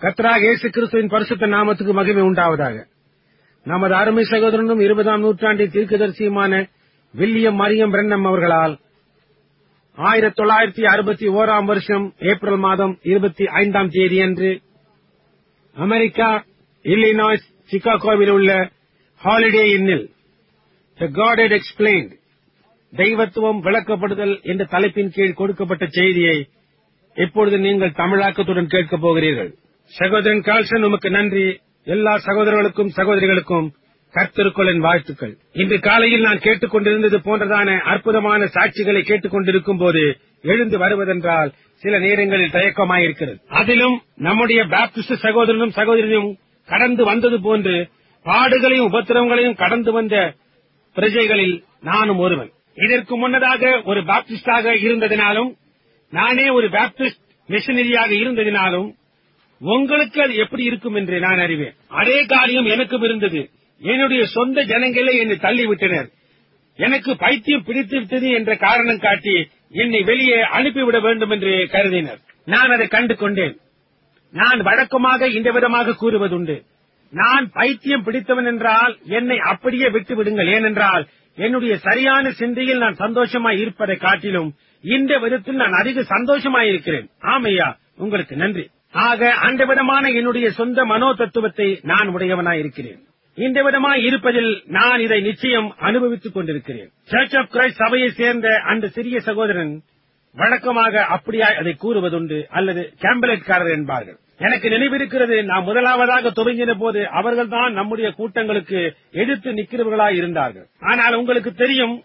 கர்த்தராக இயேசு கிறிஸ்துவின் பரிசுத்த நாமத்துக்கு மகிமை உண்டாவதாக நமது அருமை சகோதரனும் இருபதாம் நூற்றாண்டின் தீர்க்கதரிசியுமான வில்லியம் மரியம் பிரண்ணம் அவர்களால் ஆயிரத்தி தொள்ளாயிரத்தி அறுபத்தி ஓராம் வருஷம் ஏப்ரல் மாதம் இருபத்தி ஐந்தாம் தேதியன்று அமெரிக்கா இல்லினாய்ஸ் சிகாகோவில் உள்ள ஹாலிடே இன்னில் த காட் had explained தெய்வத்துவம் விளக்கப்படுதல் என்ற தலைப்பின் கீழ் கொடுக்கப்பட்ட செய்தியை இப்பொழுது நீங்கள் தமிழாக்கத்துடன் கேட்கப் போகிறீர்கள் சகோதரன் கால்சன் உமக்கு நன்றி எல்லா சகோதரர்களுக்கும் சகோதரிகளுக்கும் கர்த்தருக்குளின் வாழ்த்துக்கள் இன்று காலையில் நான் கேட்டுக்கொண்டிருந்தது போன்றதான அற்புதமான சாட்சிகளை கேட்டுக்கொண்டிருக்கும் போது எழுந்து வருவதென்றால் சில நேரங்களில் தயக்கமாயிருக்கிறது அதிலும் நம்முடைய பாப்டிஸ்ட் சகோதரனும் சகோதரியும் கடந்து வந்தது போன்று பாடுகளையும் உபத்திரவங்களையும் கடந்து வந்த பிரஜைகளில் நானும் ஒருவன் இதற்கு முன்னதாக ஒரு பாப்டிஸ்டாக இருந்ததினாலும் நானே ஒரு பாப்டிஸ்ட் மிஷனரியாக இருந்ததினாலும் உங்களுக்கு அது எப்படி இருக்கும் என்று நான் அறிவேன் அதே காரியம் எனக்கும் இருந்தது என்னுடைய சொந்த ஜனங்களே என்னை தள்ளிவிட்டனர் எனக்கு பைத்தியம் பிடித்து விட்டது என்ற காரணம் காட்டி என்னை வெளியே அனுப்பிவிட வேண்டும் என்று கருதினர் நான் அதை கண்டு கொண்டேன் நான் வழக்கமாக இந்த விதமாக கூறுவதுண்டு நான் பைத்தியம் பிடித்தவன் என்றால் என்னை அப்படியே விட்டு விடுங்கள் ஏனென்றால் என்னுடைய சரியான சிந்தையில் நான் சந்தோஷமாய் இருப்பதை காட்டிலும் இந்த விதத்தில் நான் அதிக சந்தோஷமாய் இருக்கிறேன் ஆமையா உங்களுக்கு நன்றி ஆக அந்த விதமான என்னுடைய சொந்த மனோ தத்துவத்தை நான் உடையவனாய் இருக்கிறேன் இந்த விதமாய் இருப்பதில் நான் இதை நிச்சயம் அனுபவித்துக் கொண்டிருக்கிறேன் சர்ச் ஆஃப் கிரைஸ்ட் சபையை சேர்ந்த அந்த சிறிய சகோதரன் வழக்கமாக அப்படியாய் அதை கூறுவதுண்டு அல்லது கேம்பலெட்காரர் என்பார்கள் எனக்கு நினைவிருக்கிறது நாம் முதலாவதாக துவங்கின போது அவர்கள்தான் நம்முடைய கூட்டங்களுக்கு எதிர்த்து நிற்கிறவர்களாய் இருந்தார்கள் ஆனால் உங்களுக்கு தெரியும்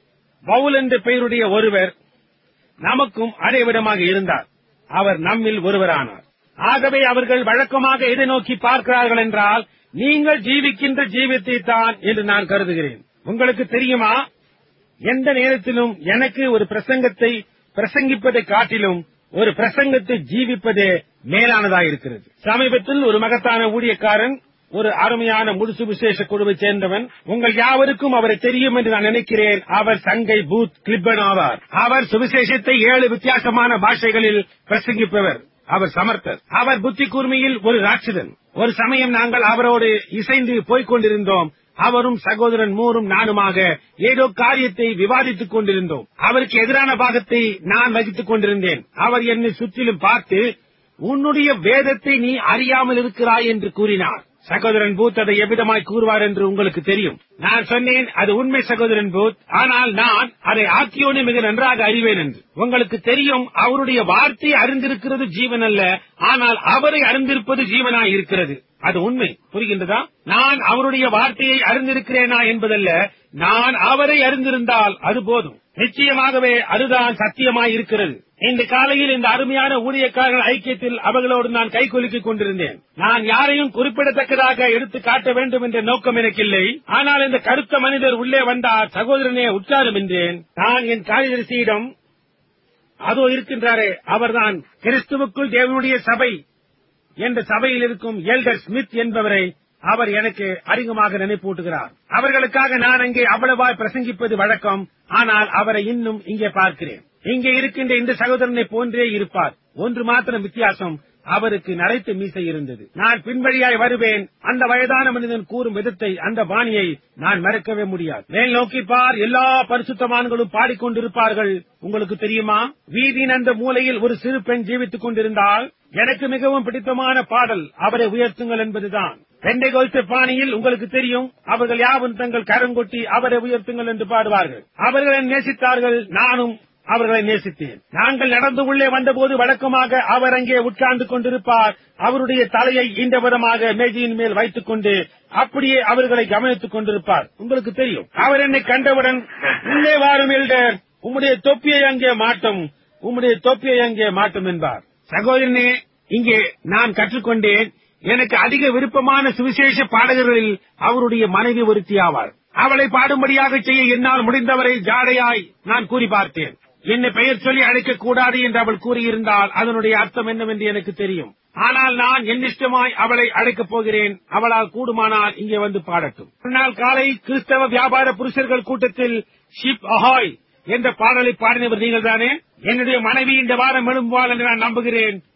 பவுல் என்ற பெயருடைய ஒருவர் நமக்கும் அதே விதமாக இருந்தார் அவர் நம்மில் ஒருவரானார் ஆகவே அவர்கள் வழக்கமாக எதை நோக்கி பார்க்கிறார்கள் என்றால் நீங்கள் ஜீவிக்கின்ற ஜீவித்தை தான் என்று நான் கருதுகிறேன் உங்களுக்கு தெரியுமா எந்த நேரத்திலும் எனக்கு ஒரு பிரசங்கத்தை பிரசங்கிப்பதை காட்டிலும் ஒரு பிரசங்கத்தை ஜீவிப்பதே மேலானதாயிருக்கிறது சமீபத்தில் ஒரு மகத்தான ஊழியக்காரன் ஒரு அருமையான முழுசு விசேஷ குழுவை சேர்ந்தவன் உங்கள் யாவருக்கும் அவரை தெரியும் என்று நான் நினைக்கிறேன் அவர் சங்கை பூத் கிளிப்பன் ஆவார் அவர் சுவிசேஷத்தை ஏழு வித்தியாசமான பாஷைகளில் பிரசங்கிப்பவர் அவர் சமர்த்தர் அவர் புத்தி கூர்மையில் ஒரு ராட்சதன் ஒரு சமயம் நாங்கள் அவரோடு இசைந்து போய்க் கொண்டிருந்தோம் அவரும் சகோதரன் மூரும் நானுமாக ஏதோ காரியத்தை விவாதித்துக் கொண்டிருந்தோம் அவருக்கு எதிரான பாகத்தை நான் வகித்துக் கொண்டிருந்தேன் அவர் என்னை சுற்றிலும் பார்த்து உன்னுடைய வேதத்தை நீ அறியாமல் இருக்கிறாய் என்று கூறினார் சகோதரன் பூத் அதை எவ்விதமாய் கூறுவார் என்று உங்களுக்கு தெரியும் நான் சொன்னேன் அது உண்மை சகோதரன் பூத் ஆனால் நான் அதை ஆக்கியோனே மிக நன்றாக அறிவேன் என்று உங்களுக்கு தெரியும் அவருடைய வார்த்தை அறிந்திருக்கிறது ஜீவன் அல்ல ஆனால் அவரை அறிந்திருப்பது ஜீவனாய் இருக்கிறது அது உண்மை புரிகின்றதா நான் அவருடைய வார்த்தையை அறிந்திருக்கிறேனா என்பதல்ல நான் அவரை அறிந்திருந்தால் அது போதும் நிச்சயமாகவே அதுதான் சத்தியமாய் இருக்கிறது இந்த காலையில் இந்த அருமையான ஊழியக்காரர்கள் ஐக்கியத்தில் அவர்களோடு நான் கைகுலுக்கிக் கொண்டிருந்தேன் நான் யாரையும் குறிப்பிடத்தக்கதாக எடுத்து காட்ட வேண்டும் என்ற நோக்கம் எனக்கில்லை ஆனால் இந்த கருத்த மனிதர் உள்ளே வந்தார் சகோதரனே உட்காரும் என்றேன் நான் என் காரியதரிசியிடம் அதோ இருக்கின்றாரே அவர்தான் கிறிஸ்துவுக்குள் தேவனுடைய சபை என்ற சபையில் இருக்கும் எல்டர் ஸ்மித் என்பவரை அவர் எனக்கு அறிமுகமாக நினைப்பூட்டுகிறார் அவர்களுக்காக நான் அங்கே அவ்வளவாய் பிரசங்கிப்பது வழக்கம் ஆனால் அவரை இன்னும் இங்கே பார்க்கிறேன் இங்கே இருக்கின்ற இந்த சகோதரனை போன்றே இருப்பார் ஒன்று மாத்திரம் வித்தியாசம் அவருக்கு நரைத்து மீசை இருந்தது நான் பின்வழியாய் வருவேன் அந்த வயதான மனிதன் கூறும் விதத்தை அந்த பாணியை நான் மறக்கவே முடியாது மேல் நோக்கி பார் எல்லா பரிசுத்தமான்களும் பாடிக்கொண்டிருப்பார்கள் உங்களுக்கு தெரியுமா வீதியின் அந்த மூலையில் ஒரு சிறு பெண் ஜீவித்துக் கொண்டிருந்தால் எனக்கு மிகவும் பிடித்தமான பாடல் அவரை உயர்த்துங்கள் என்பதுதான் பெண்டைகோல்ச பாணியில் உங்களுக்கு தெரியும் அவர்கள் யாவும் தங்கள் கரங்கொட்டி அவரை உயர்த்துங்கள் என்று பாடுவார்கள் அவர்களை நேசித்தார்கள் நானும் அவர்களை நேசித்தேன் நாங்கள் நடந்து உள்ளே வந்தபோது வழக்கமாக அவர் அங்கே உட்கார்ந்து கொண்டிருப்பார் அவருடைய தலையை இந்த விதமாக மேஜையின் மேல் வைத்துக் கொண்டு அப்படியே அவர்களை கவனித்துக் கொண்டிருப்பார் உங்களுக்கு தெரியும் அவர் என்னை கண்டவுடன் உள்ளே வாரும் எல்டர் உம்முடைய தொப்பியை அங்கே மாட்டும் உம்முடைய தொப்பியை அங்கே மாட்டும் என்பார் சகோதரனே இங்கே நான் கற்றுக்கொண்டேன் எனக்கு அதிக விருப்பமான சுவிசேஷ பாடகர்களில் அவருடைய மனைவி ஒருத்தி ஆவார் அவளை பாடும்படியாக செய்ய என்னால் முடிந்தவரை ஜாடையாய் நான் கூறி பார்த்தேன் என்னை பெயர் சொல்லி அழைக்கக் கூடாது என்று அவள் கூறியிருந்தால் அதனுடைய அர்த்தம் என்னவென்று எனக்கு தெரியும் ஆனால் நான் என்னிஷ்டமாய் அவளை அழைக்கப் போகிறேன் அவளால் கூடுமானால் இங்கே வந்து பாடட்டும் ஒரு நாள் காலை கிறிஸ்தவ வியாபார புருஷர்கள் கூட்டத்தில் ஷிப் அஹாய் என்ற பாடலை பாடினவர் நீங்கள் தானே என்னுடைய மனைவி இந்த வாரம் எழும்புவாள் என்று நான் நம்புகிறேன்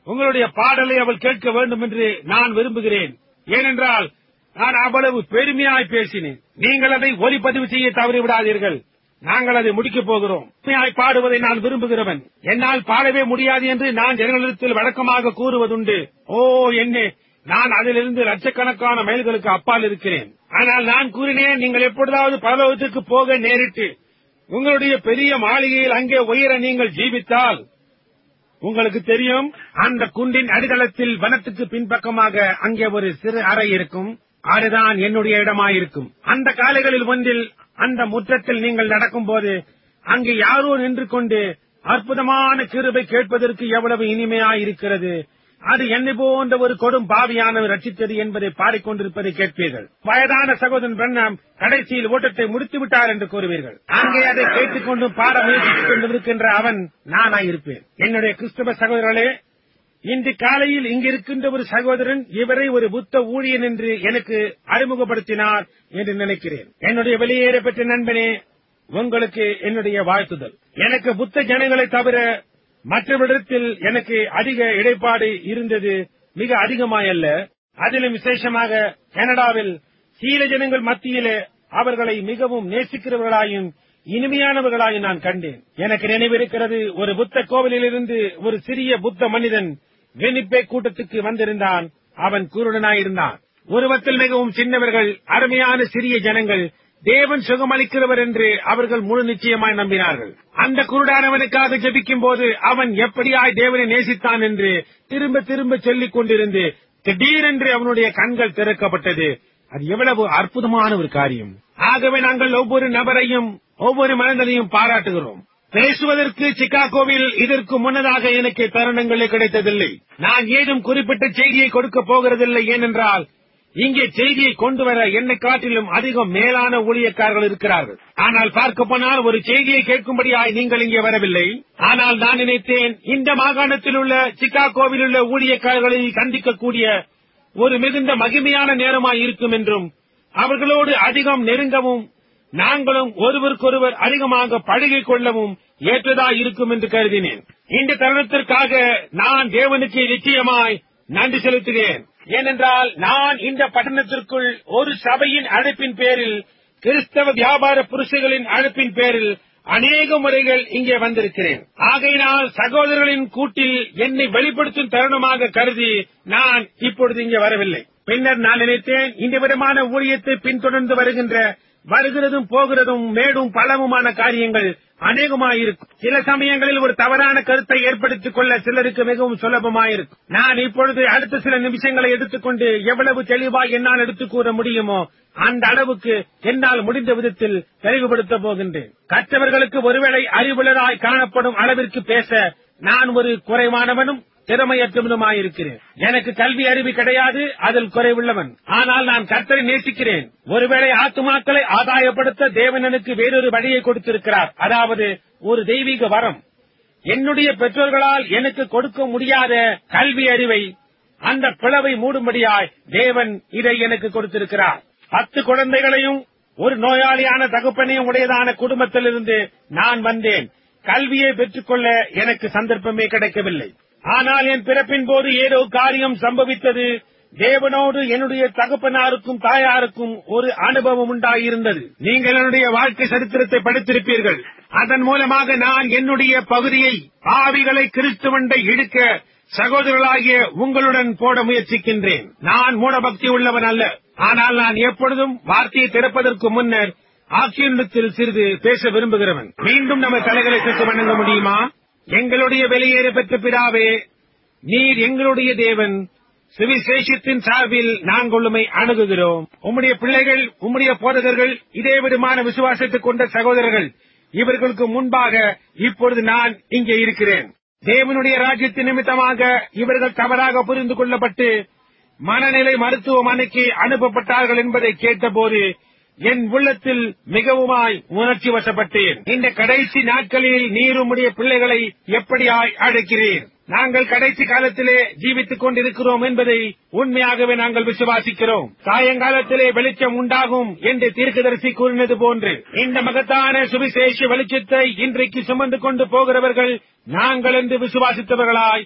உங்களுடைய பாடலை அவள் கேட்க வேண்டும் என்று நான் விரும்புகிறேன் ஏனென்றால் நான் அவ்வளவு பெருமையாய் பேசினேன் நீங்கள் அதை ஒலிப்பதிவு செய்ய தவறிவிடாதீர்கள் நாங்கள் அதை முடிக்கப் போகிறோம் பெருமையாய் பாடுவதை நான் விரும்புகிறவன் என்னால் பாடவே முடியாது என்று நான் ஜனங்களிடத்தில் வழக்கமாக கூறுவதுண்டு ஓ என்ன நான் அதிலிருந்து லட்சக்கணக்கான மைல்களுக்கு அப்பால் இருக்கிறேன் ஆனால் நான் கூறினேன் நீங்கள் எப்பொழுதாவது பரலோகத்துக்கு போக நேரிட்டு உங்களுடைய பெரிய மாளிகையில் அங்கே உயர நீங்கள் ஜீவித்தால் உங்களுக்கு தெரியும் அந்த குண்டின் அடித்தளத்தில் வனத்துக்கு பின்பக்கமாக அங்கே ஒரு சிறு அறை இருக்கும் அதுதான் என்னுடைய இடமாயிருக்கும் அந்த காலைகளில் ஒன்றில் அந்த முற்றத்தில் நீங்கள் நடக்கும்போது அங்கே யாரோ நின்று கொண்டு அற்புதமான கிருபை கேட்பதற்கு எவ்வளவு இனிமையாயிருக்கிறது அது என்னை போன்ற ஒரு கொடும் பாவியானவர் ரட்சித்தது என்பதை பாடிக்கொண்டிருப்பதை கேட்பீர்கள் வயதான சகோதரன் பிரண்ணாம் கடைசியில் ஓட்டத்தை முடித்து விட்டார் என்று கூறுவீர்கள் அங்கே அதை கேட்டுக் கொண்டு பாட முயற்சித்துக் கொண்டிருக்கின்ற அவன் நானாயிருப்பேன் என்னுடைய கிறிஸ்தவ சகோதரர்களே இன்று காலையில் இங்கிருக்கின்ற ஒரு சகோதரன் இவரை ஒரு புத்த ஊழியன் என்று எனக்கு அறிமுகப்படுத்தினார் என்று நினைக்கிறேன் என்னுடைய வெளியேற பெற்ற நண்பனே உங்களுக்கு என்னுடைய வாழ்த்துதல் எனக்கு புத்த ஜனங்களை தவிர மற்றவரிடத்தில் எனக்கு அதிக இடைப்பாடு இருந்தது மிக அதிகமாயல்ல அதிலும் விசேஷமாக கனடாவில் சீல ஜனங்கள் மத்தியிலே அவர்களை மிகவும் நேசிக்கிறவர்களாயும் இனிமையானவர்களாயும் நான் கண்டேன் எனக்கு நினைவிருக்கிறது ஒரு புத்த கோவிலிலிருந்து ஒரு சிறிய புத்த மனிதன் வெனிப்பே கூட்டத்துக்கு வந்திருந்தான் அவன் குருடனாயிருந்தான் உருவத்தில் மிகவும் சின்னவர்கள் அருமையான சிறிய ஜனங்கள் தேவன் சுகமளிக்கிறவர் என்று அவர்கள் முழு நிச்சயமாய் நம்பினார்கள் அந்த குருடானவனுக்காக ஜெபிக்கும் போது அவன் எப்படியாய் தேவனை நேசித்தான் என்று திரும்ப திரும்ப சொல்லிக் கொண்டிருந்து திடீரென்று அவனுடைய கண்கள் திறக்கப்பட்டது அது எவ்வளவு அற்புதமான ஒரு காரியம் ஆகவே நாங்கள் ஒவ்வொரு நபரையும் ஒவ்வொரு மனிதனையும் பாராட்டுகிறோம் பேசுவதற்கு சிகாகோவில் இதற்கு முன்னதாக எனக்கு தருணங்களே கிடைத்ததில்லை நான் ஏதும் குறிப்பிட்ட செய்தியை கொடுக்க போகிறதில்லை ஏனென்றால் இங்கே செய்தியை கொண்டு வர என்னை காட்டிலும் அதிகம் மேலான ஊழியக்காரர்கள் இருக்கிறார்கள் ஆனால் பார்க்க போனால் ஒரு செய்தியை கேட்கும்படியாய் நீங்கள் இங்கே வரவில்லை ஆனால் நான் நினைத்தேன் இந்த மாகாணத்தில் உள்ள சிகாகோவில் உள்ள ஊழியக்காரர்களை சந்திக்கக்கூடிய ஒரு மிகுந்த மகிமையான நேரமாய் இருக்கும் என்றும் அவர்களோடு அதிகம் நெருங்கவும் நாங்களும் ஒருவருக்கொருவர் அதிகமாக பழகிக் கொள்ளவும் ஏற்றதாய் இருக்கும் என்று கருதினேன் இந்த தருணத்திற்காக நான் தேவனுக்கு நிச்சயமாய் நன்றி செலுத்துகிறேன் ஏனென்றால் நான் இந்த பட்டணத்திற்குள் ஒரு சபையின் அழைப்பின் பேரில் கிறிஸ்தவ வியாபார புருஷர்களின் அழைப்பின் பேரில் அநேக முறைகள் இங்கே வந்திருக்கிறேன் ஆகையினால் சகோதரர்களின் கூட்டில் என்னை வெளிப்படுத்தும் தருணமாக கருதி நான் இப்பொழுது இங்கே வரவில்லை பின்னர் நான் நினைத்தேன் இந்த விதமான ஊழியத்தை பின்தொடர்ந்து வருகின்ற வருகிறதும் போகிறதும் மேடும் பலமுமான காரியங்கள் அநேகமாயிருக்கும் சில சமயங்களில் ஒரு தவறான கருத்தை ஏற்படுத்திக் கொள்ள சிலருக்கு மிகவும் சுலபமாயிருக்கும் நான் இப்பொழுது அடுத்த சில நிமிஷங்களை எடுத்துக்கொண்டு எவ்வளவு தெளிவாய் என்னால் எடுத்துக் கூற முடியுமோ அந்த அளவுக்கு என்னால் முடிந்த விதத்தில் தெளிவுபடுத்த போகின்றேன் கற்றவர்களுக்கு ஒருவேளை அறிவுள்ளதாய் காணப்படும் அளவிற்கு பேச நான் ஒரு குறைவானவனும் திறமையற்றவனுமாயிருக்கிறேன் எனக்கு கல்வி அறிவு கிடையாது அதில் குறைவுள்ளவன் ஆனால் நான் கர்த்தரை நேசிக்கிறேன் ஒருவேளை ஆத்துமாக்களை ஆதாயப்படுத்த தேவன் எனக்கு வேறொரு வழியை கொடுத்திருக்கிறார் அதாவது ஒரு தெய்வீக வரம் என்னுடைய பெற்றோர்களால் எனக்கு கொடுக்க முடியாத கல்வி அறிவை அந்த பிளவை மூடும்படியாய் தேவன் இதை எனக்கு கொடுத்திருக்கிறார் பத்து குழந்தைகளையும் ஒரு நோயாளியான தகப்பனையும் உடையதான குடும்பத்திலிருந்து நான் வந்தேன் கல்வியை பெற்றுக்கொள்ள எனக்கு சந்தர்ப்பமே கிடைக்கவில்லை ஆனால் என் பிறப்பின் போது ஏதோ காரியம் சம்பவித்தது தேவனோடு என்னுடைய தகப்பனாருக்கும் தாயாருக்கும் ஒரு அனுபவம் உண்டாயிருந்தது நீங்கள் என்னுடைய வாழ்க்கை சரித்திரத்தை படித்திருப்பீர்கள் அதன் மூலமாக நான் என்னுடைய பகுதியை ஆவிகளை கிறிஸ்துவண்டை இழுக்க சகோதரர்களாகிய உங்களுடன் போட முயற்சிக்கின்றேன் நான் மூடபக்தி உள்ளவன் அல்ல ஆனால் நான் எப்பொழுதும் வார்த்தையை திறப்பதற்கு முன்னர் ஆக்கியத்தில் சிறிது பேச விரும்புகிறவன் மீண்டும் நம்ம தலைகளை சுட்டு வணங்க முடியுமா எங்களுடைய வெளியேற பெற்ற பிதாவே நீர் எங்களுடைய தேவன் சுவிசேஷத்தின் சார்பில் நாங்கள் உண்மை அணுகுகிறோம் உம்முடைய பிள்ளைகள் உம்முடைய போதகர்கள் இதே விதமான விசுவாசத்தை கொண்ட சகோதரர்கள் இவர்களுக்கு முன்பாக இப்பொழுது நான் இங்கே இருக்கிறேன் தேவனுடைய ராஜ்யத்தின் நிமித்தமாக இவர்கள் தவறாக புரிந்து கொள்ளப்பட்டு மனநிலை மருத்துவமனைக்கு அனுப்பப்பட்டார்கள் என்பதை கேட்டபோது என் உள்ளத்தில் மிகவுமாய் உணர்ச்சி வசப்பட்டேன் இந்த கடைசி நாட்களில் நீர் உம்முடைய பிள்ளைகளை எப்படியாய் அழைக்கிறீர் நாங்கள் கடைசி காலத்திலே ஜீவித்துக் கொண்டிருக்கிறோம் என்பதை உண்மையாகவே நாங்கள் விசுவாசிக்கிறோம் சாயங்காலத்திலே வெளிச்சம் உண்டாகும் என்று தீர்க்கதரிசி கூறினது போன்று இந்த மகத்தான சுவிசேஷ வெளிச்சத்தை இன்றைக்கு சுமந்து கொண்டு போகிறவர்கள் நாங்கள் என்று விசுவாசித்தவர்களாய்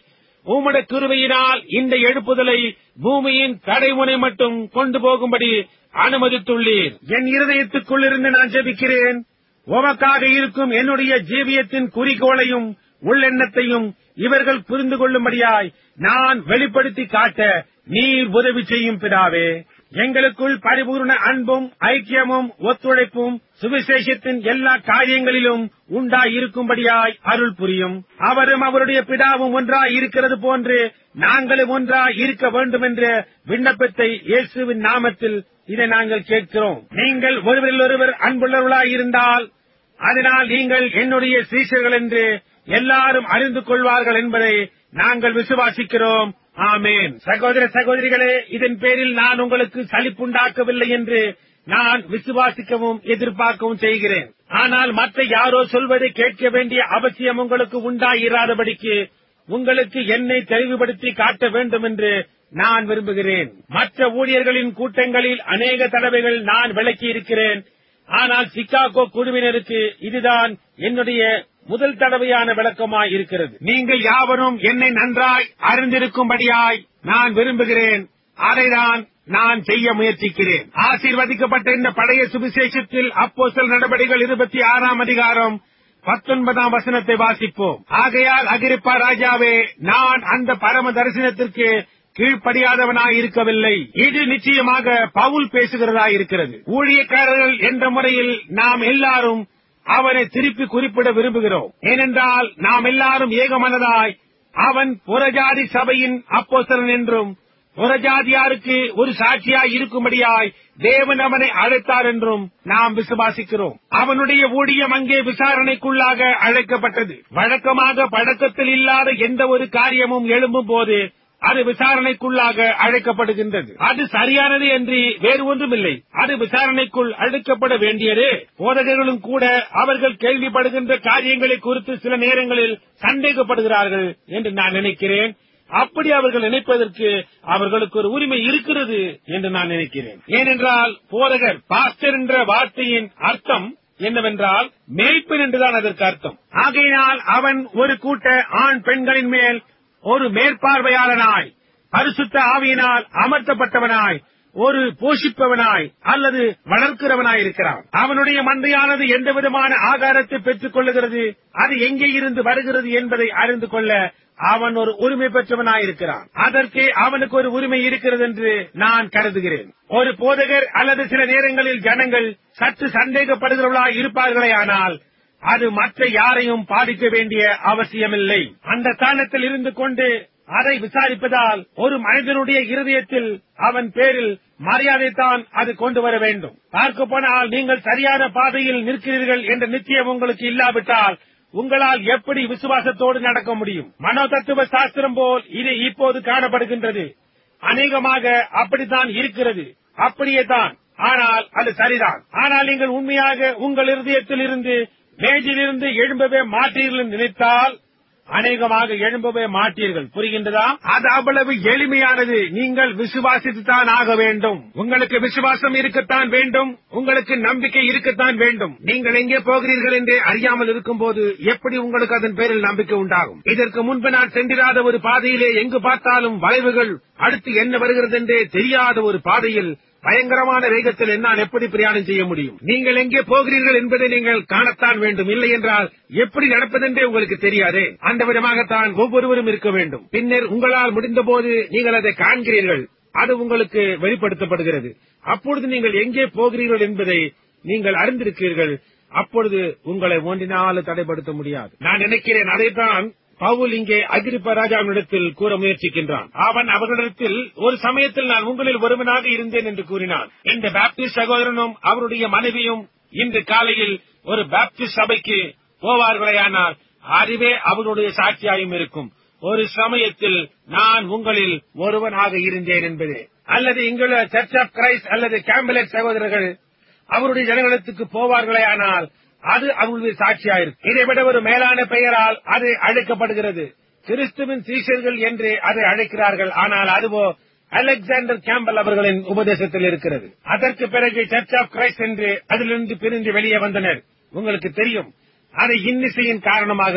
உம்முடைய கிருபையினால் இந்த எழுப்புதலை பூமியின் கடைமுனை மட்டும் கொண்டு போகும்படி அனுமதித்துள்ளீர் என் இருதயத்துக்குள் இருந்து நான் ஜெபிக்கிறேன் உமக்காக இருக்கும் என்னுடைய ஜீவியத்தின் குறிக்கோளையும் உள்ளெண்ணத்தையும் இவர்கள் புரிந்து கொள்ளும்படியாய் நான் வெளிப்படுத்தி காட்ட நீர் உதவி செய்யும் பிதாவே எங்களுக்குள் பரிபூர்ண அன்பும் ஐக்கியமும் ஒத்துழைப்பும் சுவிசேஷத்தின் எல்லா காரியங்களிலும் உண்டாய் இருக்கும்படியாய் அருள் புரியும் அவரும் அவருடைய பிதாவும் ஒன்றாய் இருக்கிறது போன்று நாங்களும் ஒன்றாய் இருக்க வேண்டும் என்ற விண்ணப்பத்தை இயேசுவின் நாமத்தில் இதை நாங்கள் கேட்கிறோம் நீங்கள் ஒருவரில் ஒருவர் அன்புள்ளவர்களாய் இருந்தால் அதனால் நீங்கள் என்னுடைய சீஷர்கள் என்று எல்லாரும் அறிந்து கொள்வார்கள் என்பதை நாங்கள் விசுவாசிக்கிறோம் ஆமேன் சகோதர சகோதரிகளே இதன் பேரில் நான் உங்களுக்கு சலிப்புண்டாக்கவில்லை என்று நான் விசுவாசிக்கவும் எதிர்பார்க்கவும் செய்கிறேன் ஆனால் மற்ற யாரோ சொல்வதை கேட்க வேண்டிய அவசியம் உங்களுக்கு உண்டாயிராதபடிக்கு உங்களுக்கு என்னை தெளிவுபடுத்தி காட்ட வேண்டும் என்று நான் விரும்புகிறேன் மற்ற ஊழியர்களின் கூட்டங்களில் அநேக தடவைகள் நான் விளக்கி இருக்கிறேன் ஆனால் சிகாகோ குழுவினருக்கு இதுதான் என்னுடைய முதல் தடவையான விளக்கமாய் இருக்கிறது நீங்கள் யாவரும் என்னை நன்றாய் அறிந்திருக்கும்படியாய் நான் விரும்புகிறேன் அதைதான் நான் செய்ய முயற்சிக்கிறேன் ஆசீர்வதிக்கப்பட்ட இந்த பழைய சுவிசேஷத்தில் அப்போஸ்தலர் நடவடிக்கைகள் இருபத்தி ஆறாம் அதிகாரம் பத்தொன்பதாம் வசனத்தை வாசிப்போம் ஆகையால் அகிரிப்பா ராஜாவே நான் அந்த பரம தரிசனத்திற்கு கீழ்ப்படியாதவனாய் இருக்கவில்லை இது நிச்சயமாக பவுல் பேசுகிறதா இருக்கிறது ஊழியக்காரர்கள் என்ற முறையில் நாம் எல்லாரும் அவனை திருப்பி குறிப்பிட விரும்புகிறோம் ஏனென்றால் நாம் எல்லாரும் ஏகமனதாய் அவன் புறஜாதி சபையின் அப்போஸ்தலன் என்றும் புறஜாதியாருக்கு ஒரு சாட்சியாய் இருக்கும்படியாய் தேவன் அவனை அழைத்தார் என்றும் நாம் விசுவாசிக்கிறோம் அவனுடைய ஊழியம் அங்கே விசாரணைக்குள்ளாக அழைக்கப்பட்டது வழக்கமாக பழக்கத்தில் இல்லாத எந்த ஒரு காரியமும் எழும்பும் போது அது விசாரணைக்குள்ளாக அழைக்கப்படுகின்றது அது சரியானது என்று வேறு ஒன்றுமில்லை அது விசாரணைக்குள் அழைக்கப்பட வேண்டியது போதகர்களும் கூட அவர்கள் கேள்விப்படுகின்ற காரியங்களை குறித்து சில நேரங்களில் சந்தேகப்படுகிறார்கள் என்று நான் நினைக்கிறேன் அப்படி அவர்கள் நினைப்பதற்கு அவர்களுக்கு ஒரு உரிமை இருக்கிறது என்று நான் நினைக்கிறேன் ஏனென்றால் போதகர் பாஸ்டர் என்ற வார்த்தையின் அர்த்தம் என்னவென்றால் மேய்ப்பன் என்றுதான் அதற்கு அர்த்தம் ஆகையினால் அவன் ஒரு கூட்ட ஆண் பெண்களின் மேல் ஒரு மேற்பார்வையாளனாய் பரிசுத்த ஆவியினால் அமர்த்தப்பட்டவனாய் ஒரு போஷிப்பவனாய் அல்லது வளர்க்கிறவனாய் இருக்கிறான் அவனுடைய மந்தையானது எந்த விதமான ஆகாரத்தை பெற்றுக் கொள்ளுகிறது அது எங்கே இருந்து வருகிறது என்பதை அறிந்து கொள்ள அவன் ஒரு உரிமை பெற்றவனாய் இருக்கிறான் அதற்கு அவனுக்கு ஒரு உரிமை இருக்கிறது என்று நான் கருதுகிறேன் ஒரு போதகர் அல்லது சில நேரங்களில் ஜனங்கள் சற்று சந்தேகப்படுகிறவர்களாய் இருப்பார்களே ஆனால் அது மற்ற யாரையும் பாதிக்க வேண்டிய அவசியமில்லை அந்த ஸ்தானத்தில் இருந்து கொண்டு அதை விசாரிப்பதால் ஒரு மனிதனுடைய இருதயத்தில் அவன் பேரில் மரியாதைத்தான் அது கொண்டு வர வேண்டும் பார்க்க போனால் நீங்கள் சரியான பாதையில் நிற்கிறீர்கள் என்ற நிச்சயம் உங்களுக்கு இல்லாவிட்டால் உங்களால் எப்படி விசுவாசத்தோடு நடக்க முடியும் மனோ தத்துவ சாஸ்திரம் போல் இது இப்போது காணப்படுகின்றது அநேகமாக அப்படித்தான் இருக்கிறது அப்படியே தான் ஆனால் அது சரிதான் ஆனால் நீங்கள் உண்மையாக உங்கள் இருதயத்தில் இருந்து மேஜிலிருந்து எழும்பவே மாட்டீர்கள் என்று நினைத்தால் அநேகமாக எழும்பவே மாட்டீர்கள் புரிகின்றதா அது அவ்வளவு எளிமையானது நீங்கள் விசுவாசித்துத்தான் ஆக வேண்டும் உங்களுக்கு விசுவாசம் இருக்கத்தான் வேண்டும் உங்களுக்கு நம்பிக்கை இருக்கத்தான் வேண்டும் நீங்கள் எங்கே போகிறீர்கள் என்று அறியாமல் இருக்கும்போது எப்படி உங்களுக்கு அதன் பேரில் நம்பிக்கை உண்டாகும் இதற்கு முன்பு நான் சென்றிராத ஒரு பாதையிலே எங்கு பார்த்தாலும் வளைவுகள் அடுத்து என்ன வருகிறது என்றே தெரியாத ஒரு பாதையில் பயங்கரமான வேகத்தில் என்னால் எப்படி பிரயாணம் செய்ய முடியும் நீங்கள் எங்கே போகிறீர்கள் என்பதை நீங்கள் காணத்தான் வேண்டும் இல்லை என்றால் எப்படி நடப்பதென்றே உங்களுக்கு தெரியாதே அந்த விதமாகத்தான் ஒவ்வொருவரும் இருக்க வேண்டும் பின்னர் உங்களால் முடிந்தபோது நீங்கள் அதை காண்கிறீர்கள் அது உங்களுக்கு வெளிப்படுத்தப்படுகிறது அப்பொழுது நீங்கள் எங்கே போகிறீர்கள் என்பதை நீங்கள் அறிந்திருக்கிறீர்கள் அப்பொழுது உங்களை ஒன்றினாலும் தடைப்படுத்த முடியாது நான் நினைக்கிறேன் அதைத்தான் பவுல் இங்கே அகிரிப்ப ராஜாவினிடத்தில் கூற முயற்சிக்கின்றான் அவன் அவர்களிடத்தில் ஒரு சமயத்தில் நான் உங்களில் ஒருவனாக இருந்தேன் என்று கூறினான் இந்த பாப்டிஸ்ட் சகோதரனும் அவருடைய மனைவியும் இன்று காலையில் ஒரு பாப்டிஸ்ட் சபைக்கு போவார்களேயானால் அறிவே அவர்களுடைய சாட்சியாயும் இருக்கும் ஒரு சமயத்தில் நான் உங்களில் ஒருவனாக இருந்தேன் என்பது அல்லது இங்குள்ள சர்ச் ஆஃப் கிரைஸ்ட் அல்லது கேம்பலெட் சகோதரர்கள் அவருடைய ஜனங்களத்துக்கு போவார்களே ஆனால் அது அவர்களுடைய சாட்சியாயிருக்கும் இதை விட ஒரு மேலான பெயரால் அது அழைக்கப்படுகிறது கிறிஸ்துவின் சீஷர்கள் என்று அதை அழைக்கிறார்கள் ஆனால் அதுவோ அலெக்சாண்டர் கேம்பல் அவர்களின் உபதேசத்தில் இருக்கிறது அதற்கு பிறகு சர்ச் ஆஃப் கிரைஸ்ட் என்று அதிலிருந்து பிரிந்து வெளியே வந்தனர் உங்களுக்கு தெரியும் அது இன்னிசையின் காரணமாக வென்று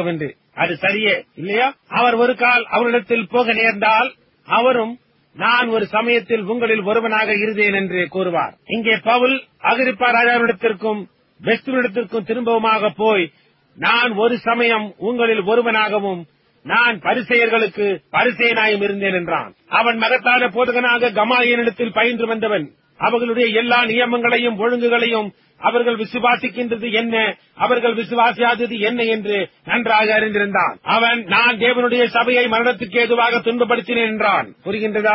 அது சரியே இல்லையா அவர் ஒரு கால் அவரிடத்தில் போக நேர்ந்தால் அவரும் நான் ஒரு சமயத்தில் உங்களில் ஒருவனாக இருந்தேன் என்று கூறுவார் இங்கே பவுல் அகிரிப்பா ராஜாவிடத்திற்கும் பெஸ்துவிடத்திற்கும் திரும்பவுமாக போய் நான் ஒரு சமயம் உங்களில் ஒருவனாகவும் நான் பரிசெயர்களுக்கு பரிசெயனாயும் இருந்தேன் என்றான் அவன் மகத்தான போதகனாக கமாலியனிடத்தில் பயின்று வந்தவன் அவர்களுடைய எல்லா நியமங்களையும் ஒழுங்குகளையும் அவர்கள் விசுவாசிக்கின்றது என்ன அவர்கள் விசுவாசியாதது என்ன என்று நன்றாக அறிந்திருந்தான் அவன் நான் தேவனுடைய சபையை மரணத்துக்கு ஏதுவாக துன்பப்படுத்தினேன் என்றான் புரிகின்றதா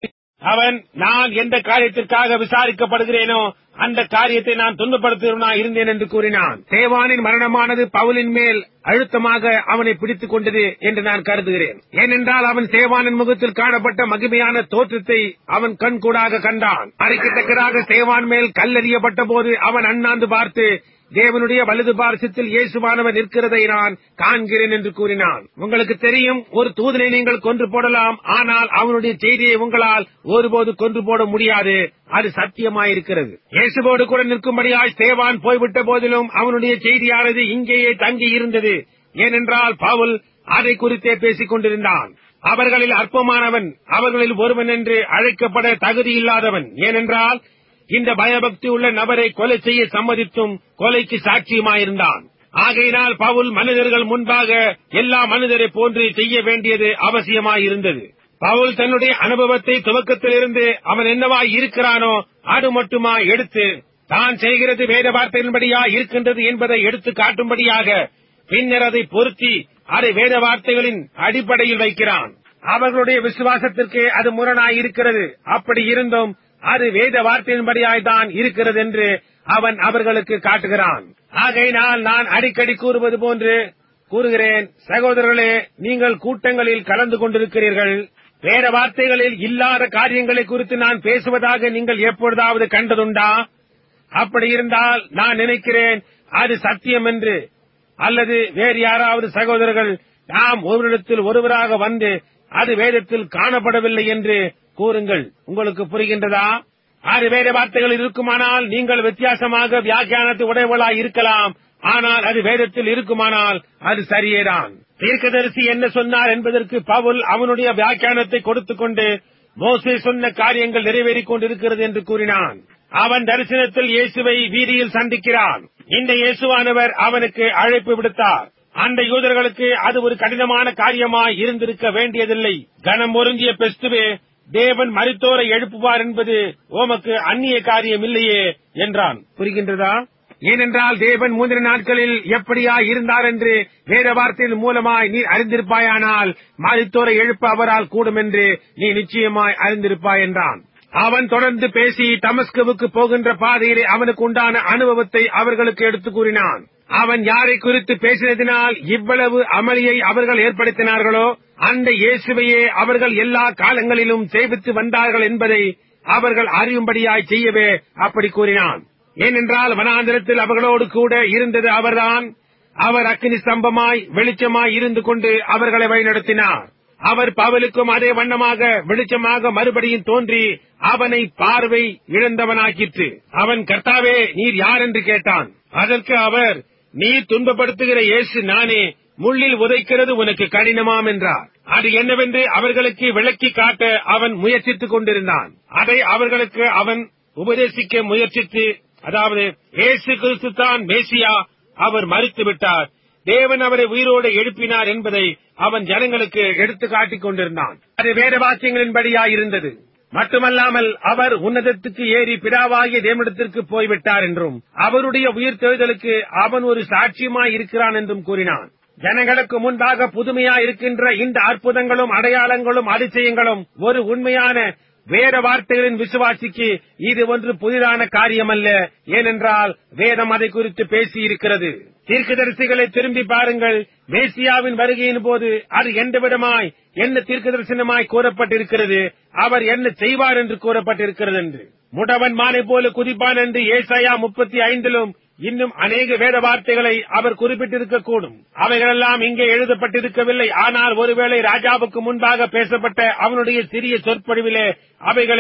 அவன் நான் எந்த காரியத்திற்காக விசாரிக்கப்படுகிறேனோ அந்த காரியத்தை நான் துன்பப்படுத்துகிறவனா இருந்தேன் என்று கூறினான் தேவானின் மரணமானது பவுலின் மேல் அழுத்தமாக அவனை பிடித்துக் கொண்டது என்று நான் கருதுகிறேன் ஏனென்றால் அவன் சேவானின் முகத்தில் காணப்பட்ட மகிமையான தோற்றத்தை அவன் கண்கூடாக கண்டான் அரைக்கத்தக்கதாக சேவான் மேல் கல்லறியப்பட்ட போது அவன் அண்ணாந்து பார்த்து தேவனுடைய வலது பாரசத்தில் இயேசுவானவர் நிற்கிறதை நான் காண்கிறேன் என்று கூறினான் உங்களுக்கு தெரியும் ஒரு தூதனை நீங்கள் கொன்று போடலாம் ஆனால் அவனுடைய செய்தியை உங்களால் ஒருபோது கொன்று போட முடியாது அது சத்தியமாயிருக்கிறது இயேசுவோடு கூட நிற்கும்படியாய் சேவான் போய்விட்ட போதிலும் அவனுடைய செய்தியானது இங்கேயே தங்கி இருந்தது ஏனென்றால் பவுல் அதை குறித்தே பேசிக் கொண்டிருந்தான் அவர்களில் அற்பமானவன் அவர்களில் ஒருவன் என்று அழைக்கப்பட தகுதியில்லாதவன் ஏனென்றால் இந்த பயபக்தி உள்ள நபரை கொலை செய்ய சம்மதித்தும் கொலைக்கு சாட்சியுமாயிருந்தான் ஆகையினால் பவுல் மனிதர்கள் முன்பாக எல்லா மனிதரை போன்று செய்ய வேண்டியது அவசியமாயிருந்தது பவுல் தன்னுடைய அனுபவத்தை துவக்கத்திலிருந்து அவன் என்னவாய் இருக்கிறானோ அது மட்டுமா எடுத்து தான் செய்கிறது வேத வார்த்தையின்படியா இருக்கின்றது என்பதை எடுத்து காட்டும்படியாக பின்னர் அதை பொருத்தி அதை வேத வார்த்தைகளின் அடிப்படையில் வைக்கிறான் அவர்களுடைய விசுவாசத்திற்கு அது முரணாய் இருக்கிறது அப்படி இருந்தும் அது வேத வார்த்தையின்படியாய்தான் இருக்கிறது என்று அவன் அவர்களுக்கு காட்டுகிறான் ஆகையினால் நான் அடிக்கடி கூறுவது போன்று கூறுகிறேன் சகோதரர்களே நீங்கள் கூட்டங்களில் கலந்து கொண்டிருக்கிறீர்கள் வேற வார்த்தைகளில் இல்லாத காரியங்களை குறித்து நான் பேசுவதாக நீங்கள் எப்பொழுதாவது கண்டதுண்டா அப்படி இருந்தால் நான் நினைக்கிறேன் அது சத்தியம் என்று அல்லது வேறு யாராவது சகோதரர்கள் நாம் ஒருவரிடத்தில் ஒருவராக வந்து அது வேதத்தில் காணப்படவில்லை என்று கூறுங்கள் உங்களுக்கு புரிகின்றதா ஆறு வேற வார்த்தைகள் இருக்குமானால் நீங்கள் வித்தியாசமாக வியாக்கியானத்தை உடையவளாய் இருக்கலாம் ஆனால் அது வேதத்தில் இருக்குமானால் அது சரியேதான் தீர்க்கதரிசி என்ன சொன்னார் என்பதற்கு பவுல் அவனுடைய வியாக்கியானத்தை கொடுத்துக் கொண்டு மோசே சொன்ன காரியங்கள் நிறைவேறிக் கொண்டிருக்கிறது என்று கூறினான் அவன் தரிசனத்தில் இயேசுவை வீதியில் சந்திக்கிறான் இந்த இயேசுவானவர் அவனுக்கு அழைப்பு விடுத்தார் அந்த யூதர்களுக்கு அது ஒரு கடினமான காரியமாய் இருந்திருக்க வேண்டியதில்லை கனம் ஒருங்கிய பெஸ்துவே தேவன் மரித்தோரை எழுப்புவார் என்பது உமக்கு அந்நிய காரியம் இல்லையே என்றான் புரிகின்றதா ஏனென்றால் தேவன் மூன்று நாட்களில் எப்படியா இருந்தார் என்று வேத வார்த்தையின் மூலமாய் நீ அறிந்திருப்பாயானால் மரித்தோரை எழுப்ப அவரால் கூடும் என்று நீ நிச்சயமாய் அறிந்திருப்பாய் என்றான் அவன் தொடர்ந்து பேசி தமஸ்குவுக்கு போகின்ற பாதையிலே அவனுக்கு உண்டான அனுபவத்தை அவர்களுக்கு எடுத்துக் கூறினான் அவன் யாரை குறித்து பேசினதினால் இவ்வளவு அமளியை அவர்கள் ஏற்படுத்தினார்களோ அந்த இயேசுவையே அவர்கள் எல்லா காலங்களிலும் சேவித்து வந்தார்கள் என்பதை அவர்கள் அறியும்படியாய் செய்யவே அப்படி கூறினான் ஏனென்றால் வனாந்திரத்தில் அவர்களோடு கூட இருந்தது அவர்தான் அவர் அக்னி ஸ்தம்பமாய் வெளிச்சமாய் இருந்து கொண்டு அவர்களை வழிநடத்தினார் அவர் பவலுக்கும் அதே வண்ணமாக வெளிச்சமாக மறுபடியும் தோன்றி அவனை பார்வை இழந்தவனாக்கிற்று அவன் கர்த்தாவே நீர் யார் என்று கேட்டான் அதற்கு அவர் நீர் துன்பப்படுத்துகிற இயேசு நானே முள்ளில் உதைக்கிறது உனக்கு கடினமாம் என்றார் அது என்னவென்று அவர்களுக்கு விளக்கி காட்ட அவன் முயற்சித்துக் கொண்டிருந்தான் அதை அவர்களுக்கு அவன் உபதேசிக்க முயற்சித்து அதாவது இயேசு கிறிஸ்து தான் மேசியா அவர் மறுத்து விட்டார் தேவன் அவரை உயிரோடு எழுப்பினார் என்பதை அவன் ஜனங்களுக்கு எடுத்து காட்டிக் கொண்டிருந்தான் அது வேத வாக்கியங்களின்படியாயிருந்தது மட்டுமல்லாமல் அவர் உன்னதத்துக்கு ஏறி பிதாவாகிய தேவனிடத்திற்கு போய்விட்டார் என்றும் அவருடைய உயிர் தெழுதலுக்கு அவன் ஒரு சாட்சியமாய் இருக்கிறான் என்றும் கூறினான் ஜனங்களுக்கு முன்பாக புதுமையா இருக்கின்ற இந்த அற்புதங்களும் அடையாளங்களும் அதிசயங்களும் ஒரு உண்மையான வேத வார்த்தைகளின் விசுவாசிக்கு இது ஒன்று புதிதான காரியமல்ல ஏனென்றால் வேதம் அதை குறித்து பேசியிருக்கிறது தீர்க்கதரிசிகளை திரும்பி பாருங்கள் மேசியாவின் வருகையின் போது அது எந்த விதமாய் என்ன தீர்க்க தரிசனமாய் கூறப்பட்டிருக்கிறது அவர் என்ன செய்வார் என்று கூறப்பட்டிருக்கிறது என்று முடவன் மானை போல குதிப்பான் என்று ஏசாயா முப்பத்தி ஐந்திலும் இன்னும் அநேக வேத வார்த்தைகளை அவர் குறிப்பிட்டிருக்கக்கூடும் அவைகளெல்லாம் இங்கே எழுதப்பட்டிருக்கவில்லை ஆனால் ஒருவேளை ராஜாவுக்கு முன்பாக பேசப்பட்ட அவனுடைய சிறிய சொற்பொழிவிலே அவைகளை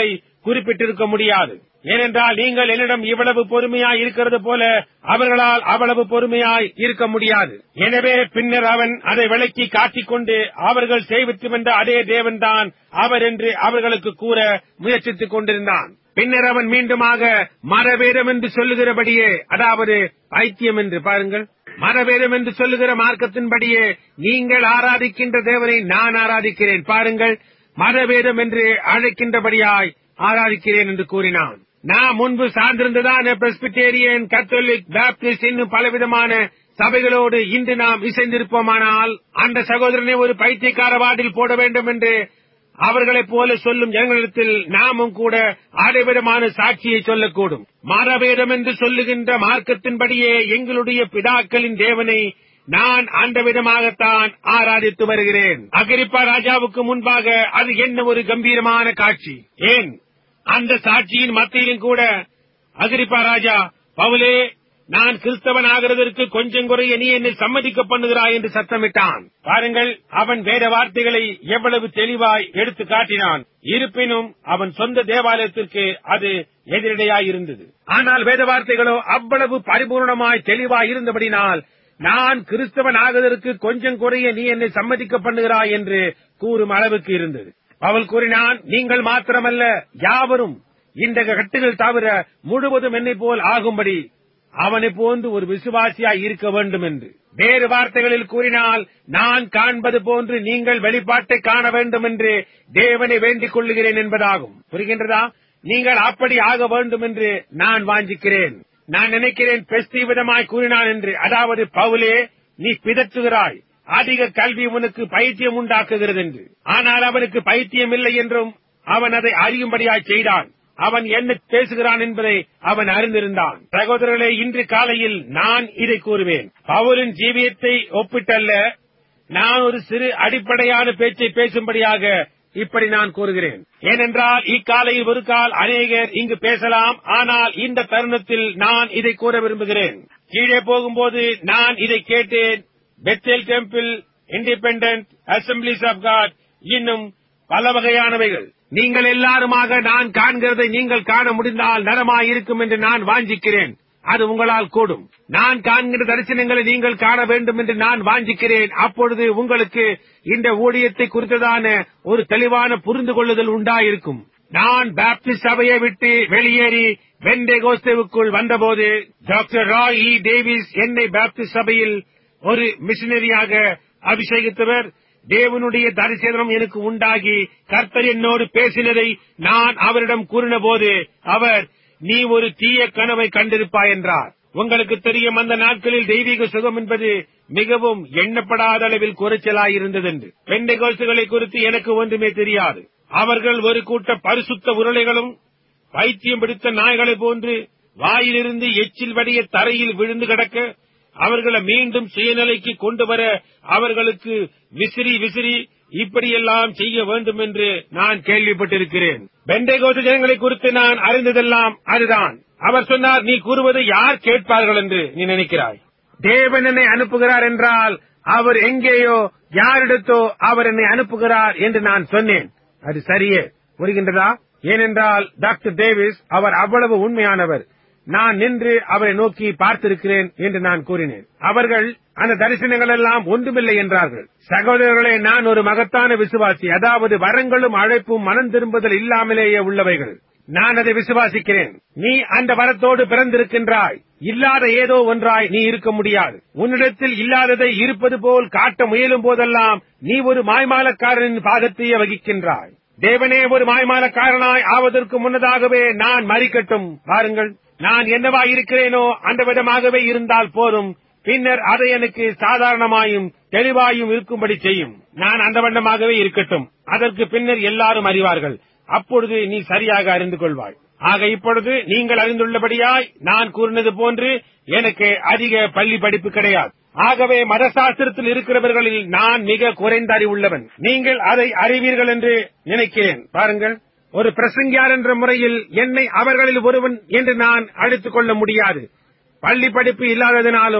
குறிப்பிட்டிருக்க முடியாது ஏனென்றால் நீங்கள் என்னிடம் இவ்வளவு பொறுமையாய் இருக்கிறது போல அவர்களால் அவ்வளவு பொறுமையாய் இருக்க முடியாது எனவே பின்னர் அவன் அதை விளக்கி காட்டிக்கொண்டு அவர்கள் செய்வித்து வந்த அதே தேவன்தான் அவர் என்று அவர்களுக்கு கூற முயற்சித்துக் கொண்டிருந்தான் பின்னர் அவன் மீண்டுமாக மரவேதம் என்று சொல்லுகிறபடியே அதாவது பைத்தியம் என்று பாருங்கள் மரவேதம் என்று சொல்லுகிற மார்க்கத்தின்படியே நீங்கள் ஆராதிக்கின்ற தேவனை நான் ஆராதிக்கிறேன் பாருங்கள் மதவேதம் என்று அழைக்கின்றபடியாய் ஆராதிக்கிறேன் என்று கூறினான் நான் முன்பு சார்ந்திருந்ததான பிரஸ்பிட்டேரியன் கத்தோலிக் பேப்டிஸ்ட் இன்னும் பலவிதமான சபைகளோடு இன்று நாம் இசைந்திருப்போமானால் அந்த சகோதரனை ஒரு பைத்தியக்கார வார்டில் போட வேண்டும் என்று அவர்களைப் போல சொல்லும் ஜனங்களிடத்தில் நாமும் கூட ஆடைவிதமான சாட்சியை சொல்லக்கூடும் மரபேதம் என்று சொல்லுகின்ற மார்க்கத்தின்படியே எங்களுடைய பிதாக்களின் தேவனை நான் அந்த விதமாகத்தான் ஆராதித்து வருகிறேன் அகிரிப்பா ராஜாவுக்கு முன்பாக அது என்ன ஒரு கம்பீரமான காட்சி ஏன் அந்த சாட்சியின் மத்தியிலும் கூட அகிரிப்பா ராஜா பவுலே நான் கிறிஸ்தவன் ஆகிறதற்கு கொஞ்சம் குறைய நீ என்னை சம்மதிக்க பண்ணுகிறாய் என்று சத்தமிட்டான் பாருங்கள் அவன் வேத வார்த்தைகளை எவ்வளவு தெளிவாய் எடுத்து காட்டினான் இருப்பினும் அவன் சொந்த தேவாலயத்திற்கு அது எதிரடையாய் இருந்தது ஆனால் வேத வார்த்தைகளோ அவ்வளவு பரிபூர்ணமாய் தெளிவாய் இருந்தபடினால் நான் கிறிஸ்தவன் ஆகுவதற்கு கொஞ்சம் குறைய நீ என்னை சம்மதிக்க பண்ணுகிறாய் என்று கூறும் அளவுக்கு இருந்தது அவள் கூறினான் நீங்கள் மாத்திரமல்ல யாவரும் இந்த கட்டுகள் தவிர முழுவதும் என்னை போல் ஆகும்படி அவனை போன்று ஒரு விசுவாசியாய் இருக்க வேண்டும் என்று வேறு வார்த்தைகளில் கூறினால் நான் காண்பது போன்று நீங்கள் வெளிப்பாட்டை காண வேண்டும் என்று தேவனை வேண்டிக் கொள்ளுகிறேன் என்பதாகும் புரிகின்றதா நீங்கள் அப்படி ஆக வேண்டும் என்று நான் வாஞ்சிக்கிறேன் நான் நினைக்கிறேன் பெஸ்தி விதமாய் கூறினான் என்று அதாவது பவுலே நீ பிதற்றுகிறாய் அதிக கல்வி உனக்கு பைத்தியம் உண்டாக்குகிறது என்று ஆனால் அவனுக்கு பைத்தியம் இல்லை என்றும் அவன் அதை அறியும்படியாய் செய்தான் அவன் என்ன பேசுகிறான் என்பதை அவன் அறிந்திருந்தான் சகோதரர்களே இன்று காலையில் நான் இதை கூறுவேன் பவுலின் ஜீவியத்தை ஒப்பிட்டல்ல நான் ஒரு சிறு அடிப்படையான பேச்சை பேசும்படியாக இப்படி நான் கூறுகிறேன் ஏனென்றால் இக்காலையில் ஒரு கால் அநேகர் இங்கு பேசலாம் ஆனால் இந்த தருணத்தில் நான் இதை கூற விரும்புகிறேன் கீழே போகும்போது நான் இதை கேட்டேன் Bethel temple independent assemblies of God இன்னும் பல வகையானவைகள் நீங்கள் எல்லாருமாக நான் காண்கிறதை நீங்கள் காண முடிந்தால் நலமாய் இருக்கும் என்று நான் வாஞ்சிக்கிறேன் அது உங்களால் கூடும் நான் காண்கிற தரிசனங்களை நீங்கள் காண வேண்டும் என்று நான் வாஞ்சிக்கிறேன் அப்பொழுது உங்களுக்கு இந்த ஊழியத்தை குறித்ததான ஒரு தெளிவான புரிந்து கொள்ளுதல் உண்டாயிருக்கும் நான் பாப்டிஸ்ட் சபையை விட்டு வெளியேறி வெண்டே கோஸ்தேவுக்குள் வந்தபோது டாக்டர் ராய் இ டேவிஸ் என்னை பாப்டிஸ்ட் சபையில் ஒரு மிஷனரியாக அபிஷேகித்தவர் தேவனுடைய தரிசனம் எனக்கு உண்டாகி கர்த்தர் என்னோடு பேசினதை நான் அவரிடம் கூறினபோது அவர் நீ ஒரு தீய கனவை கண்டிருப்பாய் என்றார் உங்களுக்கு தெரியும் அந்த நாட்களில் தெய்வீக சுகம் என்பது மிகவும் எண்ணப்படாத அளவில் குறைச்சலாயிருந்தது என்று பெண்டைகோசுகளை குறித்து எனக்கு ஒன்றுமே தெரியாது அவர்கள் ஒரு கூட்ட பரிசுத்த உருளைகளும் பைத்தியம் பிடித்த நாய்களைப் போன்று வாயிலிருந்து எச்சில் வடிய தரையில் விழுந்து கிடக்க அவர்களை மீண்டும் சுயநிலைக்கு கொண்டு வர அவர்களுக்கு விசிறி விசிறி இப்படியெல்லாம் செய்ய வேண்டும் என்று நான் கேள்விப்பட்டிருக்கிறேன் பெண்டைகோச ஜனங்களை குறித்து நான் அறிந்ததெல்லாம் அதுதான் அவர் சொன்னார் நீ கூறுவது யார் கேட்பார்கள் என்று நீ நினைக்கிறாய் தேவன் என்னை அனுப்புகிறார் என்றால் அவர் எங்கேயோ யாரிடத்தோ அவர் என்னை அனுப்புகிறார் என்று நான் சொன்னேன் அது சரியே புரிகின்றதா ஏனென்றால் டாக்டர் டேவிஸ் அவர் அவ்வளவு உண்மையானவர் நான் நின்று அவரை நோக்கி பார்த்திருக்கிறேன் என்று நான் கூறினேன் அவர்கள் அந்த தரிசனங்கள் எல்லாம் ஒன்றுமில்லை என்றார்கள் சகோதரர்களே நான் ஒரு மகத்தான விசுவாசி அதாவது வரங்களும் அழைப்பும் மனம் திரும்புதல் இல்லாமலேயே உள்ளவைகள் நான் அதை விசுவாசிக்கிறேன் நீ அந்த வரத்தோடு பிறந்திருக்கின்றாய் இல்லாத ஏதோ ஒன்றாய் நீ இருக்க முடியாது உன்னிடத்தில் இல்லாததை இருப்பது போல் காட்ட முயலும் போதெல்லாம் நீ ஒரு மாய்மாலக்காரனின் பாகத்தையே வகிக்கின்றாய் தேவனே ஒரு மாய்மாலக்காரனாய் ஆவதற்கு முன்னதாகவே நான் மறிக்கட்டும் பாருங்கள் நான் என்னவா இருக்கிறேனோ அந்த விதமாகவே இருந்தால் போதும் பின்னர் அதை எனக்கு சாதாரணமாயும் தெளிவாயும் இருக்கும்படி செய்யும் நான் அந்த வண்ணமாகவே இருக்கட்டும் அதற்கு பின்னர் எல்லாரும் அறிவார்கள் அப்பொழுது நீ சரியாக அறிந்து கொள்வாய் ஆக இப்பொழுது நீங்கள் அறிந்துள்ளபடியாய் நான் கூறினது போன்று எனக்கு அதிக பள்ளி படிப்பு கிடையாது ஆகவே மதசாஸ்திரத்தில் இருக்கிறவர்களில் நான் மிக குறைந்த அறிவுள்ளவன் நீங்கள் அதை அறிவீர்கள் என்று நினைக்கிறேன் பாருங்கள் ஒரு பிரசங்கியார் என்ற முறையில் என்னை அவர்களில் ஒருவன் என்று நான் அழைத்துக் கொள்ள முடியாது பள்ளி படிப்பு இல்லாததினாலும்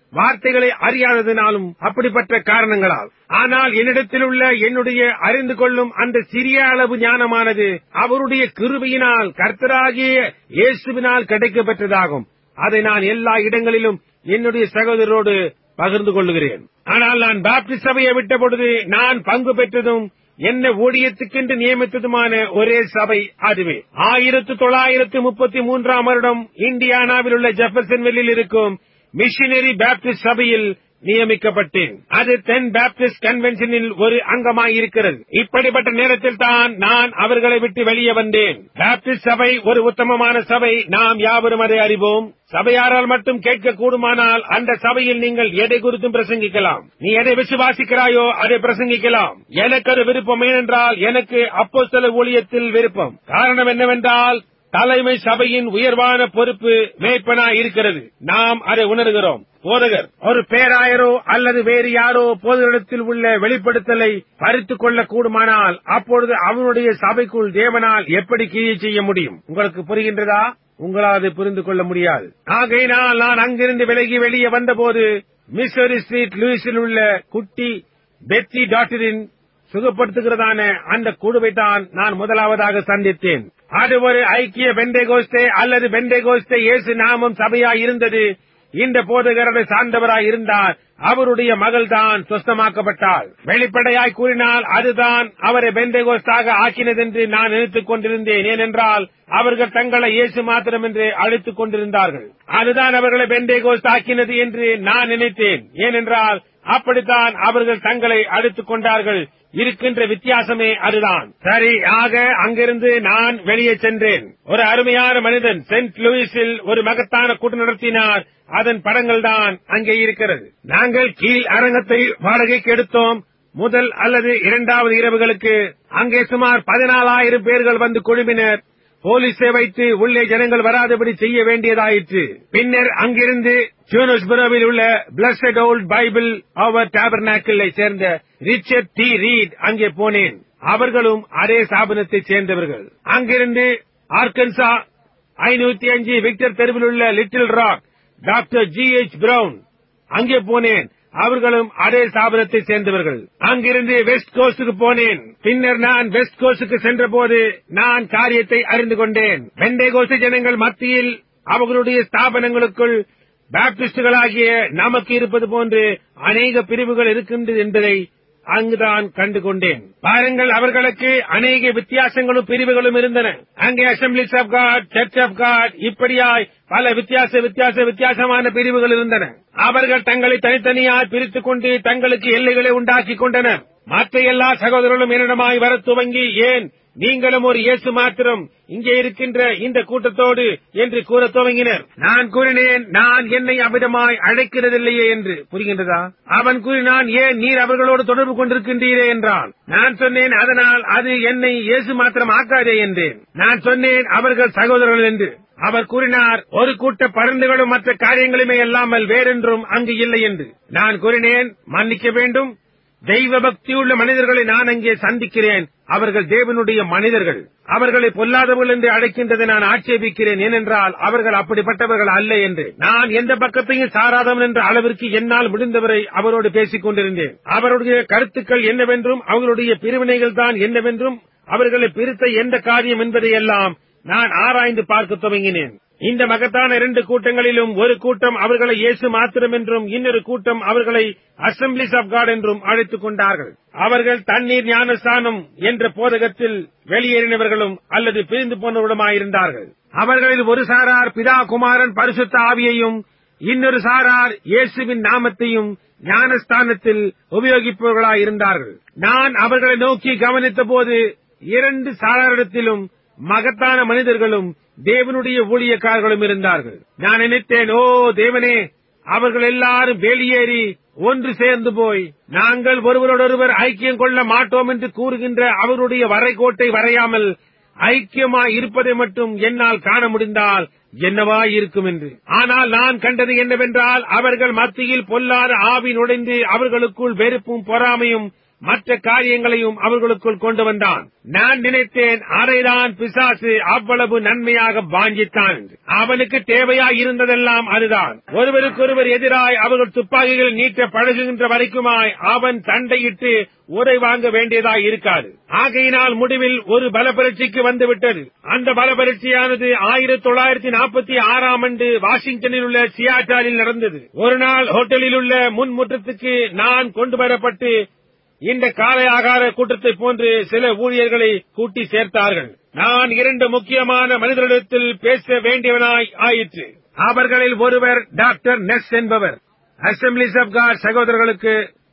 வார்த்தைகளை அறியாததினாலும் அப்படிப்பட்ட காரணங்களால் ஆனால் என்னிடத்தில் உள்ள என்னுடைய அறிந்து கொள்ளும் அந்த சிறிய அளவு ஞானமானது அவருடைய கிருபையினால் கர்த்தராகிய இயேசுவினால் கிடைக்கப்பெற்றதாகும் அதை நான் எல்லா இடங்களிலும் என்னுடைய சகோதரரோடு பகிர்ந்து கொள்ளுகிறேன் ஆனால் நான் பாப்டிஸ்ட் சபையை விட்ட பொழுது நான் பங்கு பெற்றதும் என்ன ஊழியத்துக்கென்று நியமித்ததுமான ஒரே சபை அதுவே ஆயிரத்து தொள்ளாயிரத்து முப்பத்தி மூன்றாம் வருடம் இந்தியானாவில் உள்ள ஜெஃபர்சன்வெல்லில் இருக்கும் மிஷனரி பாப்டிஸ்ட் சபையில் நியமிக்கப்பட்டேன் அது தென் பாப்டிஸ்ட் கன்வென்ஷனில் ஒரு அங்கமாய் இருக்கிறது இப்படிப்பட்ட நேரத்தில் தான் நான் அவர்களை விட்டு வெளியே வந்தேன் பாப்டிஸ்ட் சபை ஒரு உத்தமமான சபை நாம் யாவரும் அதை அறிவோம் சபையாரால் மட்டும் கேட்க கூடுமானால் அந்த சபையில் நீங்கள் எதை குறித்தும் பிரசங்கிக்கலாம் நீ எதை விசுவாசிக்கிறாயோ அதை பிரசங்கிக்கலாம் எனக்கு அது விருப்பம் ஏனென்றால் எனக்கு அப்போஸ்தல ஊழியத்தில் விருப்பம் காரணம் என்னவென்றால் தலைமை சபையின் உயர்வான பொறுப்பு மேய்ப்பனாய் இருக்கிறது நாம் அதை உணர்கிறோம் போதகர் ஒரு பேராயரோ அல்லது வேறு யாரோ போதகரிடத்தில் உள்ள வெளிப்படுத்தலை பறித்துக் கொள்ள கூடுமானால் அப்பொழுது அவனுடைய சபைக்குள் தேவனால் எப்படி கீழே செய்ய முடியும் உங்களுக்கு புரிகின்றதா உங்களால் அதை புரிந்து கொள்ள முடியாது ஆகையினால் நான் அங்கிருந்து விலகி வெளியே வந்தபோது மிஸ்ஸரி ஸ்ட்ரீட் லூயிஸில் உள்ள குட்டி பெத்தி டாக்டரின் சுகப்படுத்துகிறதான அந்த குழுவை தான் நான் முதலாவதாக சந்தித்தேன் அது ஒரு ஐக்கிய பெண்டேகோஸ்தே அல்லது பெண்டேகோஸ்தே இயேசு நாமம் சபையாய் இருந்தது இந்த போதகரரை சார்ந்தவராய் இருந்தார் அவருடைய மகள் தான் சொஸ்தமாக்கப்பட்டாள் வெளிப்படையாய் கூறினால் அதுதான் அவரை பெண்டேகோஸ்தாக ஆக்கினதென்று நான் நினைத்துக் கொண்டிருந்தேன் ஏனென்றால் அவர்கள் தங்களை இயேசு மாத்திரம் என்று அழைத்துக் கொண்டிருந்தார்கள் அதுதான் அவர்களை பெண்டேகோஸ்த் ஆக்கினது என்று நான் நினைத்தேன் ஏனென்றால் அப்படித்தான் அவர்கள் தங்களை அழைத்துக் கொண்டார்கள் இருக்கின்ற வித்தியாசமே அதுதான் சரி ஆக அங்கிருந்து நான் வெளியே சென்றேன் ஒரு அருமையான மனிதன் சென்ட் லூயிஸில் ஒரு மகத்தான கூட்டம் நடத்தினார் அதன் படங்கள் தான் அங்கே இருக்கிறது நாங்கள் கீழ் அரங்கத்தை வாடகைக்கு எடுத்தோம் முதல் அல்லது இரண்டாவது இரவுகளுக்கு அங்கே சுமார் பதினாலாயிரம் பேர்கள் வந்து குழுமினர் போலீஸை வைத்து உள்ளே ஜனங்கள் வராதபடி செய்ய வேண்டியதாயிற்று பின்னர் அங்கிருந்து ஜூனஸ்புரோவில் உள்ள பிளஸட் ஓல்ட் பைபிள் அவர் டேபர்நாக்கிளை சேர்ந்த ரிச்சர்ட் டி ரீட் அங்கே போனேன் அவர்களும் அதே ஸ்தாபனத்தைச் சேர்ந்தவர்கள் அங்கிருந்து ஆர்கன்சா ஐநூத்தி அஞ்சு விக்டர் தெருவில் உள்ள Little Rock doctor G H Brown அங்கே போனேன் அவர்களும் அதே ஸ்தாபனத்தை சேர்ந்தவர்கள் அங்கிருந்து வெஸ்ட் கோஸ்டுக்கு போனேன் பின்னர் நான் வெஸ்ட் கோஸ்டுக்கு சென்றபோது நான் காரியத்தை அறிந்து கொண்டேன் வெண்டை கோஸ்து ஜனங்கள் மத்தியில் அவர்களுடைய ஸ்தாபனங்களுக்குள் பாப்டிஸ்டுகளாகிய நமக்கு இருப்பது போன்று அநேக பிரிவுகள் இருக்கின்றது என்பதை அங்குதான் கண்டு கொண்டேன் பாருங்கள் அவர்களுக்கு அநேக வித்தியாசங்களும் பிரிவுகளும் இருந்தன அங்கே assemblies of God church of God இப்படியாய் பல வித்தியாச வித்தியாச வித்தியாசமான பிரிவுகள் இருந்தன அவர்கள் தங்களை தனித்தனியாய் பிரித்துக் கொண்டு தங்களுக்கு எல்லைகளை உண்டாக்கிக் கொண்டனர் மற்ற எல்லா சகோதரர்களும் என்னிடமாய் வர துவங்கி ஏன் நீங்களும் ஒரு இயேசு மாத்திரம் இங்கே இருக்கின்ற இந்த கூட்டத்தோடு என்று கூற துவங்கினர் நான் கூறினேன் நான் என்னை அமிதமாய் அழைக்கிறதில்லையே என்று புரிகின்றதா அவன் கூறினான் ஏன் நீர் அவர்களோடு தொடர்பு கொண்டிருக்கின்றீரே என்றான் நான் சொன்னேன் அதனால் அது என்னை இயேசு மாத்திரம் ஆக்காதே என்றேன் நான் சொன்னேன் அவர்கள் சகோதரர்கள் என்று அவர் கூறினார் ஒரு கூட்ட பருந்துகளும் மற்ற காரியங்களுமே அல்லாமல் வேறென்றும் அங்கு இல்லை என்று நான் கூறினேன் மன்னிக்க வேண்டும் தெய்வ பக்தியுள்ள மனிதர்களை நான் அங்கே சந்திக்கிறேன் அவர்கள் தேவனுடைய மனிதர்கள் அவர்களை பொல்லாதவர்கள் என்று அழைக்கின்றதை நான் ஆட்சேபிக்கிறேன் ஏனென்றால் அவர்கள் அப்படிப்பட்டவர்கள் அல்ல என்று நான் எந்த பக்கத்தையும் சாராதவன் என்ற அளவிற்கு என்னால் முடிந்தவரை அவரோடு பேசிக் கொண்டிருந்தேன் அவருடைய கருத்துக்கள் என்னவென்றும் அவர்களுடைய பிரிவினைகள் தான் என்னவென்றும் அவர்களை பிரித்த எந்த காரியம் என்பதையெல்லாம் நான் ஆராய்ந்து பார்க்க துவங்கினேன் இந்த மகத்தான இரண்டு கூட்டங்களிலும் ஒரு கூட்டம் அவர்களை இயேசு மாத்திரம் என்றும் இன்னொரு கூட்டம் அவர்களை அசம்பிளிஸ் ஆஃப் காட் என்றும் அழைத்துக் கொண்டார்கள் அவர்கள் தண்ணீர் ஞானஸ்தானம் என்ற போதகத்தில் வெளியேறினவர்களும் அல்லது பிரிந்து போனவர்களுமாயிருந்தார்கள் அவர்களில் ஒரு சாரார் பிதா குமாரன் பரிசுத்த ஆவியையும் இன்னொரு சாரார் இயேசுவின் நாமத்தையும் ஞானஸ்தானத்தில் உபயோகிப்பவர்களாயிருந்தார்கள் நான் அவர்களை நோக்கி கவனித்த போது இரண்டு சாராரிடத்திலும் மகத்தான மனிதர்களும் தேவனுடைய ஊழியக்காரர்களும் இருந்தார்கள் நான் நினைத்தேன் ஓ தேவனே அவர்கள் எல்லாரும் வெளியேறி ஒன்று சேர்ந்து போய் நாங்கள் ஒருவரோடொருவர் ஐக்கியம் கொள்ள மாட்டோம் என்று கூறுகின்ற அவருடைய வரைகோட்டை வரையாமல் ஐக்கியமாய் இருப்பதை மட்டும் என்னால் காண முடிந்தால் என்னவாய் இருக்கும் என்று ஆனால் நான் கண்டது என்னவென்றால் அவர்கள் மத்தியில் பொல்லாத ஆவி நுழைந்து அவர்களுக்குள் வெறுப்பும் பொறாமையும் மற்ற காரியங்களையும் அவர்களுக்குள் கொண்டு வந்தான் நான் நினைத்தேன் அதைதான் பிசாசு அவ்வளவு நன்மையாக வாஞ்சித்தான் என்று. அவனுக்கு தேவையாய் இருந்ததெல்லாம் அதுதான் ஒருவருக்கொருவர் எதிராய் அவர்கள் துப்பாக்கிகள் நீட்ட பழகுகின்ற வரைக்குமாய் அவன் சண்டையிட்டு உரை வாங்க வேண்டியதாய் இருக்காது ஆகையினால் முடிவில் ஒரு பலப்பரட்சிக்கு வந்துவிட்டது அந்த பலப்பரட்சியானது ஆயிரத்தி தொள்ளாயிரத்தி நாற்பத்தி ஆறாம் ஆண்டு வாஷிங்டனில் உள்ள சியாட்டாலில் நடந்தது ஒரு நாள் ஹோட்டலில் உள்ள முன்முற்றத்துக்கு நான் கொண்டு வரப்பட்டு இந்த காலை ஆகார கூட்டத்தை போன்று சில ஊழியர்களை கூட்டி சேர்த்தார்கள் நான் இரண்டு முக்கியமான மனிதர்களிடத்தில் பேச வேண்டியவனாய் ஆயிற்று அவர்களில் ஒருவர் டாக்டர் நெஸ் என்பவர் அசம்பிளிஸ் ஆஃப் காட் சகோதரர்களுக்கு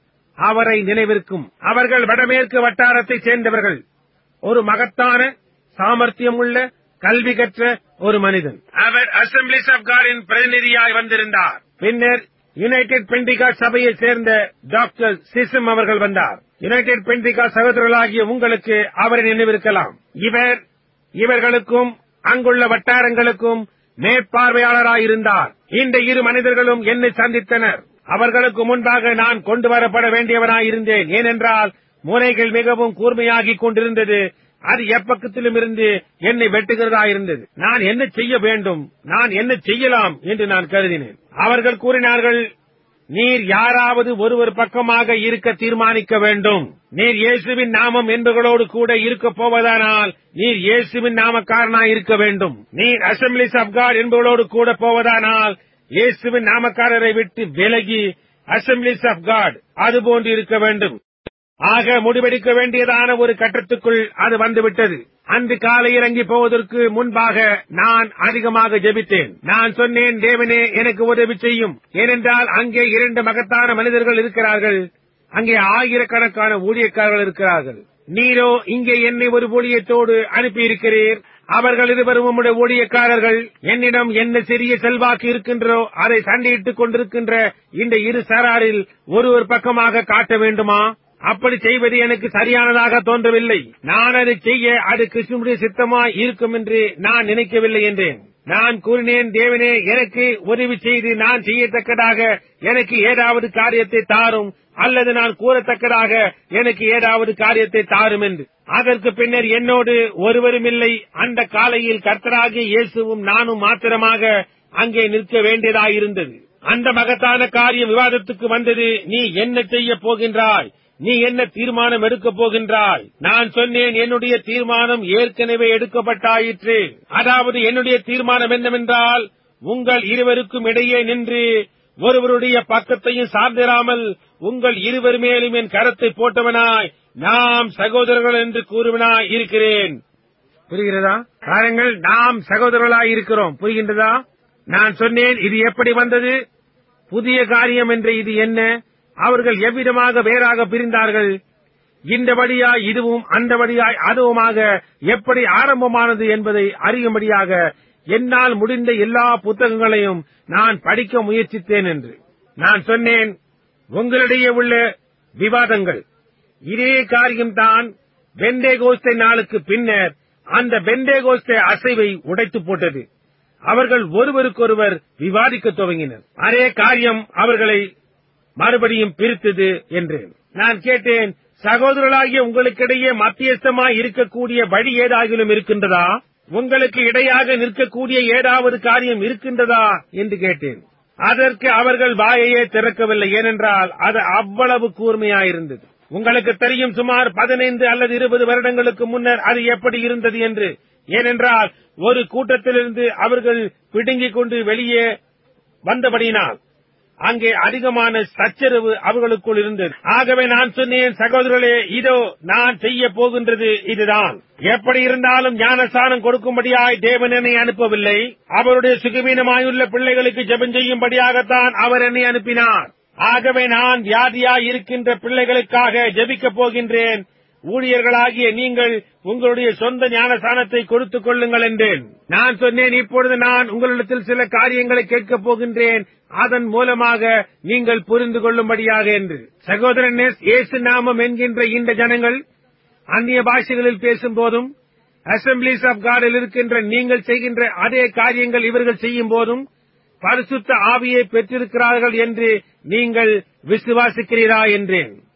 அவரை நினைவிருக்கும் அவர்கள் வடமேற்கு வட்டாரத்தைச் சேர்ந்தவர்கள் ஒரு மகத்தான சாமர்த்தியம் உள்ள கல்வி கற்ற ஒரு மனிதன் அவர் அசம்பிளிஸ் ஆஃப் காடின் பிரதிநிதியாய் வந்திருந்தார் பின்னர் யுனைடெட் பெண்டிகா சபையைச் சேர்ந்த டாக்டர் சிசம் அவர்கள் வந்தார் யுனைடெட் பெண்டிகா சகோதரர்களாகிய உங்களுக்கு அவரை நினைவிருக்கலாம் இவர் இவர்களுக்கும் அங்குள்ள வட்டாரங்களுக்கும் மேற்பார்வையாளராயிருந்தார் இந்த இரு மனிதர்களும் என்னை சந்தித்தனர் அவர்களுக்கு முன்பாக நான் கொண்டு வரப்பட வேண்டியவனாயிருந்தேன் ஏனென்றால் முனைகள் மிகவும் கூர்மையாகிக் கொண்டிருந்தது அது எப்பக்கத்திலும் இருந்து என்னை வெட்டுகிறதாயிருந்தது நான் என்ன செய்ய வேண்டும் நான் என்ன செய்யலாம் என்று நான் கருதினேன் அவர்கள் கூறினார்கள் நீர் யாராவது ஒருவர் பக்கமாக இருக்க தீர்மானிக்க வேண்டும் நீர் இயேசுவின் நாமம் என்பவர்களோடு கூட இருக்க போவதானால் நீர் இயேசுவின் நாமக்காரனாய் இருக்க வேண்டும் நீர் அசம்பிளிஸ் ஆஃப் காட் என்பவர்களோடு கூட போவதானால் இயேசுவின் நாமக்காரரை விட்டு விலகி அசம்பிளிஸ் ஆஃப் காட் அதுபோன்று இருக்க வேண்டும் ஆக முடிவெடுக்க வேண்டியதான ஒரு கட்டத்துக்குள் அது வந்துவிட்டது அன்று காலை இறங்கி போவதற்கு முன்பாக நான் அதிகமாக ஜெபித்தேன் நான் சொன்னேன் தேவனே எனக்கு உதவி செய்யும் ஏனென்றால் அங்கே இரண்டு மகத்தான மனிதர்கள் இருக்கிறார்கள் அங்கே ஆயிரக்கணக்கான ஊழியக்காரர்கள் இருக்கிறார்கள் நீரோ இங்கே என்னை ஒரு ஊழியத்தோடு அனுப்பியிருக்கிறீர் அவர்கள் இருவரும் உம்முடைய ஊழியக்காரர்கள் என்னிடம் என்ன சிறிய செல்வாக்கு இருக்கின்றோ அதை சண்டையிட்டுக் கொண்டிருக்கின்ற இந்த இரு சாராரில் ஒருவர் பக்கமாக காட்ட வேண்டுமா அப்படி செய்வது எனக்கு சரியானதாக தோன்றவில்லை நான் அதை செய்ய அது கிருஷ்ணனுடைய சித்தமாய் இருக்கும் என்று நான் நினைக்கவில்லை என்றேன் நான் கூறினேன் தேவனே எனக்கு உதவி செய்து நான் செய்யத்தக்கதாக எனக்கு ஏதாவது காரியத்தை தாரும் அல்லது நான் கூறத்தக்கதாக எனக்கு ஏதாவது காரியத்தை தாரும் என்று அதற்கு பின்னர் என்னோடு ஒருவரும் இல்லை அந்த காலையில் கர்த்தராகிய இயேசுவும் நானும் மாத்திரமாக அங்கே நிற்க வேண்டியதாயிருந்தது அந்த மகத்தான காரியம் விவாதத்துக்கு வந்தது நீ என்ன செய்ய போகின்றாய் நீ என்ன தீர்மானம் எடுக்கப் போகின்றாய் நான் சொன்னேன் என்னுடைய தீர்மானம் ஏற்கனவே எடுக்கப்பட்டாயிற்று அதாவது என்னுடைய தீர்மானம் என்னவென்றால் உங்கள் இருவருக்கும் இடையே நின்று ஒருவருடைய பக்கத்தையும் சார்ந்திராமல் உங்கள் இருவர் மேலும் என் கரத்தை போட்டவனாய் நாம் சகோதரர்கள் என்று கூறுவனாய் இருக்கிறேன் புரிகிறதா பாருங்கள் நாம் சகோதரர்களாய் இருக்கிறோம் புரிகின்றதா நான் சொன்னேன் இது எப்படி வந்தது புதிய காரியம் என்ற இது என்ன அவர்கள் எவ்விதமாக வேறாக பிரிந்தார்கள் இந்த வழியாய் இதுவும் அந்த வழியாய் அதுவுமாக எப்படி ஆரம்பமானது என்பதை அறியும்படியாக என்னால் முடிந்த எல்லா புத்தகங்களையும் நான் படிக்க முயற்சித்தேன் என்று நான் சொன்னேன் உங்களிடையே உள்ள விவாதங்கள் இதே காரியம்தான் பெண்டேகோஸ்தே நாளுக்கு பின்னர் அந்த பெண்டேகோஸ்தே அசைவை உடைத்து போட்டது அவர்கள் ஒருவருக்கொருவர் விவாதிக்க துவங்கினர் அதே காரியம் அவர்களை மறுபடியும் பிரித்தது என்றேன் நான் கேட்டேன் சகோதரர்களாகிய உங்களுக்கிடையே மத்தியஸ்தமாய் இருக்கக்கூடிய வழி ஏதாகிலும் இருக்கின்றதா உங்களுக்கு இடையாக நிற்கக்கூடிய ஏதாவது காரியம் இருக்கின்றதா என்று கேட்டேன் அதற்கு அவர்கள் வாயையே திறக்கவில்லை ஏனென்றால் அது அவ்வளவு கூர்மையாயிருந்தது உங்களுக்கு தெரியும் சுமார் பதினைந்து அல்லது இருபது வருடங்களுக்கு முன்னர் அது எப்படி இருந்தது என்று ஏனென்றால் ஒரு கூட்டத்திலிருந்து அவர்கள் பிடுங்கிக் கொண்டு வெளியே வந்தபடியினால் அங்கே அதிகமான சச்சரவு அவர்களுக்குள் இருந்தது ஆகவே நான் சொன்னேன் சகோதரர்களே இதோ நான் செய்ய போகின்றது இதுதான் எப்படி இருந்தாலும் ஞானஸ்தானம் கொடுக்கும்படியாய் தேவன் என்னை அனுப்பவில்லை அவருடைய சுகவீனமாயுள்ள பிள்ளைகளுக்கு ஜெபம் செய்யும்படியாகத்தான் அவர் என்னை அனுப்பினார் ஆகவே நான் வியாதியாய் இருக்கின்ற பிள்ளைகளுக்காக ஜெபிக்கப் போகின்றேன் ஊழியர்களாகிய நீங்கள் உங்களுடைய சொந்த ஞானஸ்தானத்தை கொடுத்துக் கொள்ளுங்கள் என்றேன் நான் சொன்னேன் இப்பொழுது நான் உங்களிடத்தில் சில காரியங்களை கேட்கப் போகின்றேன் அதன் மூலமாக நீங்கள் புரிந்து கொள்ளும்படியாக என்று சகோதரன் இயேசு நாமம் என்கின்ற இந்த ஜனங்கள் அந்நிய பாஷைகளில் பேசும் போதும் அசம்பிளிஸ் ஆஃப் காடில் இருக்கின்ற நீங்கள் செய்கின்ற அதே காரியங்கள் இவர்கள் செய்யும் போதும் பரிசுத்த ஆவியை பெற்றிருக்கிறார்கள் என்று நீங்கள் விசுவாசிக்கிறீரா என்றேன்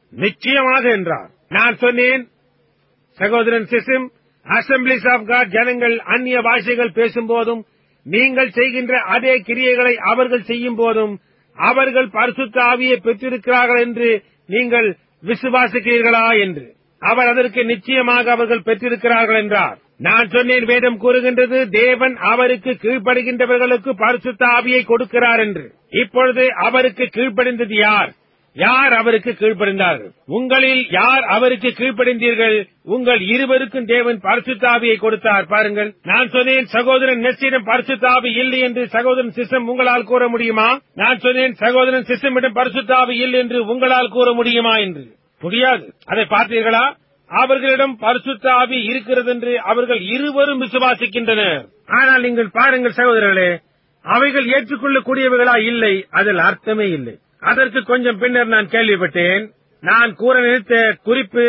நிச்சயமாக என்றார் நான் சொன்னேன் சகோதரன் சிசிம் அசம்பிளிஸ் ஆஃப் காட் ஜனங்கள் அந்நிய பாஷைகள் பேசும்போதும் நீங்கள் செய்கின்ற அதே கிரியைகளை அவர்கள் செய்யும் போதும் அவர்கள் பரிசுத்த ஆவியை பெற்றிருக்கிறார்கள் என்று நீங்கள் விசுவாசிக்கிறீர்களா என்று அவர் அதற்கு நிச்சயமாக அவர்கள் பெற்றிருக்கிறார்கள் என்றார் நான் சொன்னேன் வேதம் கூறுகின்றது தேவன் அவருக்கு கீழ்ப்படுகின்றவர்களுக்கு பரிசுத்த ஆவியை கொடுக்கிறார் என்று இப்பொழுது அவருக்கு கீழ்ப்படிந்தது யார் யார் அவருக்கு கீழ்ப்படிந்தார்கள் உங்களில் யார் அவருக்கு கீழ்ப்படிந்தீர்கள் உங்கள் இருவருக்கும் தேவன் பரிசுத்தாவியை கொடுத்தார் பாருங்கள் நான் சொன்னேன் சகோதரன் நெஸ்ஸிடம் பரிசுத்தாவி இல்லை என்று சகோதரன் சிசம் உங்களால் கூற முடியுமா நான் சொன்னேன் சகோதரன் சிசமிடம் பரிசுத்தாவி இல்லை என்று உங்களால் கூற முடியுமா என்று முடியாது அதை பார்த்தீர்களா அவர்களிடம் பரிசுத்த ஆவி இருக்கிறது என்று அவர்கள் இருவரும் விசுவாசிக்கின்றனர் ஆனால் நீங்கள் பாருங்கள் சகோதரர்களே அவைகள் ஏற்றுக்கொள்ளக்கூடியவைகளா இல்லை அதில் அர்த்தமே இல்லை அதற்கு கொஞ்சம் பின்னர் நான் கேள்விப்பட்டேன் நான் கூற நினைத்த குறிப்பு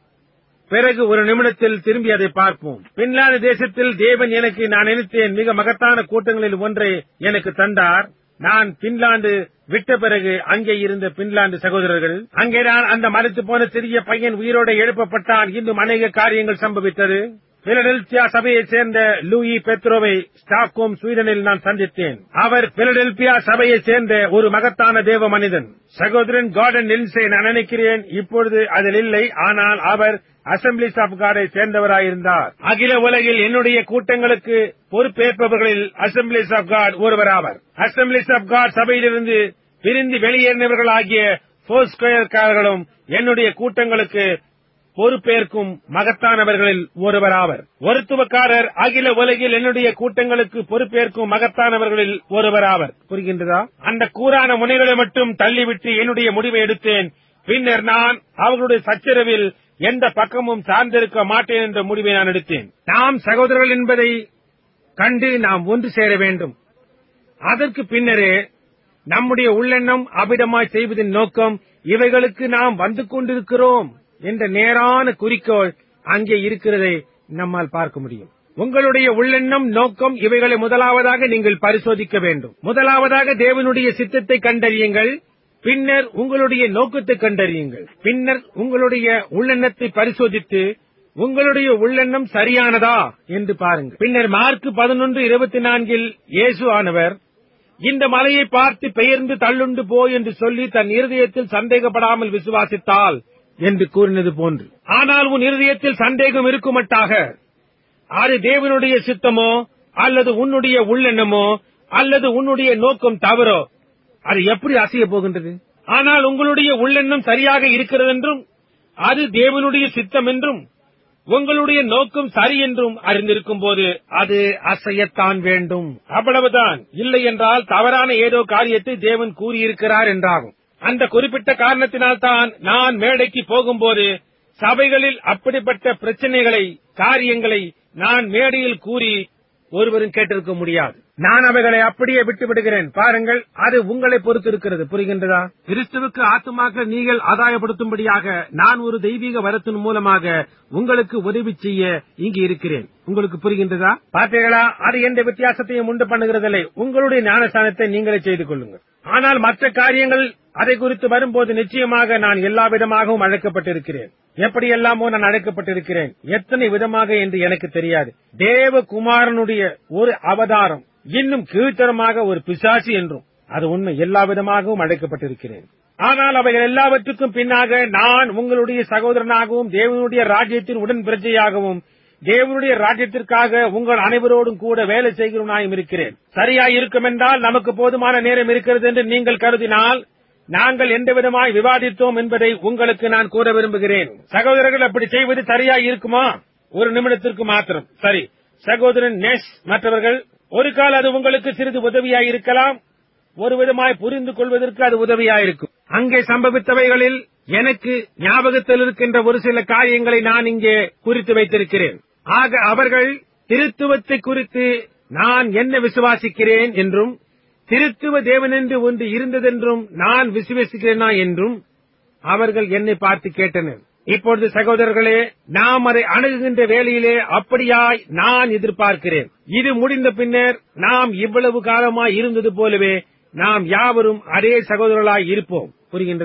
பிறகு ஒரு நிமிடத்தில் திரும்பி அதை பார்ப்போம் பின்லாந்து தேசத்தில் தேவன் எனக்கு நான் நினைத்தேன் மிக மகத்தான கூட்டங்களில் ஒன்றை எனக்கு தந்தார் நான் பின்லாந்து விட்ட பிறகு அங்கே இருந்த பின்லாந்து சகோதரர்கள் அங்கேதான் அந்த மறைத்து போன சிறிய பையன் உயிரோடு எழுப்பப்பட்டான் இன்னும் அநேக காரியங்கள் சம்பவித்தது பிலடெல்பியா சபையைச் சேர்ந்த லூயி பெத்ரோவை ஸ்டாக்ஹோம் ஸ்வீடனில் நான் சந்தித்தேன் அவர் பிலடெல்பியா சபையைச் சேர்ந்த ஒரு மகத்தான தேவ மனிதன் சகோதரன் கார்டன் லின்சே நான் நினைக்கிறேன் இப்பொழுது அதில் இல்லை ஆனால் அவர் அசம்பிளிஸ் ஆஃப் காடை சேர்ந்தவராயிருந்தார் அகில உலகில் என்னுடைய கூட்டங்களுக்கு பொறுப்பேற்பவர்களில் அசம்பிளிஸ் ஆஃப் காட் ஒருவராவர் அசம்பிளிஸ் ஆஃப் காட் சபையிலிருந்து பிரிந்து வெளியேறினவர்களாகிய போஸ்கோயர்காரர்களும் என்னுடைய கூட்டங்களுக்கு பொறுப்பேற்கும் மகத்தானவர்களில் ஒருவராவர் ஒருத்துவக்காரர் அகில உலகில் என்னுடைய கூட்டங்களுக்கு பொறுப்பேற்கும் மகத்தானவர்களில் ஒருவராவர் புரிகின்றதா அந்த கூறான முனைகளை மட்டும் தள்ளிவிட்டு என்னுடைய முடிவை எடுத்தேன் பின்னர் நான் அவர்களுடைய சச்சரவில் எந்த பக்கமும் சார்ந்திருக்க மாட்டேன் என்ற முடிவை நான் எடுத்தேன் நாம் சகோதரர்கள் என்பதை கண்டு நாம் ஒன்று சேர வேண்டும் அதற்கு பின்னரே நம்முடைய உள்ளெண்ணம் அபிடமாய் செய்வதின் நோக்கம் இவைகளுக்கு நாம் வந்து கொண்டிருக்கிறோம் என்ற நேரான குறிக்கோள் அங்கே இருக்கிறதை நம்மால் பார்க்க முடியும் உங்களுடைய உள்ளெண்ணம் நோக்கம் இவைகளை முதலாவதாக நீங்கள் பரிசோதிக்க வேண்டும் முதலாவதாக தேவனுடைய சித்தத்தை கண்டறியுங்கள் பின்னர் உங்களுடைய நோக்கத்தை கண்டறியுங்கள் பின்னர் உங்களுடைய உள்ளெண்ணத்தை பரிசோதித்து உங்களுடைய உள்ளெண்ணம் சரியானதா என்று பாருங்கள் பின்னர் மார்க் பதினொன்று இருபத்தி நான்கில் இயேசு ஆனவர் இந்த மலையை பார்த்து பெயர்ந்து தள்ளுண்டு போ என்று சொல்லி தன் இருதயத்தில் சந்தேகப்படாமல் விசுவாசித்தால் என்று கூறினது போன்று ஆனால் உன் இருதயத்தில் சந்தேகம் இருக்குமட்டாக அது தேவனுடைய சித்தமோ அல்லது உன்னுடைய உள்ளெண்ணமோ அல்லது உன்னுடைய நோக்கம் தவறோ அது எப்படி அசைய போகின்றது ஆனால் உங்களுடைய உள்ளெண்ணம் சரியாக இருக்கிறது என்றும் அது தேவனுடைய சித்தம் என்றும் உங்களுடைய நோக்கம் சரி என்றும் அறிந்திருக்கும் போது அது அசையத்தான் வேண்டும் அவ்வளவுதான் இல்லை என்றால் தவறான ஏதோ காரியத்தை தேவன் கூறியிருக்கிறார் என்றாகும் அந்த குறிப்பிட்ட காரணத்தினால் தான் நான் மேடைக்கு போகும்போது சபைகளில் அப்படிப்பட்ட பிரச்சனைகளை காரியங்களை நான் மேடையில் கூறி ஒருவரும் கேட்டிருக்க முடியாது நான் அவைகளை அப்படியே விட்டு விடுகிறேன் பாருங்கள் அது உங்களை பொறுத்திருக்கிறது புரிகின்றதா கிறிஸ்துவுக்கு ஆத்துமாக்கள் நீங்கள் ஆதாயப்படுத்தும்படியாக நான் ஒரு தெய்வீக வரத்தின் மூலமாக உங்களுக்கு உதவி செய்ய இங்கு இருக்கிறேன் உங்களுக்கு புரிகின்றதா பார்த்தீர்களா அது எந்த வித்தியாசத்தையும் உண்டு பண்ணுகிறதில்லை உங்களுடைய ஞானஸ்தானத்தை நீங்களே செய்து கொள்ளுங்கள் ஆனால் மற்ற காரியங்கள் அதை குறித்து வரும்போது நிச்சயமாக நான் எல்லா விதமாகவும் அழைக்கப்பட்டிருக்கிறேன் எப்படியெல்லாமோ நான் அழைக்கப்பட்டிருக்கிறேன் எத்தனை விதமாக என்று எனக்கு தெரியாது தேவகுமாரனுடைய ஒரு அவதாரம் இன்னும் கீழ்த்தரமாக ஒரு பிசாசி என்றும் அது உண்மை எல்லா விதமாகவும் அழைக்கப்பட்டிருக்கிறேன் ஆனால் அவைகள் எல்லாவற்றுக்கும் பின்னாக நான் உங்களுடைய சகோதரனாகவும் தேவனுடைய ராஜ்யத்தின் உடன் பிரஜையாகவும் தேவனுடைய ராஜ்யத்திற்காக உங்கள் அனைவரோடும் கூட வேலை செய்கிறவனாயும் இருக்கிறேன் சரியாய் இருக்கும் என்றால் நமக்கு போதுமான நேரம் இருக்கிறது என்று நீங்கள் கருதினால் நாங்கள் எந்த விதமாய் விவாதித்தோம் என்பதை உங்களுக்கு நான் கூற விரும்புகிறேன் சகோதரர்கள் அப்படி செய்வது சரியாய் இருக்குமா ஒரு நிமிடத்திற்கு மாத்திரம் சரி சகோதரன் நெஸ் மற்றவர்கள் ஒரு கால் அது உங்களுக்கு சிறிது உதவியாய் இருக்கலாம் ஒரு விதமாய் புரிந்து கொள்வதற்கு அது உதவியாயிருக்கும் அங்கே சம்பவித்தவைகளில் எனக்கு ஞாபகத்தில் இருக்கின்ற ஒரு சில காரியங்களை நான் இங்கே குறித்து வைத்திருக்கிறேன் ஆக அவர்கள் திருத்துவத்தை குறித்து நான் என்ன விசுவாசிக்கிறேன் என்றும் திருத்துவ தேவனென்று ஒன்று இருந்ததென்றும் நான் விசுவசிக்கிறேனா என்றும் அவர்கள் என்னை பார்த்து கேட்டனர் இப்பொழுது சகோதரர்களே நாம் அதை அணுகுகின்ற வேளையிலே அப்படியாய் நான் எதிர்பார்க்கிறேன் இது முடிந்த பின்னர் நாம் இவ்வளவு காலமாய் இருந்தது போலவே நாம் யாவரும் அதே சகோதரர்களாய் இருப்போம் புரிகின்றதா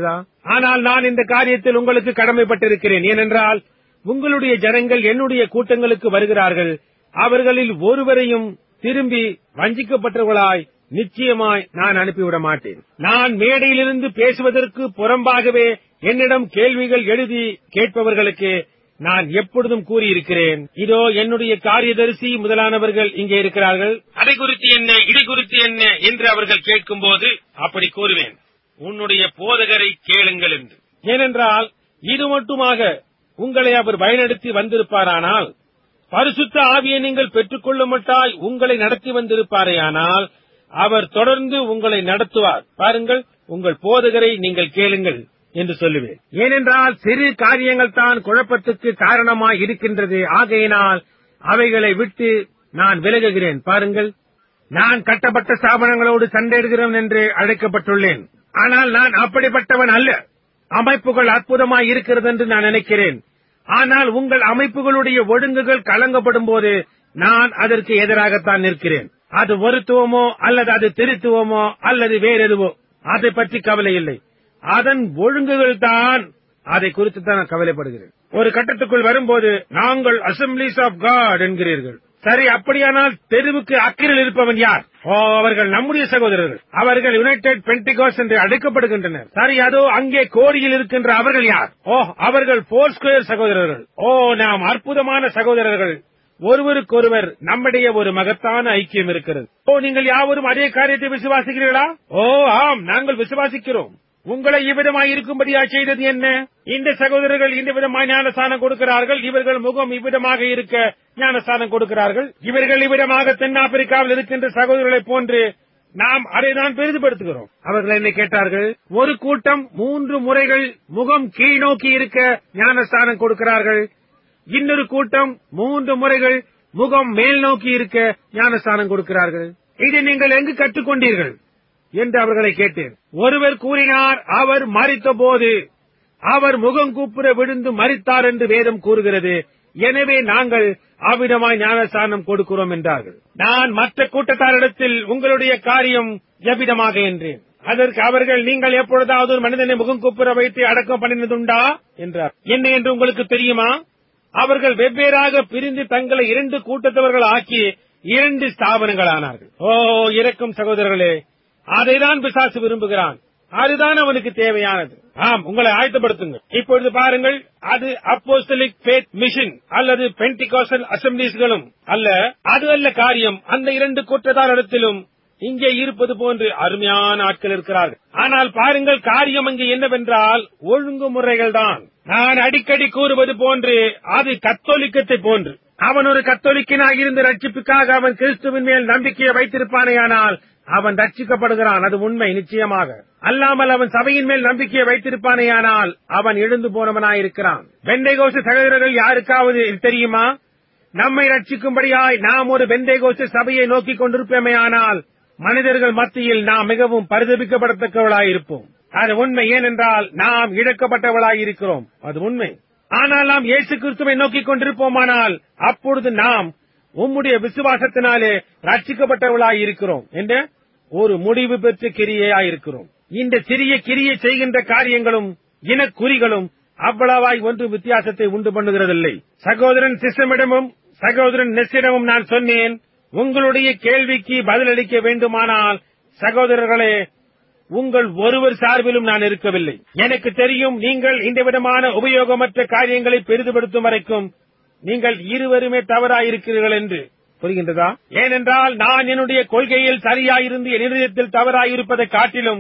ஆனால் நான் இந்த காரியத்தில் உங்களுக்கு கடமைப்பட்டிருக்கிறேன் ஏனென்றால் உங்களுடைய ஜனங்கள் என்னுடைய கூட்டங்களுக்கு வருகிறார்கள் அவர்களில் ஒருவரையும் திரும்பி வஞ்சிக்கப்பட்டவர்களாய் நிச்சயமாய் நான் அனுப்பிவிட மாட்டேன் நான் மேடையிலிருந்து பேசுவதற்கு புறம்பாகவே என்னிடம் கேள்விகள் எழுதி கேட்பவர்களுக்கு நான் எப்பொழுதும் கூறியிருக்கிறேன் இதோ என்னுடைய காரியதரிசி முதலானவர்கள் இங்கே இருக்கிறார்கள் அதை குறித்து என்ன இதை குறித்து என்ன என்று அவர்கள் கேட்கும்போது அப்படி கூறுவேன் உன்னுடைய போதகரை கேளுங்கள் என்று ஏனென்றால் இது மட்டுமாக உங்களை அவர் வழிநடத்தி வந்திருப்பாரானால் பரிசுத்த ஆவியை நீங்கள் பெற்றுக்கொள்ள மட்டாய் உங்களை நடத்தி வந்திருப்பாரேயானால் அவர் தொடர்ந்து உங்களை நடத்துவார் பாருங்கள் உங்கள் போதகரை நீங்கள் கேளுங்கள் என்று சொல்லுவேன் ஏனென்றால் சிறு காரியங்கள் தான் குழப்பத்துக்கு காரணமாய் இருக்கின்றது ஆகையினால் அவைகளை விட்டு நான் விலகுகிறேன் பாருங்கள் நான் கட்டப்பட்ட ஸ்தாபனங்களோடு சண்டையிடுகிறவன் என்று அழைக்கப்பட்டுள்ளேன் ஆனால் நான் அப்படிப்பட்டவன் அல்ல அமைப்புகள் அற்புதமாய் இருக்கிறது என்று நான் நினைக்கிறேன் ஆனால் உங்கள் அமைப்புகளுடைய ஒழுங்குகள் கலங்கப்படும் போது நான் அதற்கு எதிராகத்தான் நிற்கிறேன் அது ஒருத்துவமோ அல்லது அது திருத்துவமோ அல்லது வேறெதுவோ அதை பற்றி கவலை இல்லை அதன் ஒழுங்குகள் தான் அதை குறித்து தான் நான் கவலைப்படுகிறேன் ஒரு கட்டத்துக்குள் வரும்போது நாங்கள் அசம்பிளிஸ் ஆஃப் காட் என்கிறீர்கள் சரி அப்படியானால் தெருவுக்கு அக்கறையில் இருப்பவன் யார் ஓ அவர்கள் நம்முடைய சகோதரர்கள் அவர்கள் யுனைடெட் பென்டிகாஸ் என்று அழைக்கப்படுகின்றனர் சரி அதோ அங்கே கோடியில் இருக்கின்ற அவர்கள் யார் ஓ அவர்கள் போர் ஸ்கொயர் சகோதரர்கள் ஓ நாம் அற்புதமான சகோதரர்கள் ஒருவருக்கொருவர் நம்மிடையே ஒரு மகத்தான ஐக்கியம் இருக்கிறது ஓ நீங்கள் யாவரும் அதே காரியத்தை விசுவாசிக்கிறீர்களா ஓ ஆம் நாங்கள் விசுவாசிக்கிறோம் உங்களை இவ்விதமாய் இருக்கும்படியா செய்தது என்ன இந்த சகோதரர்கள் இந்த விதமாய் ஞானஸ்தானம் கொடுக்கிறார்கள் இவர்கள் முகம் இவ்விதமாக இருக்க ஞானஸ்தானம் கொடுக்கிறார்கள் இவர்கள் இவ்விதமாக தென்னாப்பிரிக்காவில் இருக்கின்ற சகோதரர்களைப் போன்று நாம் அதைதான் பெரிதுபடுத்துகிறோம் அவர்கள் என்னை கேட்டார்கள் ஒரு கூட்டம் மூன்று முறைகள் முகம் கீழ் நோக்கி இருக்க ஞானஸ்தானம் கொடுக்கிறார்கள் இன்னொரு கூட்டம் மூன்று முறைகள் முகம் மேல் நோக்கி இருக்க ஞானஸ்தானம் கொடுக்கிறார்கள் இதை நீங்கள் எங்கு கற்றுக்கொண்டீர்கள் என்று அவர்களை கேட்டேன் ஒருவர் கூறினார் அவர் மறித்த போது அவர் முகம் கூப்புற விழுந்து மறித்தார் என்று வேதம் கூறுகிறது எனவே நாங்கள் அவ்விதமாய் ஞானஸ்தானம் கொடுக்கிறோம் என்றார்கள் நான் மற்ற கூட்டத்தாரிடத்தில் உங்களுடைய காரியம் எவ்விதமாக என்றேன் அதற்கு அவர்கள் நீங்கள் எப்பொழுதாவது ஒரு மனிதனை முகம் கூப்புற வைத்து அடக்கம் பண்ணினதுண்டா என்றார் என்ன என்று உங்களுக்கு தெரியுமா அவர்கள் வெவ்வேறாக பிரிந்து தங்களை இரண்டு கூட்டத்தவர்கள் ஆக்கி இரண்டு ஸ்தாபனங்களானார்கள் ஓ இறக்கும் சகோதரர்களே அதைதான் பிசாசு விரும்புகிறான் அதுதான் அவனுக்கு தேவையானது ஆம் உங்களை ஆயத்தப்படுத்துங்கள் இப்பொழுது பாருங்கள் அது அப்போஸ்தலிக் ஃபேத் மிஷன் அல்லது பென்டிகாசல் அசம்பிளிஸ்களும் அல்ல அது அல்ல காரியம் அந்த இரண்டு கூட்டத்தாரிடத்திலும் இங்கே இருப்பது போன்று அருமையான ஆட்கள் இருக்கிறார்கள் ஆனால் பாருங்கள் காரியம் அங்கே என்னவென்றால் ஒழுங்குமுறைகள் தான் நான் அடிக்கடி கூறுவது போன்று அது கத்தோலிக்கத்தை போன்று அவன் ஒரு கத்தோலிக்கனாக இருந்து ரட்சிப்புக்காக அவன் கிறிஸ்துவின் மேல் நம்பிக்கையை வைத்திருப்பானேயானால் அவன் ரட்சிக்கப்படுகிறான் அது உண்மை நிச்சயமாக அல்லாமல் அவன் சபையின் மேல் நம்பிக்கையை வைத்திருப்பானேயானால் அவன் எழுந்து போனவனாயிருக்கிறான் வெண்டைகோச சகோதரர்கள் யாருக்காவது இது தெரியுமா நம்மை ரட்சிக்கும்படியாய் நாம் ஒரு வெண்டைகோச சபையை நோக்கிக் கொண்டிருப்போமேயானால் மனிதர்கள் மத்தியில் நாம் மிகவும் பரிதபிக்கப்படத்தக்கவளாயிருப்போம் அது உண்மை ஏனென்றால் நாம் இழக்கப்பட்டவளாய் இருக்கிறோம் அது உண்மை ஆனால் நாம் இயேசு கிறிஸ்துவை நோக்கிக் கொண்டிருப்போமானால் அப்பொழுது நாம் உம்முடைய விசுவாசத்தினாலே ரட்சிக்கப்பட்டவளாய் இருக்கிறோம் என்ற ஒரு முடிவு பெற்ற கிரியையாயிருக்கிறோம் இந்த சிறிய கிரியை செய்கின்ற காரியங்களும் இனக்குறிகளும் அவ்வளவாய் ஒன்று வித்தியாசத்தை உண்டு பண்ணுகிறதில்லை சகோதரன் சிஸ்டமிடமும் சகோதரன் நெஸ்ஸிடமும் நான் சொன்னேன் உங்களுடைய கேள்விக்கு பதிலளிக்க வேண்டுமானால் சகோதரர்களே உங்கள் ஒருவர் சார்பிலும் நான் இருக்கவில்லை எனக்கு தெரியும் நீங்கள் இந்த விதமான உபயோகமற்ற காரியங்களை பெரிதுபடுத்தும் வரைக்கும் நீங்கள் இருவருமே தவறாயிருக்கிறீர்கள் என்று புரிகின்றதா ஏனென்றால் நான் என்னுடைய கொள்கையில் சரியாயிருந்து என் இருதயத்தில் தவறாயிருப்பதை காட்டிலும்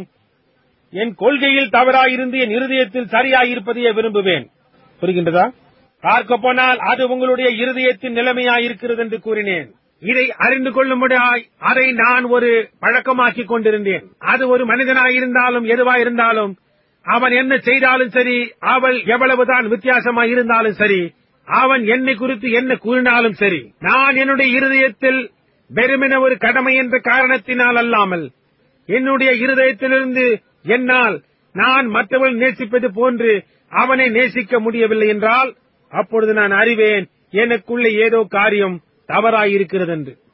என் கொள்கையில் தவறாயிருந்து என் இருதயத்தில் சரியாயிருப்பதையே விரும்புவேன் புரிகின்றதா பார்க்க போனால் அது உங்களுடைய இருதயத்தின் நிலைமையாயிருக்கிறது என்று கூறினேன் இதை அறிந்து கொள்ளும்படியாய் அதை நான் ஒரு பழக்கமாக்கிக் கொண்டிருந்தேன் அது ஒரு மனிதனாயிருந்தாலும் எதுவாயிருந்தாலும் அவன் என்ன செய்தாலும் சரி அவள் எவ்வளவுதான் வித்தியாசமாய் இருந்தாலும் சரி அவன் என்னை குறித்து என்ன கூறினாலும் சரி நான் என்னுடைய இருதயத்தில் வெறுமென ஒரு கடமை என்ற காரணத்தினால் அல்லாமல் என்னுடைய இருதயத்திலிருந்து என்னால் நான் மற்றவள் நேசிப்பது போன்று அவனை நேசிக்க முடியவில்லை என்றால் அப்பொழுது நான் அறிவேன் எனக்குள்ள ஏதோ காரியம் தவறாயிருக்கிறது என்று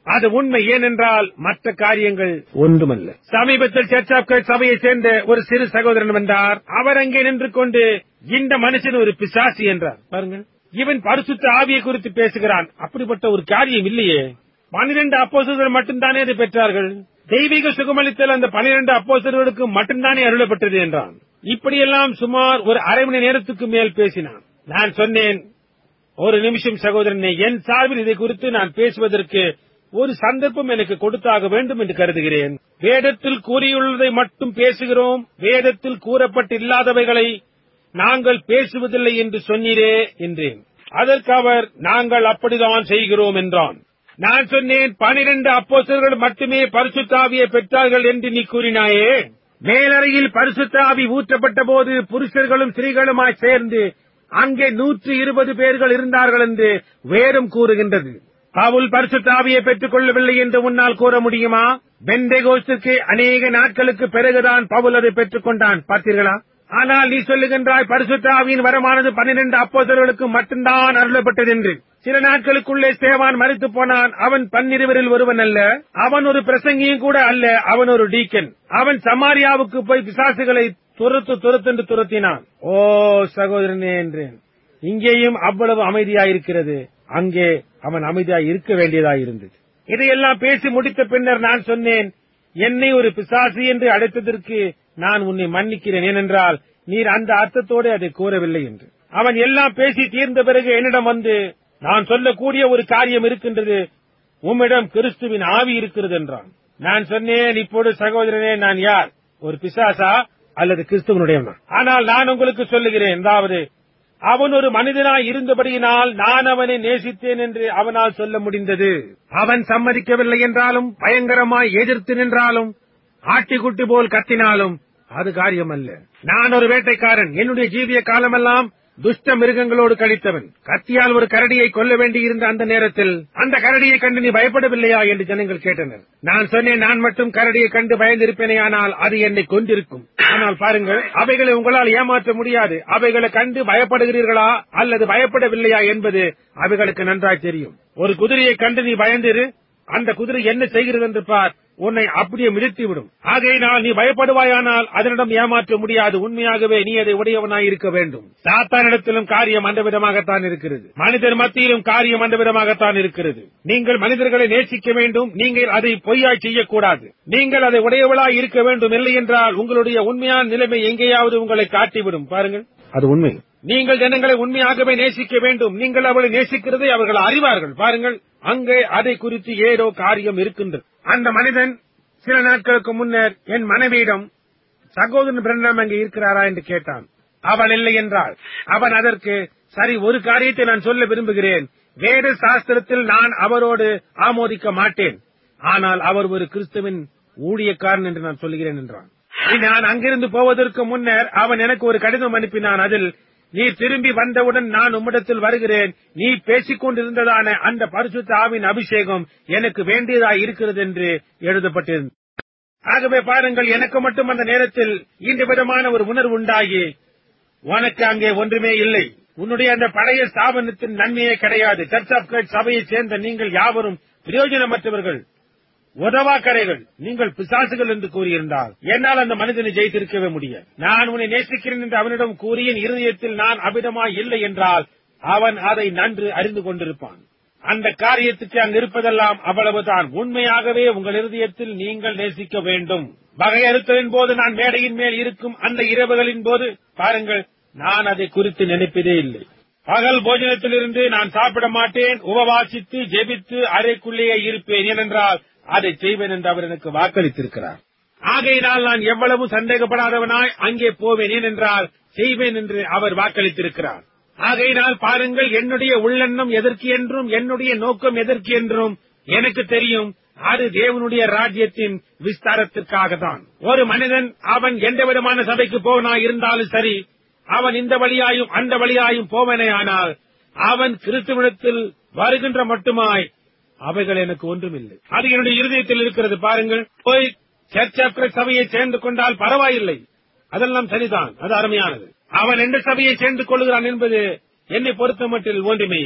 அது உண்மை ஏனென்றால் மற்ற காரியங்கள் ஒன்றுமல்ல சமீபத்தில் சர்ச் ஆஃப் கிரைஸ்ட் சபையைச் சேர்ந்த ஒரு சிறு சகோதரன் வந்தார் அவர் அங்கே நின்று கொண்டு இந்த மனுஷன் ஒரு பிசாசி என்றார் பாருங்கள் இவன் பரிசுத்த ஆவியை குறித்து பேசுகிறான் அப்படிப்பட்ட ஒரு காரியம் இல்லையே பனிரெண்டு அப்போசர்கள் மட்டும்தானே அதை பெற்றார்கள் தெய்வீக சுகமளித்தல் அந்த பனிரெண்டு அப்போசர்களுக்கு மட்டும்தானே அருளப்பட்டது என்றான் இப்படியெல்லாம் சுமார் ஒரு அரை மணி நேரத்துக்கு மேல் பேசினான் நான் சொன்னேன் ஒரு நிமிஷம் சகோதரனே என் சார்பில் இதை குறித்து நான் பேசுவதற்கு ஒரு சந்தர்ப்பம் எனக்கு கொடுத்தாக வேண்டும் என்று கருதுகிறேன் வேதத்தில் கூறியுள்ளதை மட்டும் பேசுகிறோம் வேதத்தில் கூறப்பட்டில்லாதவைகளை நாங்கள் பேசுவதில்லை என்று சொன்னீரே என்றேன் அதற்கு அவர் நாங்கள் அப்படிதான் செய்கிறோம் என்றான் நான் சொன்னேன் பனிரெண்டு அப்போஸ்தலர்கள் மட்டுமே பரிசுத்தாவியை பெற்றார்கள் என்று நீ கூறினாயே மேலறையில் பரிசுத்தாவி ஊற்றப்பட்ட போது புருஷர்களும் ஸ்திரீகளுமாய் சேர்ந்து அங்கே நூற்று இருபது பேர்கள் இருந்தார்கள் என்று வேறும் கூறுகின்றது பவுல் பரிசுத்தாவியை பெற்றுக் கொள்ளவில்லை என்று உன்னால் கூற முடியுமா பெந்தேகோஸ்துக்கு அநேக நாட்களுக்கு பிறகுதான் பவுல் அதை பெற்றுக் கொண்டான் பார்த்தீர்களா ஆனால் நீ சொல்லுகின்றாய் பரிசுத்தாவியின் வரமானது பன்னிரண்டு அப்போசர்களுக்கு மட்டும்தான் அருளப்பட்டது என்று சில நாட்களுக்குள்ளே சேவான் மறித்து போனான் அவன் பன்னிருவரில் ஒருவன் அல்ல அவன் ஒரு பிரசங்கியும் கூட அல்ல அவன் ஒரு டீக்கன் அவன் சமாரியாவுக்கு போய் பிசாசுகளை துரத்து துரத்தென்று துரத்தினான் ஓ சகோதரனே என்றேன் இங்கேயும் அவ்வளவு அமைதியாயிருக்கிறது அங்கே அவன் அமைதியாய் இருக்க வேண்டியதாயிருந்தது இதையெல்லாம் பேசி முடித்த பின்னர் நான் சொன்னேன் என்னை ஒரு பிசாசு என்று அழைத்ததற்கு நான் உன்னை மன்னிக்கிறேன் ஏனென்றால் நீர் அந்த அர்த்தத்தோடு அதை கூறவில்லை என்று அவன் எல்லாம் பேசி தீர்ந்த பிறகு என்னிடம் வந்து நான் சொல்லக்கூடிய ஒரு காரியம் இருக்கின்றது உம்மிடம் கிறிஸ்துவின் ஆவி இருக்கிறது என்றான் நான் சொன்னேன் இப்போது சகோதரனே நான் யார் ஒரு பிசாசா அல்லது கிறிஸ்துவனுடையவனா ஆனால் நான் உங்களுக்கு சொல்லுகிறேன் அதாவது அவன் ஒரு மனிதனாய் இருந்தபடியினால் நான் அவனை நேசித்தேன் என்று அவனால் சொல்ல முடிந்தது அவன் சம்மதிக்கவில்லை என்றாலும் பயங்கரமாய் எதிர்த்து நின்றாலும் ஆட்டிக்குட்டி போல் கத்தினாலும் அது காரியம் அல்ல நான் ஒரு வேட்டைக்காரன் என்னுடைய ஜீவிய காலமெல்லாம் துஷ்ட மிருகங்களோடு கழித்தவன் கத்தியால் ஒரு கரடியை கொல்ல வேண்டியிருந்த அந்த நேரத்தில் அந்த கரடியை கண்டு நீ பயப்படவில்லையா என்று ஜனங்கள் கேட்டனர் நான் சொன்னேன் நான் மட்டும் கரடியை கண்டு பயந்திருப்பேனே ஆனால் அது என்னை கொண்டிருக்கும் ஆனால் பாருங்கள் அவைகளை உங்களால் ஏமாற்ற முடியாது அவைகளை கண்டு பயப்படுகிறீர்களா அல்லது பயப்படவில்லையா என்பது அவைகளுக்கு நன்றாய் தெரியும் ஒரு குதிரையை கண்டு நீ பயந்திரு அந்த குதிரை என்ன செய்கிறது என்று பார் உன்னை அப்படியே மிதித்து விடும் ஆகையினால் நீ பயப்படுவாயானால் அதனிடம் ஏமாற்ற முடியாது உண்மையாகவே நீ அதை உடையவனாய் இருக்க வேண்டும் சாத்தானிடத்திலும் காரியம் அந்த விதமாகத்தான் இருக்கிறது மனிதர் மத்தியிலும் காரியம் அந்த விதமாகத்தான் இருக்கிறது நீங்கள் மனிதர்களை நேசிக்க வேண்டும் நீங்கள் அதை பொய்யாய் செய்யக்கூடாது நீங்கள் அதை உடையவளாய் இருக்க வேண்டும் இல்லை என்றால் உங்களுடைய உண்மையான நிலைமை எங்கேயாவது உங்களை காட்டிவிடும் பாருங்கள் அது உண்மை நீங்கள் ஜனங்களை உண்மையாகவே நேசிக்க வேண்டும் நீங்கள் அவளை நேசிக்கிறதை அவர்கள் அறிவார்கள் பாருங்கள் அங்கே அதை குறித்து ஏதோ காரியம் இருக்கின்றது அந்த மனிதன் சில நாட்களுக்கு முன்னர் என் மனைவியிடம் சகோதரன் பிரண்ணம் அங்கே இருக்கிறாரா என்று கேட்டான் அவள் இல்லை என்றாள் அவன் அதற்கு சரி ஒரு காரியத்தை நான் சொல்ல விரும்புகிறேன் வேத சாஸ்திரத்தில் நான் அவரோடு ஆமோதிக்க மாட்டேன் ஆனால் அவர் ஒரு கிறிஸ்துவின் ஊழியக்காரன் என்று நான் சொல்லுகிறேன் என்றான் நான் அங்கிருந்து போவதற்கு முன்னர் அவன் எனக்கு ஒரு கடிதம் அனுப்பினான் அதில் நீ திரும்பி வந்தவுடன் நான் உம்மிடத்தில் வருகிறேன் நீ பேசிக் கொண்டிருந்ததான அந்த பரிசுத்த ஆவின் அபிஷேகம் எனக்கு வேண்டியதாய் இருக்கிறது என்று எழுதப்பட்டிருந்தது ஆகவே பாருங்கள் எனக்கு மட்டும் அந்த நேரத்தில் இந்த விதமான ஒரு உணர்வு உண்டாகி உனக்கு அங்கே ஒன்றுமே இல்லை உன்னுடைய அந்த பழைய ஸ்தாபனத்தின் நன்மையே கிடையாது சர்ச் ஆஃப் கிரைஸ்ட் சபையைச் சேர்ந்த நீங்கள் யாவரும் பிரயோஜனமற்றவர்கள் உதவாக்கரைகள் நீங்கள் பிசாசுகள் என்று கூறியிருந்தால் என்னால் அந்த மனிதனை ஜெயித்திருக்கவே முடியாது நான் உன்னை நேசிக்கிறேன் என்று அவனிடம் கூறிய இருதயத்தில் நான் அபிதமாய் இல்லை என்றால் அவன் அதை நன்று அறிந்து கொண்டிருப்பான் அந்த காரியத்துக்கு அங்கு இருப்பதெல்லாம் அவ்வளவுதான் உண்மையாகவே உங்கள் இருதயத்தில் நீங்கள் நேசிக்க வேண்டும் வகையறுத்தலின் போது நான் மேடையின் மேல் இருக்கும் அந்த இரவுகளின் போது பாருங்கள் நான் அதை குறித்து நினைப்பதே இல்லை பகல் போஜனத்திலிருந்து நான் சாப்பிட மாட்டேன் உபவாசித்து ஜெபித்து அறைக்குள்ளேயே இருப்பேன் ஏனென்றால் அதை செய்வேன் என்று அவர் எனக்கு வாக்களித்திருக்கிறார் ஆகையினால் நான் எவ்வளவு சந்தேகப்படாதவனாய் அங்கே போவேன் ஏனென்றால் செய்வேன் என்று அவர் வாக்களித்திருக்கிறார் ஆகையினால் பாருங்கள் என்னுடைய உள்ளெண்ணம் எதற்கு என்றும் என்னுடைய நோக்கம் எதற்கு என்றும் எனக்கு தெரியும் அது தேவனுடைய ராஜ்யத்தின் விஸ்தாரத்திற்காக தான் ஒரு மனிதன் அவன் எந்த விதமான சபைக்கு போவனா இருந்தாலும் சரி அவன் இந்த வழியாயும் அந்த வழியாயும் போவனே ஆனால் அவன் கிறிஸ்துவனத்தில் வருகின்ற மட்டுமாய் அவைகள் எனக்கு ஒன்றுமில்லை அது என்னுடைய இருதயத்தில் இருக்கிறது பாருங்கள் போய் சர்ச் ஆஃப் கிரைஸ்ட் சபையை சேர்ந்து கொண்டால் பரவாயில்லை அதெல்லாம் சரிதான் அது அருமையானது அவன் எந்த சபையை சேர்ந்து கொள்கிறான் என்பது என்னை பொறுத்த மட்டில் ஒன்றுமே இல்லை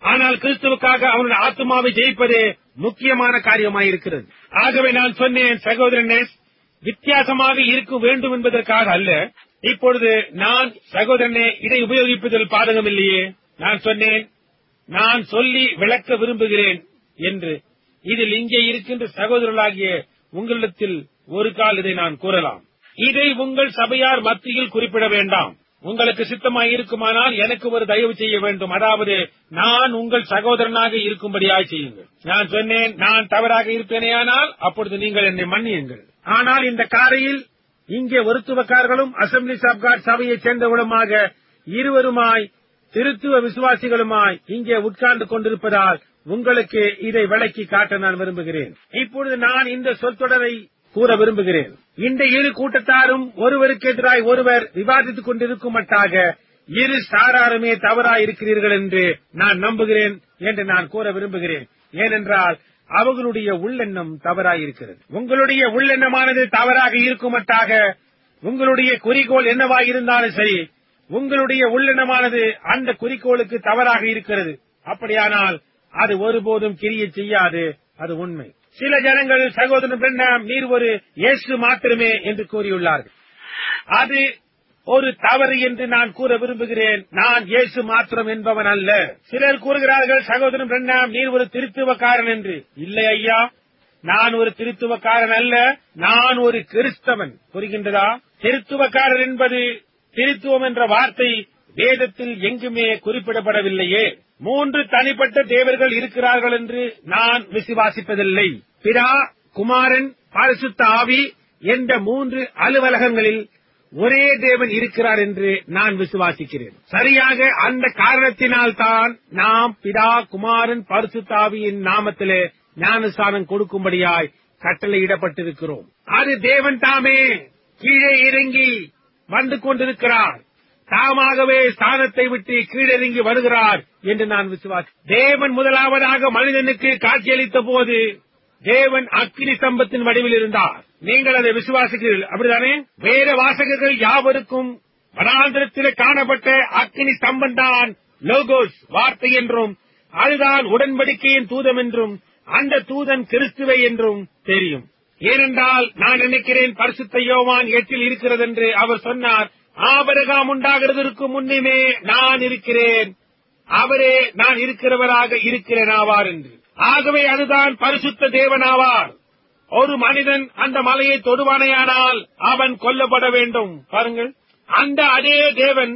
ஆனால் கிறிஸ்துவுக்காக அவனுடைய ஆத்மாவை ஜெயிப்பதே முக்கியமான காரியமாயிருக்கிறது ஆகவே நான் சொன்னேன் சகோதரனே வித்தியாசமாக இருக்க வேண்டும் என்பதற்காக அல்ல இப்பொழுது நான் சகோதரனே இதை உபயோகிப்பதில் பாதகம் இல்லையே நான் சொன்னேன் நான் சொல்லி விளக்க விரும்புகிறேன் என்று இதில் இங்கே இருக்கின்ற சகோதரர்களாகிய உங்களிடத்தில் ஒரு கால் இதை நான் கூறலாம் இதை உங்கள் சபையார் மத்தியில் குறிப்பிட வேண்டாம் உங்களுக்கு சித்தமாய் இருக்குமானால் எனக்கு ஒரு தயவு செய்ய வேண்டும் அதாவது நான் உங்கள் சகோதரனாக இருக்கும்படியாய் செய்யுங்கள் நான் சொன்னேன் நான் தவறாக இருப்பேனேயானால் அப்பொழுது நீங்கள் என்னை மன்னியுங்கள் ஆனால் இந்த காரையில் இங்கே ஒருத்துவக்காரர்களும் அசம்பிளிஸ் ஆப் காட் சபையைச் சேர்ந்தவர்களுமாக இருவருமாய் திருத்துவ விசுவாசிகளுமாய் இங்கே உட்கார்ந்து கொண்டிருப்பதால் உங்களுக்கு இதை விளக்கி காட்ட நான் விரும்புகிறேன் இப்பொழுது நான் இந்த சொற்றொடரை கூற விரும்புகிறேன் இந்த இரு கூட்டத்தாரும் ஒருவருக்கு எதிராய் ஒருவர் விவாதித்துக் கொண்டிருக்கும் மட்டாக இரு சாராருமே தவறாய் இருக்கிறீர்கள் என்று நான் நம்புகிறேன் என்று நான் கூற விரும்புகிறேன் ஏனென்றால் அவர்களுடைய உள்ளெண்ணம் தவறாயிருக்கிறது உங்களுடைய உள்ளெண்ணமானது தவறாக இருக்குமட்டாக உங்களுடைய குறிக்கோள் என்னவாய் இருந்தாலும் சரி உங்களுடைய உள்ளெண்ணமானது அந்த குறிக்கோளுக்கு தவறாக இருக்கிறது அப்படியானால் அது ஒருபோதும் கிரிய செய்யாது அது உண்மை சில ஜனங்கள் சகோதரன் பிரண்ணாம் நீர் ஒரு இயேசு மாத்திரமே என்று கூறியுள்ளார்கள் அது ஒரு தவறு என்று நான் கூற விரும்புகிறேன் நான் இயேசு மாத்திரம் என்பவன் அல்ல சிலர் கூறுகிறார்கள் சகோதரன் பிரண்ணாம் நீர் ஒரு திருத்துவக்காரன் என்று இல்லை ஐயா நான் ஒரு திருத்துவக்காரன் அல்ல நான் ஒரு கிறிஸ்தவன் புரிகின்றதா திருத்துவக்காரர் என்பது திருத்துவம் என்ற வார்த்தை வேதத்தில் எங்குமே குறிப்பிடப்படவில்லையே மூன்று தனிப்பட்ட தேவர்கள் இருக்கிறார்கள் என்று நான் விசுவாசிப்பதில்லை பிதா குமாரன் பரிசுத்த ஆவி என்ற மூன்று அலுவலகங்களில் ஒரே தேவன் இருக்கிறார் என்று நான் விசுவாசிக்கிறேன் சரியாக அந்த காரணத்தினால் தான் நாம் பிதா குமாரன் பரிசுத்தாவியின் நாமத்திலே ஞானஸ்தானம் கொடுக்கும்படியாய் கட்டளையிடப்பட்டிருக்கிறோம் அது தேவன் தாமே கீழே இறங்கி வந்து கொண்டிருக்கிறார் தாமாகவே ஸ்தானத்தை விட்டு கீழிறங்கி வருகிறார் என்று நான் விசுவாசி தேவன் முதலாவதாக மனிதனுக்கு காட்சியளித்த போது தேவன் அக்கினி சம்பத்தின் வடிவில் இருந்தார் நீங்கள் அதை விசுவாசிக்கிறீர்கள் அப்படிதானே வேற வாசகர்கள் யாவருக்கும் வனாந்திரத்தில் காணப்பட்ட அக்கினி ஸ்தம்பம் தான் லோகோஸ் வார்த்தை என்றும் அதுதான் உடன்படிக்கையின் தூதம் என்றும் அந்த தூதன் கிறிஸ்துவை என்றும் தெரியும் ஏனென்றால் நான் நினைக்கிறேன் பரிசுத்த யோவான் எட்டில் இருக்கிறது என்று அவர் சொன்னார் ஆபரகாம் உண்டாகிறதற்கு முன்னுமே நான் இருக்கிறேன் அவரே நான் இருக்கிறவராக இருக்கிறேன் ஆவார் என்று ஆகவே அதுதான் பரிசுத்த தேவனாவார் ஒரு மனிதன் அந்த மலையை தொடுவானையானால் அவன் கொல்லப்பட வேண்டும் பாருங்கள் அந்த அதே தேவன்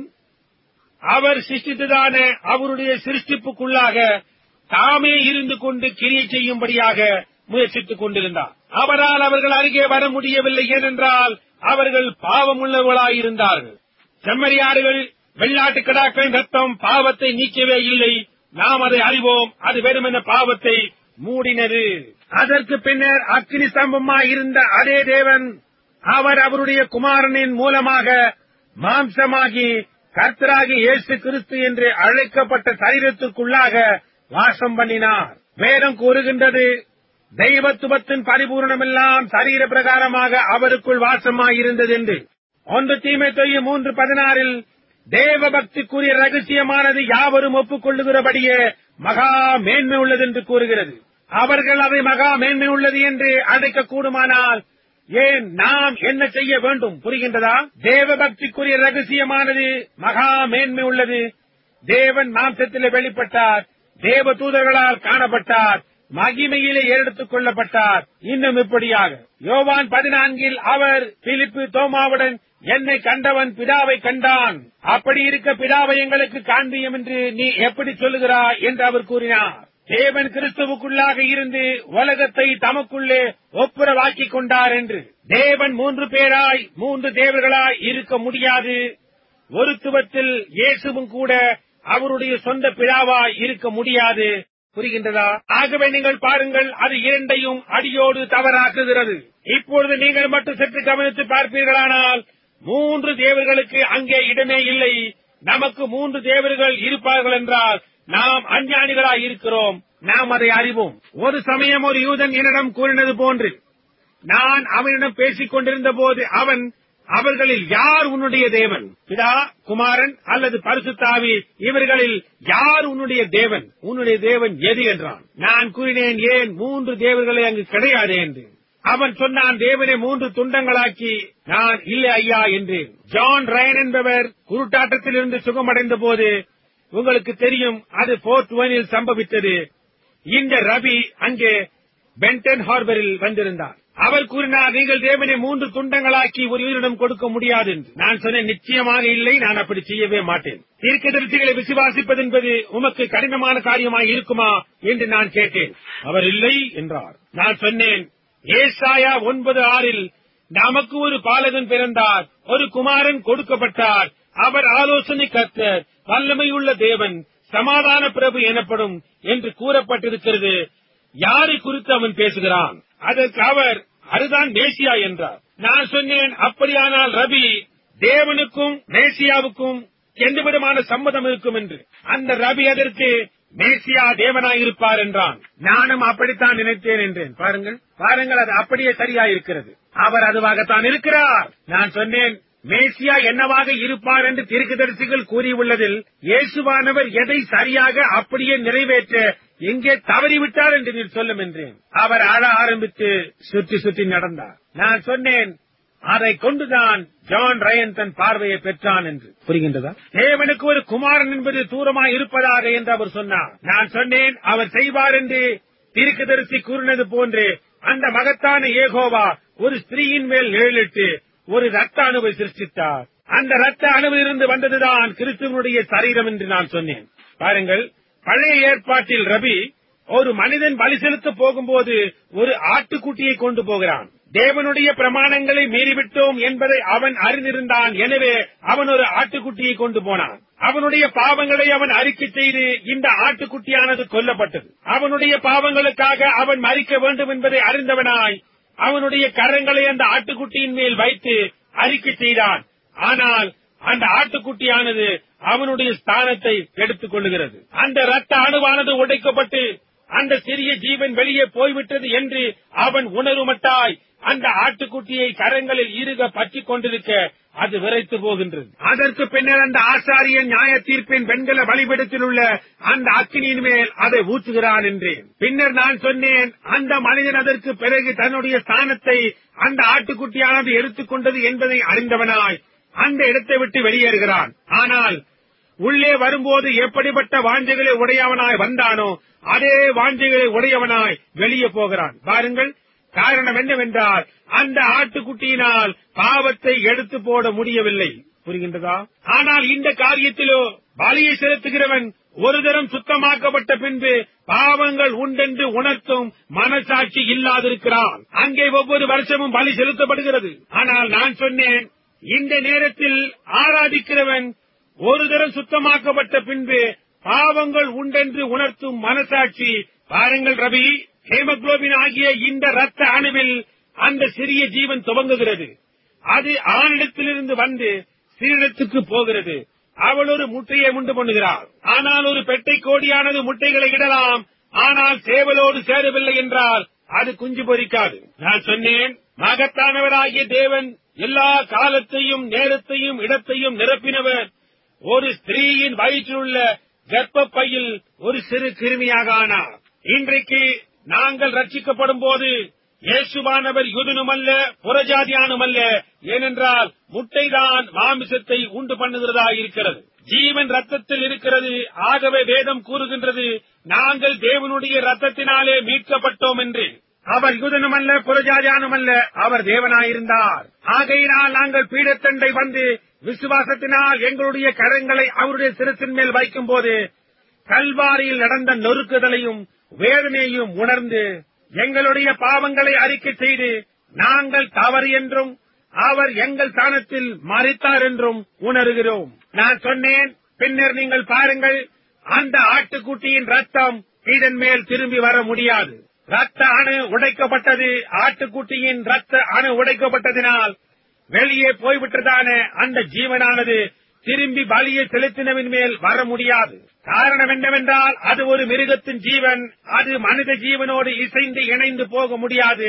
அவர் சிருஷ்டித்ததான அவருடைய சிருஷ்டிப்புக்குள்ளாக தாமே இருந்து கொண்டு கிரியை செய்யும்படியாக முயற்சித்துக் கொண்டிருந்தார் அவரால் அவர்கள் அருகே வர முடியவில்லை ஏனென்றால் அவர்கள் பாவமுள்ளவர்களாயிருந்தார்கள் செம்மறியாடுகள் வெள்ளாட்டு கடாக்களின் ரத்தம் பாவத்தை நீக்கவே இல்லை நாம் அதை அறிவோம் அது வெறுமென பாவத்தை மூடினது அதற்கு பின்னர் அக்னி ஸ்தம்பமாய் இருந்த அதே தேவன் அவர் அவருடைய குமாரனின் மூலமாக மாம்சமாகி கர்த்தராகி இயேசு கிறிஸ்து என்று அழைக்கப்பட்ட சரீரத்துக்குள்ளாக வாசம் பண்ணினார் வேதம் கூறுகின்றது தெய்வத்துவத்தின் பரிபூர்ணமெல்லாம் சரீர பிரகாரமாக அவருக்குள் வாசமாயிருந்தது என்று ஒன்று தீமை தொய்ய மூன்று பதினாறில் தேவ பக்திக்குரிய ரகசியமானது யாவரும் ஒப்புக்கொள்ளுகிறபடியே மகா மேன்மை உள்ளது என்று கூறுகிறது அவர்கள் அதை மகா மேன்மை உள்ளது என்று அழைக்க கூடுமானால் ஏன் நாம் என்ன செய்ய வேண்டும் புரிகின்றதா தேவ பக்திக்குரிய ரகசியமானது மகா மேன்மை உள்ளது தேவன் மாம்சத்திலே வெளிப்பட்டார் தேவ தூதர்களால் காணப்பட்டார் மகிமையிலே எடுத்துக் கொள்ளப்பட்டார் இன்னும் இப்படியாக யோவான் பதினான்கில் அவர் பிலிப்பு தோமாவுடன் என்னை கண்டவன் பிதாவை கண்டான் அப்படி இருக்க பிதாவை எங்களுக்கு காண்பியும் என்று நீ எப்படி சொல்லுகிறாய் என்று அவர் கூறினார் தேவன் கிறிஸ்துவுக்குள்ளாக இருந்து உலகத்தை தமக்குள்ளே ஒப்புரவாக்கிக் கொண்டார் என்று தேவன் மூன்று பேராய் மூன்று தேவர்களாய் இருக்க முடியாது ஒருத்துவத்தில் இயேசுவும் கூட அவருடைய சொந்த பிதாவாய் இருக்க முடியாது புரிகின்றதா ஆகவே நீங்கள் பாருங்கள் அது இரண்டையும் அடியோடு தவறாக்குகிறது இப்பொழுது நீங்கள் மட்டும் சற்று கவனித்து பார்ப்பீர்களானால் மூன்று தேவர்களுக்கு அங்கே இடமே இல்லை நமக்கு மூன்று தேவர்கள் இருப்பார்கள் என்றால் நாம் அஞ்ஞானிகளாய் இருக்கிறோம் நாம் அதை அறிவோம் ஒரு சமயம் ஒரு யூதன் என்னிடம் கூறினது போன்று நான் அவனிடம் பேசிக் கொண்டிருந்த போது அவன் அவர்களில் யார் உன்னுடைய தேவன் பிதா குமாரன் அல்லது பரிசுத்தாவி இவர்களில் யார் உன்னுடைய தேவன் உன்னுடைய தேவன் எது என்றான் நான் கூறினேன் ஏன் மூன்று தேவர்களை அங்கு கிடையாது என்று அவன் சொன்னான் தேவனை மூன்று துண்டங்களாக்கி நான் இல்லை ஐயா என்றேன் ஜான் ரயன் என்பவர் குருட்டாட்டத்தில் இருந்து சுகமடைந்த போது உங்களுக்கு தெரியும் அது போர்ட் ஒனில் சம்பவித்தது இந்த ரவி அங்கே பென்டன் ஹார்பரில் வந்திருந்தார் அவர் கூறினார் நீங்கள் தேவனை மூன்று துண்டங்களாக்கி ஒரு உயிரிடம் கொடுக்க முடியாது என்று நான் சொன்னேன் நிச்சயமாக இல்லை நான் அப்படி செய்யவே மாட்டேன் தீர்க்கதரிசிகளை விசுவாசிப்பது என்பது உமக்கு கடினமான காரியமாய் இருக்குமா என்று நான் கேட்டேன் அவர் இல்லை என்றார் நான் சொன்னேன் ஏசாயா ஒன்பது ஆறில் நமக்கு ஒரு பாலகன் பிறந்தார் ஒரு குமாரன் கொடுக்கப்பட்டார் அவர் ஆலோசனை கர்த்தர் வல்லமையுள்ள தேவன் சமாதான பிரபு எனப்படும் என்று கூறப்பட்டிருக்கிறது யாரை குறித்து அவன் பேசுகிறான் அதற்கு அவர் அதுதான் மேசியா என்றார் நான் சொன்னேன் அப்படியானால் ரவி தேவனுக்கும் மேசியாவுக்கும் எந்த விதமான சம்மதம் இருக்கும் என்று அந்த ரவி அதற்கு மேசியா தேவனாயிருப்பார் என்றான் நானும் அப்படித்தான் நினைத்தேன் என்றேன் பாருங்கள் பாருங்கள் அது அப்படியே சரியாயிருக்கிறது அவர் அதுவாகத்தான் இருக்கிறார் நான் சொன்னேன் மேசியா என்னவாக இருப்பார் என்று தீர்க்கதரிசிகள் கூறியுள்ளதில் இயேசுவானவர் எதை சரியாக அப்படியே நிறைவேற்ற எங்கே தவறிவிட்டார் என்று நீர் சொல்லும் என்றேன் அவர் அழ ஆரம்பித்து சுற்றி சுற்றி நடந்தார் நான் சொன்னேன் அதை கொண்டுதான் ஜான் ரயன் தன் பார்வையை பெற்றான் என்று புரிகின்றதா தேவனுக்கு ஒரு குமாரன் என்பது தூரமாய் இருப்பதாக என்று அவர் சொன்னார் நான் சொன்னேன் அவர் செய்வார் என்று தீர்க்கதரிசி கூறினது போன்று அந்த மகத்தான ஏகோவா ஒரு ஸ்திரீயின் மேல் நிழலிட்டு ஒரு ரத்த அணுவை சிருஷ்டித்தார் அந்த ரத்த அணுவிலிருந்து வந்ததுதான் கிறிஸ்துவனுடைய சரீரம் என்று நான் சொன்னேன் பாருங்கள் பழைய ஏற்பாட்டில் ரபி ஒரு மனிதன் பலி செலுத்த போகும்போது ஒரு ஆட்டுக்குட்டியை கொண்டு போகிறான் தேவனுடைய பிரமாணங்களை மீறிவிட்டோம் என்பதை அவன் அறிந்திருந்தான் எனவே அவன் ஒரு ஆட்டுக்குட்டியை கொண்டு போனான் அவனுடைய பாவங்களை அவன் அறிக்கை செய்து இந்த ஆட்டுக்குட்டியானது கொல்லப்பட்டது அவனுடைய பாவங்களுக்காக அவன் மறிக்க வேண்டும் என்பதை அறிந்தவனாய் அவனுடைய கரங்களை அந்த ஆட்டுக்குட்டியின் மேல் வைத்து அறிக்கை செய்தான் ஆனால் அந்த ஆட்டுக்குட்டியானது அவனுடைய ஸ்தானத்தை எடுத்துக் கொள்ளுகிறது அந்த ரத்த அணுவானது உடைக்கப்பட்டு அந்த சிறிய ஜீவன் வெளியே போய்விட்டது என்று அவன் உணருமட்டாய் அந்த ஆட்டுக்குட்டியை கரங்களில் இருக பற்றிக் கொண்டிருக்க அது விரைத்து போகின்றது அதற்கு பின்னர் அந்த ஆசாரியன் நியாய தீர்ப்பின் வெண்கல பலிபீடத்தில் உள்ள அந்த அக்கினியின் மேல் அதை ஊற்றுகிறான் என்றேன் பின்னர் நான் சொன்னேன் அந்த மனிதன் அதற்கு பிறகு தன்னுடைய ஸ்தானத்தை அந்த ஆட்டுக்குட்டியானது எடுத்துக்கொண்டது என்பதை அறிந்தவனாய் அந்த இடத்தை விட்டு வெளியேறுகிறான் ஆனால் உள்ளே வரும்போது எப்படிப்பட்ட வாஞ்சைகளை உடையவனாய் வந்தானோ அதே வாஞ்சைகளை உடையவனாய் வெளியே போகிறான் பாருங்கள் காரணம் என்னவென்றால் அந்த ஆட்டுக்குட்டியினால் பாவத்தை எடுத்து போட முடியவில்லை புரிகின்றதா ஆனால் இந்த காரியத்திலோ பலியை செலுத்துகிறவன் ஒரு தரம் சுத்தமாக்கப்பட்ட பின்பு பாவங்கள் உண்டென்று உணர்த்தும் மனசாட்சி இல்லாதிருக்கிறான் அங்கே ஒவ்வொரு வருஷமும் பலி செலுத்தப்படுகிறது ஆனால் நான் சொன்னேன் இந்த நேரத்தில் ஆராதிக்கிறவன் ஒரு தரம் சுத்தமாக்கப்பட்ட பின்பு பாவங்கள் உண்டென்று உணர்த்தும் மனசாட்சி பாருங்கள் ரவி ஹேமகுளோபின் ஆகிய இந்த ரத்த அணுவில் அந்த சிறிய ஜீவன் துவங்குகிறது அது ஆணிடத்திலிருந்து வந்து சீரிடத்துக்கு போகிறது அவள் ஒரு முட்டையை உண்டு பண்ணுகிறாள் ஆனால் ஒரு பெட்டை கோடியானது முட்டைகளை இடலாம் ஆனால் சேவலோடு சேரவில்லை என்றால் அது குஞ்சு பொறிக்காது நான் சொன்னேன் மகத்தானவராகிய தேவன் எல்லா காலத்தையும் நேரத்தையும் இடத்தையும் நிரப்பினவர் ஒரு ஸ்திரீயின் வயிற்றிலுள்ள கர்ப்பப்பையில் ஒரு சிறு கிருமியாக ஆனார் இன்றைக்கு நாங்கள் ரட்சிக்கப்படும் போது இயேசுவானவர் யுதனுமல்ல புறஜாதியானுமல்ல ஏனென்றால் முட்டைதான் மாமிசத்தை உண்டு பண்ணுகிறதா இருக்கிறது ஜீவன் ரத்தத்தில் இருக்கிறது ஆகவே வேதம் கூறுகின்றது நாங்கள் தேவனுடைய ரத்தத்தினாலே மீட்கப்பட்டோம் என்று அவர் யுதனுமல்ல புறஜாதியானுமல்ல அவர் தேவனாயிருந்தார் ஆகையினால் நாங்கள் பீடத்தண்டை வந்து விசுவாசத்தினால் எங்களுடைய கரங்களை அவருடைய சிரசின் மேல் வைக்கும் போது கல்வாரியில் நடந்த நொறுக்குதலையும் வேதனையையும் உணர்ந்து எங்களுடைய பாவங்களை அறிக்கை செய்து நாங்கள் தவறு என்றும் அவர் எங்கள் ஸ்தானத்தில் மறித்தார் என்றும் உணர்கிறோம் நான் சொன்னேன் பின்னர் நீங்கள் பாருங்கள் அந்த ஆட்டுக்குட்டியின் ரத்தம் இதன் மேல் திரும்பி வர முடியாது ரத்த அணு உடைக்கப்பட்டது ஆட்டுக்குட்டியின் ரத்த அணு உடைக்கப்பட்டதினால் வெளியே போய்விட்டதான அந்த ஜீவனானது திரும்பி பலியை செலுத்தினவின் மேல் வர முடியாது காரணம் என்னவென்றால் அது ஒரு மிருகத்தின் ஜீவன் அது மனித ஜீவனோடு இசைந்து இணைந்து போக முடியாது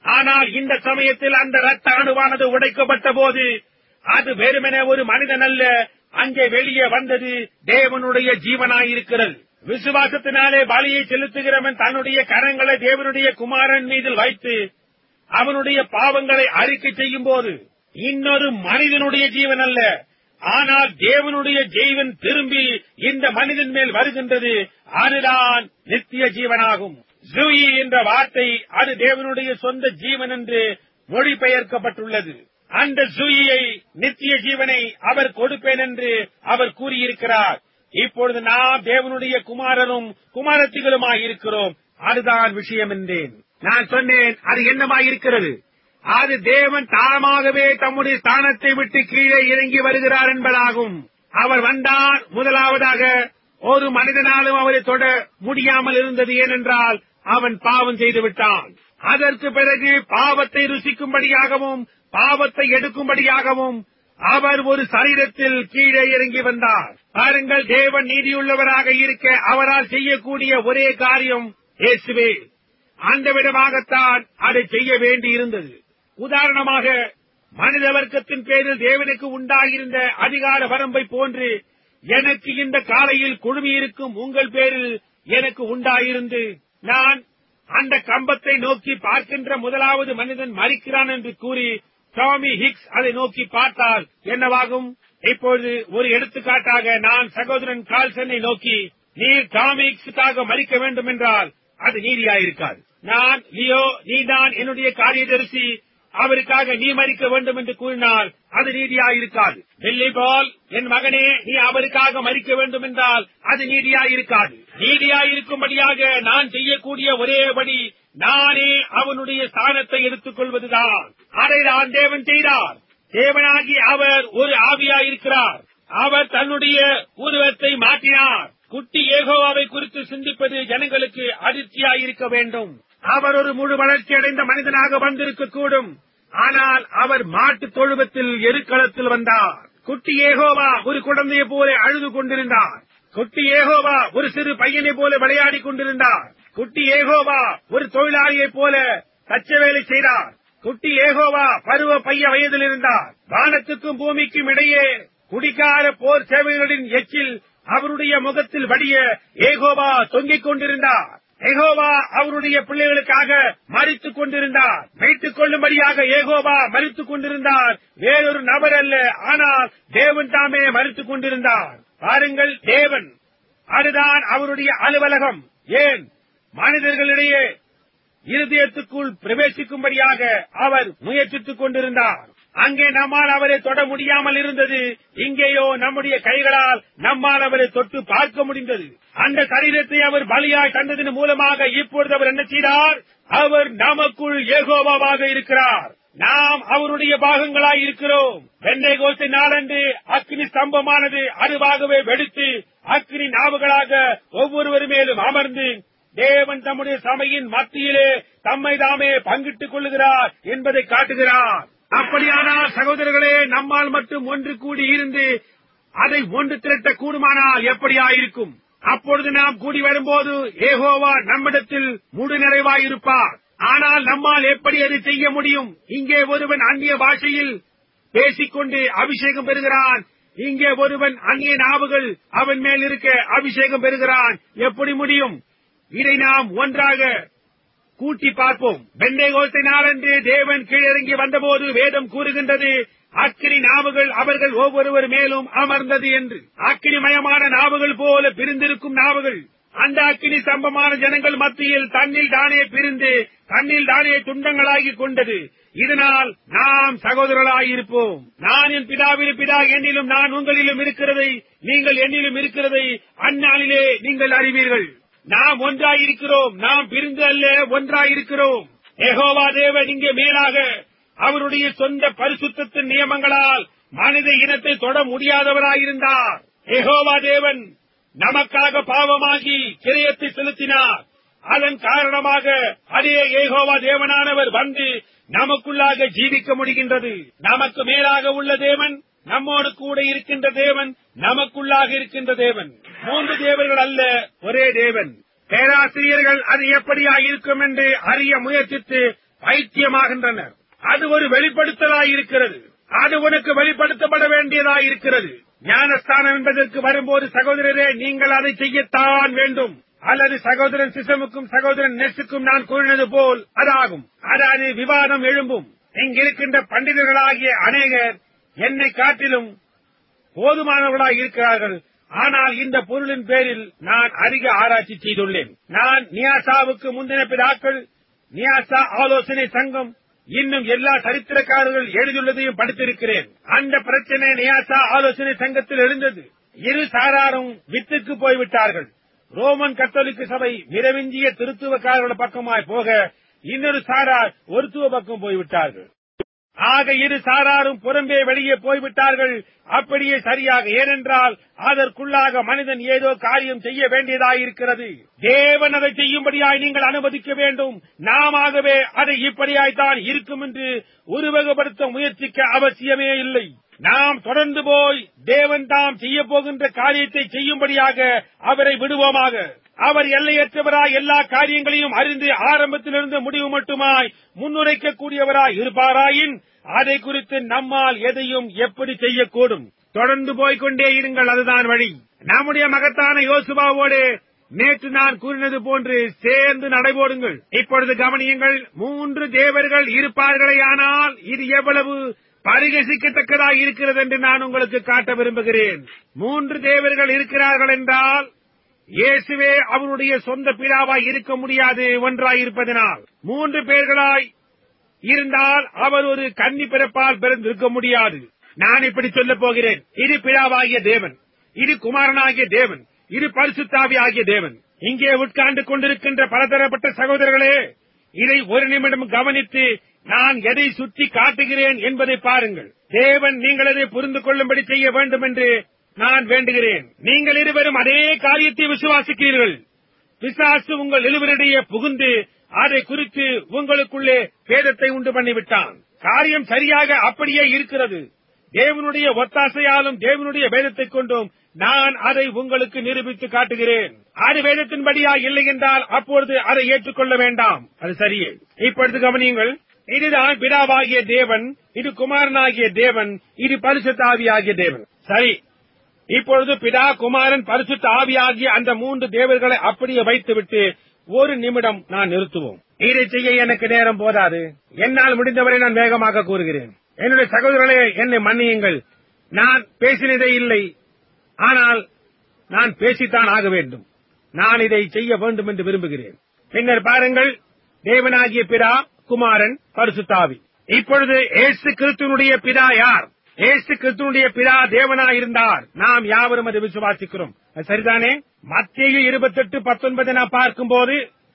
ஆனால் இந்த சமயத்தில் அந்த ரத்த அணுவானது உடைக்கப்பட்ட போது அது வெறுமனே ஒரு மனிதன் அல்ல அங்கே வெளியே வந்தது தேவனுடைய ஜீவனாயிருக்கிறது விசுவாசத்தினாலே பலியை செலுத்துகிறவன் தன்னுடைய கரங்களை தேவனுடைய குமாரன் மீது வைத்து அவனுடைய பாவங்களை அறிக்கை செய்யும் போது இன்னொரு மனிதனுடைய ஜீவன் அல்ல ஆனால் தேவனுடைய ஜீவன் திரும்பி இந்த மனிதன் மேல் வருகின்றது அதுதான் நித்திய ஜீவனாகும் ஜூயி என்ற வார்த்தை அது தேவனுடைய சொந்த ஜீவன் என்று மொழிபெயர்க்கப்பட்டுள்ளது அந்த ஜூயியை நித்திய ஜீவனை அவர் கொடுப்பேன் என்று அவர் கூறியிருக்கிறார் இப்பொழுது நாம் தேவனுடைய குமாரரும் குமாரத்திகளுமாய் இருக்கிறோம் அதுதான் விஷயம் என்றேன் நான் சொன்னேன் அது என்னமாயிருக்கிறது அது தேவன் தாமாகவே தம்முடைய ஸ்தானத்தை விட்டு கீழே இறங்கி வருகிறார் என்பதாகும் அவர் வந்தார் முதலாவதாக ஒரு மனிதனாலும் அவரை தொட முடியாமல் இருந்தது ஏனென்றால் அவன் பாவம் செய்து விட்டான் அதற்கு பிறகு பாவத்தை ருசிக்கும்படியாகவும் பாவத்தை எடுக்கும்படியாகவும் அவர் ஒரு சரீரத்தில் கீழே இறங்கி வந்தார் பாருங்கள் தேவன் நீதியுள்ளவராக இருக்க அவரால் செய்யக்கூடிய ஒரே காரியம் இயேசுவே அந்த விதமாகத்தான் அதை செய்ய வேண்டியிருந்தது உதாரணமாக மனித வர்க்கத்தின் பேரில் தேவனுக்கு உண்டாகியிருந்த அதிகார வரம்பை போன்று எனக்கு இந்த காலையில் குழுமியிருக்கும் உங்கள் பேரில் எனக்கு உண்டாயிருந்து நான் அந்த கம்பத்தை நோக்கி பார்க்கின்ற முதலாவது மனிதன் மறிக்கிறான் என்று கூறி டாமி ஹிக்ஸ் அதை நோக்கி பார்த்தால் என்னவாகும் இப்பொழுது ஒரு எடுத்துக்காட்டாக நான் சகோதரன் கால்சனை நோக்கி நீர் டாமி ஹிக்ஸுக்காக மறிக்க வேண்டும் என்றால் அது நீதியாயிருக்காது நான் லியோ நீதான் என்னுடைய காரியதரிசி அவருக்காக நீ மறிக்க வேண்டும் என்று கூறினால் அது நீதியாயிருக்காது டெல்லி பால் என் மகனே நீ அவருக்காக மறிக்க வேண்டும் என்றால் அது நீதியாயிருக்காது நீதியாயிருக்கும்படியாக நான் செய்யக்கூடிய ஒரேபடி நானே அவனுடைய ஸ்தானத்தை எடுத்துக் கொள்வதுதான் அதை தான் தேவன் செய்தார் தேவனாகி அவர் ஒரு ஆவியாயிருக்கிறார் அவர் தன்னுடைய உருவத்தை மாற்றினார் குட்டி ஏகோவாவை குறித்து சிந்திப்பது ஜனங்களுக்கு அதிர்ச்சியாயிருக்க வேண்டும் அவர் ஒரு முழு வளர்ச்சி அடைந்த மனிதனாக வந்திருக்க கூடும் ஆனால் அவர் மாட்டுத் தொழுவத்தில் எருக்களத்தில் வந்தார் குட்டி ஏகோவா ஒரு குழந்தையை போல அழுது கொண்டிருந்தார் குட்டி ஏகோவா ஒரு சிறு பையனை போல விளையாடிக் கொண்டிருந்தார் குட்டி ஏகோவா ஒரு தொழிலாளியைப் போல தச்ச வேலை செய்தார் குட்டி ஏகோவா பருவ பைய வயதில் இருந்தார் வானத்துக்கும் பூமிக்கும் இடையே குடிக்கார போர் சேவைகளின் எச்சில் அவருடைய முகத்தில் வடிய ஏகோவா தொங்கிக் கொண்டிருந்தார் ஏகோவா அவருடைய பிள்ளைகளுக்காக மறித்துக் கொண்டிருந்தார் வைத்துக் கொள்ளும்படியாக ஏகோவா மறித்துக் கொண்டிருந்தார் வேறொரு நபர் அல்ல ஆனால் தேவன் தாமே மறித்துக் கொண்டிருந்தார் பாருங்கள் தேவன் அதுதான் அவருடைய அலுவலகம் ஏன் மனிதர்களிடையே இருதயத்துக்குள் பிரவேசிக்கும்படியாக அவர் முயற்சித்துக் கொண்டிருந்தார் அங்கே நம்மால் அவரை தொட முடியாமல் இருந்தது இங்கேயோ நம்முடைய கைகளால் நம்மால் அவரை தொட்டு பார்க்க முடிந்தது அந்த சரீரத்தை அவர் பலியாய் தந்ததன் மூலமாக இப்பொழுது அவர் என்ன செய்தார் அவர் நமக்குள் ஏகோபாவாக இருக்கிறார் நாம் அவருடைய பாகங்களாய் இருக்கிறோம் வெண்ணை கோசை நாளன்று அக்னி ஸ்தம்பமானது அதுவாகவே வெடித்து அக்னி நாவுகளாக ஒவ்வொருவர் மேலும் அமர்ந்து தேவன் தம்முடைய சபையின் மத்தியிலே தம்மை தாமே பங்கிட்டுக் கொள்ளுகிறார் என்பதை காட்டுகிறார் அப்படியானால் சகோதரர்களே நம்மால் மட்டும் ஒன்று கூடி இருந்து அதை ஒன்று திரட்ட கூடுமானால் எப்படியாயிருக்கும் அப்பொழுது நாம் கூடி வரும்போது ஏகோவா நம்மிடத்தில் முழு நிறைவாயிருப்பார் ஆனால் நம்மால் எப்படி அதை செய்ய முடியும் இங்கே ஒருவன் அந்நிய பாஷையில் பேசிக்கொண்டு அபிஷேகம் பெறுகிறான் இங்கே ஒருவன் அந்நிய நாவுகள் அவன் மேல் இருக்க அபிஷேகம் பெறுகிறான் எப்படி முடியும் இதை நாம் ஒன்றாக கூட்டி பார்ப்போம் வெண்ணை கோசை நாளன்று தேவன் கீழிறங்கி வந்தபோது வேதம் கூறுகின்றது அக்கினி நாவுகள் அவர்கள் ஒவ்வொருவர் மேலும் அமர்ந்தது என்று அக்கினிமயமான நாவுகள் போல பிரிந்திருக்கும் நாவுகள் அந்த அக்கினி சம்பமான ஜனங்கள் மத்தியில் தன்னில் தானே பிரிந்து தன்னில் தானே துண்டங்களாகிக் கொண்டது இதனால் நாம் சகோதரர்களாயிருப்போம் நான் என் பிதாவின் பிதா என்னிலும் நான் உங்களிலும் இருக்கிறதை நீங்கள் என்னிலும் இருக்கிறதை அந்நாளிலே நீங்கள் அறிவீர்கள் நாம் ஒன்றாயிருக்கிறோம் நாம் பிரிந்து அல்ல ஒன்றாயிருக்கிறோம் ஏகோவா தேவன் இங்கே மேலாக அவருடைய சொந்த பரிசுத்தத்தின் நியமங்களால் மனித இனத்தை தொட முடியாதவராயிருந்தார் ஏகோவா தேவன் நமக்காக பாவமாகி கிரயத்தை செலுத்தினார் அதன் காரணமாக அதே ஏகோவா தேவனானவர் வந்து நமக்குள்ளாக ஜீவிக்க முடிகின்றது நமக்கு மேலாக உள்ள தேவன் நம்மோடு கூட இருக்கின்ற தேவன் நமக்குள்ளாக இருக்கின்ற தேவன் மூன்று தேவர்கள் அல்ல ஒரே தேவன் பேராசிரியர்கள் அது எப்படியா இருக்கும் என்று அறிய முயற்சித்து பைத்தியமாகின்றனர் அது ஒரு வெளிப்படுத்தலாய் இருக்கிறது அது உனக்கு வெளிப்படுத்தப்பட வேண்டியதாய் இருக்கிறது ஞானஸ்தானம் என்பதற்கு வரும்போது சகோதரரே நீங்கள் அதை செய்யத்தான் வேண்டும் அல்லது சகோதரன் சிசமுக்கும் சகோதரன் நெசுக்கும் நான் கூறினது போல் அதாகும் அதாவது விவாதம் எழும்பும் இங்கிருக்கின்ற பண்டிதர்களாகிய அநேகர் என்னை காட்டிலும் போதுமானவர்களாய் இருக்கிறார்கள் ஆனால் இந்த பொருளின் பேரில் நான் அதிக ஆராய்ச்சி செய்துள்ளேன் நான் நியாசாவுக்கு முந்தின பிதாக்கள் நியாசா ஆலோசனை சங்கம் இன்னும் எல்லா சரித்திரக்காரர்கள் எழுதியுள்ளதையும் படித்திருக்கிறேன் அந்த பிரச்சனை நியாசா ஆலோசனை சங்கத்தில் எழுந்தது இரு சாராரும் வித்துக்கு போய்விட்டார்கள் ரோமன் கத்தோலிக்க சபை விரவிஞ்சிய திருத்துவக்காரர்கள் பக்கமாய் போக இன்னொரு சாரார் ஒருத்துவ பக்கம் போய்விட்டார்கள் ஆக இரு சாராரும் புறம்பே வெளியே போய்விட்டார்கள் அப்படியே சரியாக ஏனென்றால் அதற்குள்ளாக மனிதன் ஏதோ காரியம் செய்ய வேண்டியதாயிருக்கிறது தேவன் அதை செய்யும்படியாய் நீங்கள் அனுமதிக்க வேண்டும் நாமவே அதை இப்படியாய்த்தான் இருக்கும் என்று உருவகப்படுத்த முயற்சிக்க அவசியமே இல்லை நாம் தொடர்ந்து போய் தேவன் தாம் செய்ய போகின்ற காரியத்தை செய்யும்படியாக அவரை விடுவோமாக அவர் எல்லையற்றவராய் எல்லா காரியங்களையும் அறிந்து ஆரம்பத்திலிருந்து முடிவு மட்டுமாய் முன்னுரைக்கக்கூடியவராய் இருப்பாராயின் அதை குறித்து நம்மால் எதையும் எப்படி செய்யக்கூடும் தொடர்ந்து போய்க்கொண்டே இருங்கள் அதுதான் வழி நம்முடைய மகத்தான யோசுவாவோடு நேற்று நான் கூறினது போன்று சேர்ந்து நடைபோடுங்கள் இப்பொழுது கவனியுங்கள் மூன்று தேவர்கள் இருப்பார்களேயானால் இது எவ்வளவு பரிகசிக்கத்தக்கதாக இருக்கிறது என்று நான் உங்களுக்கு காட்ட விரும்புகிறேன் மூன்று தேவர்கள் இருக்கிறார்கள் என்றால் இயேசுவே அவருடைய சொந்த பிதாவாய் இருக்க முடியாது ஒன்றாய் இருப்பதனால் மூன்று பேர்களாய் இருந்தால் அவர் ஒரு கன்னி பிறப்பால் பிறந்திருக்க முடியாது நான் இப்படி சொல்லப் போகிறேன் இது பிதாவாகிய தேவன் இது குமாரனாகிய தேவன் இது பரிசுத்தாவி ஆகிய தேவன் இங்கே உட்கார்ந்து கொண்டிருக்கின்ற பலதரப்பட்ட சகோதரர்களே இதை ஒரு நிமிடம் கவனித்து நான் எதை சுற்றி காட்டுகிறேன் என்பதை பாருங்கள் தேவன் நீங்கள் அதை புரிந்து கொள்ளும்படி செய்ய வேண்டும் என்று நான் வேண்டுகிறேன் நீங்கள் இருவரும் அதே காரியத்தை விசுவாசிக்கிறீர்கள் பிசாசு உங்கள் இருவரிடையே புகுந்து அதை குறித்து உங்களுக்குள்ளே பேதத்தை உண்டு பண்ணிவிட்டான் காரியம் சரியாக அப்படியே இருக்கிறது தேவனுடைய ஒத்தாசையாலும் தேவனுடைய வேதத்தைக் கொண்டும் நான் அதை உங்களுக்கு நிரூபித்து காட்டுகிறேன் அது வேதத்தின்படியா இல்லை என்றால் அப்பொழுது அதை ஏற்றுக்கொள்ள வேண்டாம் அது சரியே இப்பொழுது கவனியுங்கள் இதுதான் பிதாவாகிய தேவன் இது குமாரனாகிய தேவன் இது பரிசுத்த ஆவியாகிய தேவன் சரி இப்பொழுது பிதா குமாரன் பரிசுத்த ஆவியாகிய அந்த மூன்று தேவர்களை அப்படியே வைத்துவிட்டு ஒரு நிமிடம் நான் நிறுத்துவோம் இதை செய்ய எனக்கு நேரம் போதாது என்னால் முடிந்தவரை நான் வேகமாக கூறுகிறேன் என்னுடைய சகோதரர்களே என்னை மன்னியுங்கள் நான் பேசினதே இல்லை ஆனால் நான் பேசித்தான் ஆக வேண்டும் நான் இதை செய்ய வேண்டும் என்று விரும்புகிறேன் பின்னர் பாருங்கள் தேவனாகிய பிதா குமாரன் பரிசுத்தாவி இப்பொழுது ஏசு கிறிஸ்துவனுடைய பிதா யார் ஏசு கிறிஸ்துவனுடைய பிதா தேவனாயிருந்தார் நாம் யாவரும் அதை விசுவாசிக்கிறோம் அது சரிதானே மத்திய இருபத்தெட்டு பத்தொன்பதை நான் பார்க்கும்போது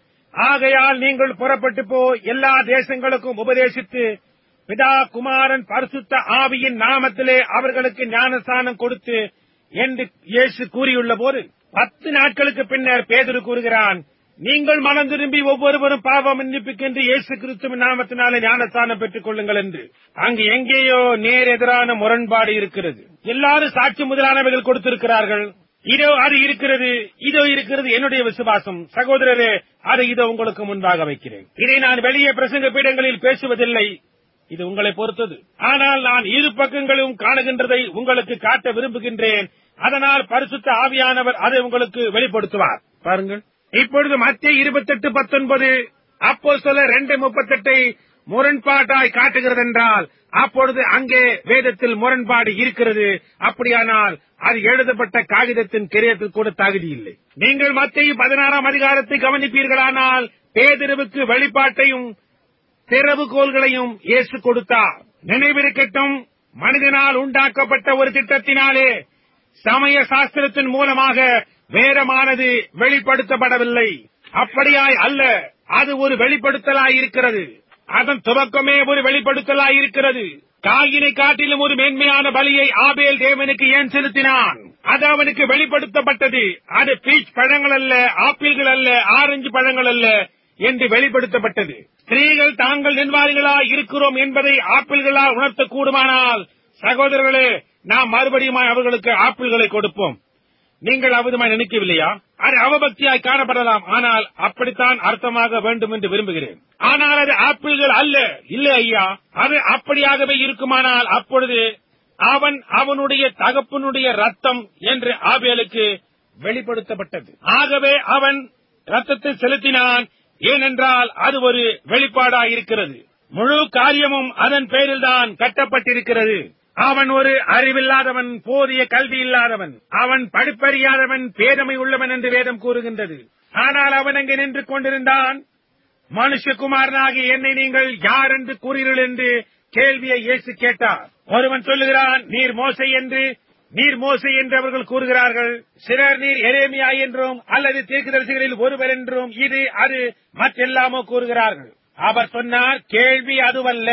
ஆகையால் நீங்கள் புறப்பட்டு போ எல்லா தேசங்களுக்கும் உபதேசித்து பிதா குமாரன் பரிசுத்த ஆவியின் நாமத்திலே அவர்களுக்கு ஞானஸ்தானம் கொடுத்து என்று இயேசு கூறியுள்ள போது பத்து நாட்களுக்கு பின்னர் பேதுரு கூறுகிறான் நீங்கள் மனம் திரும்பி ஒவ்வொருவரும் பாவம் மன்னிப்புக்கென்று இயேசு கிறிஸ்துவின் நாமத்தினாலே ஞானஸ்தானம் பெற்றுக் கொள்ளுங்கள் என்று அங்கு எங்கேயோ நேர் எதிரான முரண்பாடு இருக்கிறது எல்லாரும் சாட்சி முதலானவைகள் கொடுத்திருக்கிறார்கள் இதோ அது இருக்கிறது இதோ இருக்கிறது என்னுடைய விசுவாசம் சகோதரரே அதை இதோ உங்களுக்கு முன்பாக வைக்கிறேன் இதை நான் வெளியே பிரசங்க பீடங்களில் பேசுவதில்லை இது உங்களை பொறுத்தது ஆனால் நான் இரு பக்கங்களும் காணுகின்றதை உங்களுக்கு காட்ட விரும்புகின்றேன் அதனால் பரிசுத்த ஆவியானவர் அதை உங்களுக்கு வெளிப்படுத்துவார் பாருங்கள் இப்பொழுது மத்திய இருபத்தெட்டு பத்தொன்பது அப்போ சொல்ல ரெண்டு முப்பத்தெட்டை முரண்பாட்டாய் காட்டுகிறது என்றால் அப்பொழுது அங்கே வேதத்தில் முரண்பாடு இருக்கிறது அப்படியானால் அது எழுதப்பட்ட காகிதத்தின் கிரியத்தில் கூட தகுதி இல்லை நீங்கள் மத்திய பதினாறாம் அதிகாரத்தை கவனிப்பீர்களானால் பேதிரவுக்கு வெளிப்பாட்டையும் திறவுகோள்களையும் இயேசு கொடுத்தார் நினைவிருக்கட்டும் மனிதனால் உண்டாக்கப்பட்ட ஒரு திட்டத்தினாலே சமய சாஸ்திரத்தின் மூலமாக வேதமானது வெளிப்படுத்தப்படவில்லை அப்படியாய் அல்ல அது ஒரு வெளிப்படுத்தலாய் இருக்கிறது அதன் துவக்கமே ஒரு வெளிப்படுத்தலாய் இருக்கிறது காயினை காட்டிலும் ஒரு மேன்மையான பலியை ஆபேல் தேவனுக்கு ஏன் செலுத்தினான் அது அவனுக்கு வெளிப்படுத்தப்பட்டது அது பீச் பழங்கள் அல்ல ஆப்பிள்கள் அல்ல ஆரஞ்சு பழங்கள் அல்ல என்று வெளிப்படுத்தப்பட்டது ஸ்திரீகள் தாங்கள் நிர்வாகிகளா இருக்கிறோம் என்பதை ஆப்பிள்களால் உணர்த்தக்கூடுமானால் சகோதரர்களே நாம் மறுபடியும் அவர்களுக்கு ஆப்பிள்களை கொடுப்போம் நீங்கள் அவ்விதமாய் நினைக்கவில்லையா அது அவபக்தியாய் காணப்படலாம் ஆனால் அப்படித்தான் அர்த்தமாக வேண்டும் என்று விரும்புகிறேன் ஆனால் அது ஆப்பிள்கள் அல்ல இல்ல ஐயா அது அப்படியாகவே இருக்குமானால் அப்பொழுது அவன் அவனுடைய தகப்பனுடைய ரத்தம் என்று ஆபேலுக்கு வெளிப்படுத்தப்பட்டது ஆகவே அவன் ரத்தத்தை செலுத்தினான் ஏனென்றால் அது ஒரு வெளிப்பாடாய் இருக்கிறது முழு காரியமும் அதன் பேரில்தான் கட்டப்பட்டிருக்கிறது அவன் ஒரு அறிவில்லாதவன் போதிய கல்வி இல்லாதவன் அவன் படிப்பறியாதவன் பேதமை உள்ளவன் என்று வேதம் கூறுகின்றது ஆனால் அவன் அங்கே நின்று கொண்டிருந்தான் மனுஷகுமாரனாகி என்னை நீங்கள் யார் என்று கூறுகிறீர்கள் என்று கேள்வியை இயேசு கேட்டார் ஒருவன் சொல்லுகிறான் நீர் மோசை என்று நீர் மோசை என்று அவர்கள் கூறுகிறார்கள் சிலர் நீர் எரேமியா என்றும் அல்லது தீர்க்கதரிசிகளில் ஒருவர் என்றும் இது அது மற்றெல்லாமோ கூறுகிறார்கள் அவர் சொன்னார் கேள்வி அதுவல்ல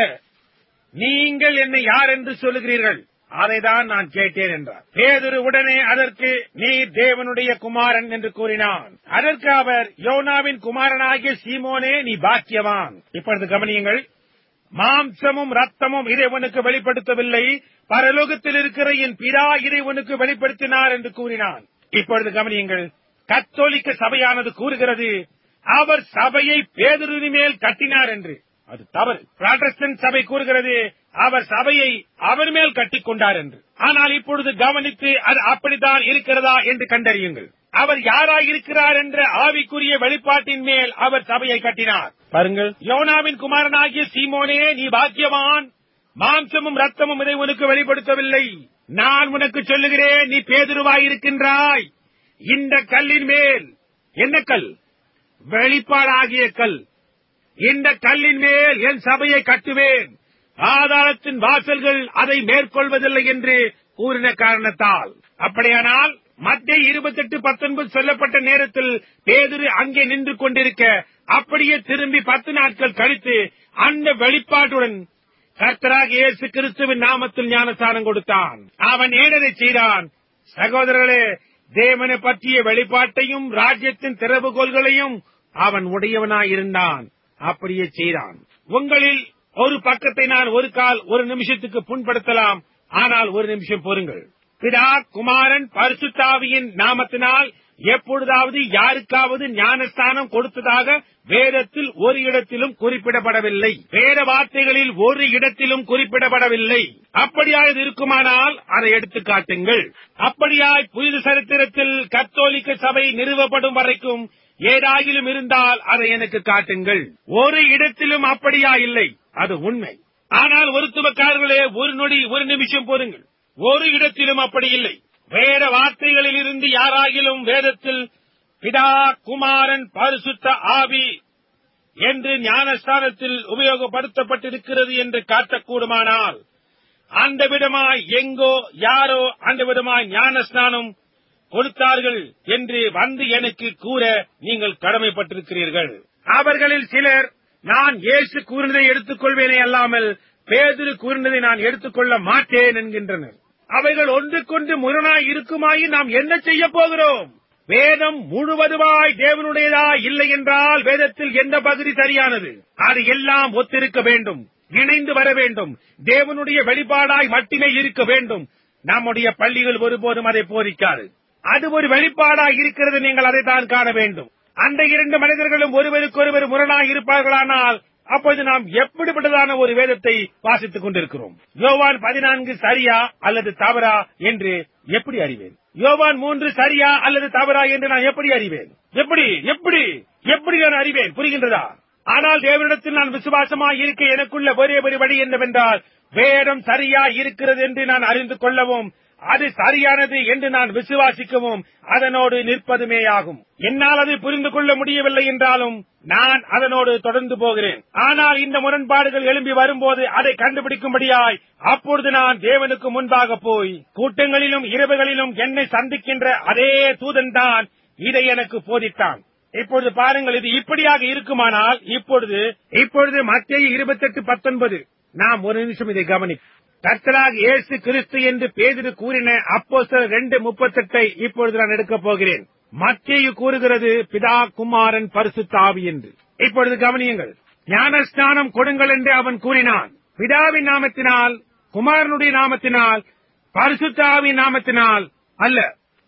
நீங்கள் என்னை யார் என்று சொல்லுகிறீர்கள் அதைதான் நான் கேட்டேன் என்றார் பேதுரு உடனே அதற்கு நீ தேவனுடைய குமாரன் என்று கூறினான் அதற்கு அவர் யோனாவின் குமாரனாகிய சீமோனே நீ பாக்கியவான் இப்பொழுது கவனியுங்கள் மாம்சமும் ரத்தமும் இதை உனக்கு வெளிப்படுத்தவில்லை பரலோகத்தில் இருக்கிற என் பிதா இதை உனக்கு வெளிப்படுத்தினார் என்று கூறினான் இப்பொழுது கவனியுங்கள் கத்தோலிக்க சபையானது கூறுகிறது அவர் சபையை பேதுருவின் மேல் கட்டினார் என்று அது தவறு பிராட்டஸ்டன்ட் சபை கூறுகிறது அவர் சபையை அவர் மேல் கட்டிக் கொண்டார் என்று ஆனால் இப்பொழுது கவனித்து அது அப்படித்தான் இருக்கிறதா என்று கண்டறியுங்கள் அவர் யாராய் இருக்கிறார் என்ற ஆவிக்குரிய வெளிப்பாட்டின் மேல் அவர் சபையை கட்டினார் பாருங்கள் யோனாவின் குமாரனாகிய சீமோனே நீ பாக்கியவான் மாம்சமும் ரத்தமும் இதை உனக்கு வெளிப்படுத்தவில்லை நான் உனக்கு சொல்லுகிறேன் நீ பேதுருவாய் இருக்கின்றாய் இந்த கல்லின் மேல் என்ன கல் வெளிப்பாடாகிய கல் இந்த கல்லின் மேல் என் சபையை கட்டுவேன் ஆதாரத்தின் வாசல்கள் அதை மேற்கொள்வதில்லை என்று கூறின காரணத்தால் அப்படியானால் மத்திய இருபத்தெட்டு பத்தொன்பது சொல்லப்பட்ட நேரத்தில் பேதுரு அங்கே நின்று கொண்டிருக்க அப்படியே திரும்பி பத்து நாட்கள் கழித்து அந்த வெளிப்பாட்டுடன் கர்த்தராக இயேசு கிறிஸ்துவின் நாமத்தில் ஞானஸ்தானம் கொடுத்தான் அவன் ஏனதை செய்தான் சகோதரர்களே தேவனை பற்றிய வெளிப்பாட்டையும் ராஜ்யத்தின் திறவுகோள்களையும் அவன் உடையவனாயிருந்தான் அப்படியே செய்தான் உங்களில் ஒரு பக்கத்தை நான் ஒரு கால் ஒரு நிமிஷத்துக்கு புண்படுத்தலாம் ஆனால் ஒரு நிமிஷம் பொறுங்கள் பிதா குமாரன் பரிசுத்தாவியின் நாமத்தினால் எப்பொழுதாவது யாருக்காவது ஞானஸ்தானம் கொடுத்ததாக வேதத்தில் ஒரு இடத்திலும் குறிப்பிடப்படவில்லை வேத வார்த்தைகளில் ஒரு இடத்திலும் குறிப்பிடப்படவில்லை அப்படியாக இது இருக்குமானால் அதை எடுத்து காட்டுங்கள் அப்படியாய் புனித சரித்திரத்தில் கத்தோலிக்க சபை நிறுவப்படும் வரைக்கும் ஏதாகிலும் இருந்தால் அதை எனக்கு காட்டுங்கள் ஒரு இடத்திலும் அப்படியா இல்லை அது உண்மை ஆனால் ஒரு துவக்காரர்களே ஒரு நொடி ஒரு நிமிஷம் போருங்கள் ஒரு இடத்திலும் அப்படி இல்லை வேத வார்த்தைகளில் இருந்து யாராகிலும் வேதத்தில் பிதா குமாரன் பரிசுத்த ஆவி என்று ஞானஸ்தானத்தில் உபயோகப்படுத்தப்பட்டிருக்கிறது என்று காட்டக்கூடுமானால் அந்த விதமாய் எங்கோ யாரோ அந்த விதமாய் ஞானஸ்நானம் கொடுத்தார்கள் என்று வந்து எனக்கு கூற நீங்கள் கடமைப்பட்டிருக்கிறீர்கள் அவர்களில் சிலர் நான் இயேசு கூறினதை எடுத்துக்கொள்வேனே அல்லாமல் பேதுரு கூறினதை நான் எடுத்துக்கொள்ள மாட்டேன் என்கின்றனர் அவைகள் ஒன்றுக்கொன்று முரணாய் இருக்குமாயி நாம் என்ன செய்ய போகிறோம் வேதம் முழுவதுமாய் தேவனுடையதா இல்லை என்றால் வேதத்தில் எந்த பகுதி சரியானது அது எல்லாம் ஒத்திருக்க வேண்டும் இணைந்து வர வேண்டும் தேவனுடைய வெளிப்பாடாய் மட்டுமே இருக்க வேண்டும் நம்முடைய பள்ளிகள் ஒருபோதும் அதை போதிக்காது அது ஒரு வெளிப்பாடாய் இருக்கிறது நீங்கள் அதைத்தான் காண வேண்டும் அந்த இரண்டு மனிதர்களும் ஒருவருக்கொருவர் முரணாய் இருப்பார்களானால் அப்போது நாம் எப்படிப்பட்டதான ஒரு வேதத்தை வாசித்துக் கொண்டிருக்கிறோம் யோவான் பதினான்கு சரியா அல்லது தவறா என்று எப்படி அறிவேன் யோவான் மூன்று சரியா அல்லது தவறா என்று நான் எப்படி அறிவேன் எப்படி எப்படி எப்படி நான் அறிவேன் புரிகின்றதா ஆனால் தேவனிடத்தில் நான் விசுவாசமாய் இருக்க எனக்குள்ள ஒரே ஒரு வழி என்னவென்றால் வேதம் சரியா இருக்கிறது என்று நான் அறிந்து கொள்ளவும் அது சரியானது என்று நான் விசுவாசிக்கவும் அதனோடு நிற்பதுமே ஆகும் என்னால் அதை புரிந்து கொள்ள முடியவில்லை என்றாலும் நான் அதனோடு தொடர்ந்து போகிறேன் ஆனால் இந்த முரண்பாடுகள் எழும்பி வரும்போது அதை கண்டுபிடிக்கும்படியாய் அப்பொழுது நான் தேவனுக்கு முன்பாக போய் கூட்டங்களிலும் இரவுகளிலும் என்னை சந்திக்கின்ற அதே தூதன் தான் இதை எனக்கு போதித்தான் இப்பொழுது பாருங்கள் இது இப்படியாக இருக்குமானால் இப்பொழுது இப்பொழுது மத்திய இருபத்தெட்டு பத்தொன்பது நாம் ஒரு நிமிஷம் இதை கவனி கர்த்தராக இயேசு கிறிஸ்து என்று பேதிரு கூறின அப்போ ரெண்டு முப்பத்தெட்டை இப்பொழுது நான் எடுக்கப் போகிறேன் மத்திய கூறுகிறது பிதா குமாரன் பரிசுத்தாவி என்று இப்பொழுது கவனியுங்கள் ஞானஸ்நானம் கொடுங்கள் என்று அவன் கூறினான் பிதாவின் நாமத்தினால் குமாரனுடைய நாமத்தினால் பரிசுத்தாவின் நாமத்தினால் அல்ல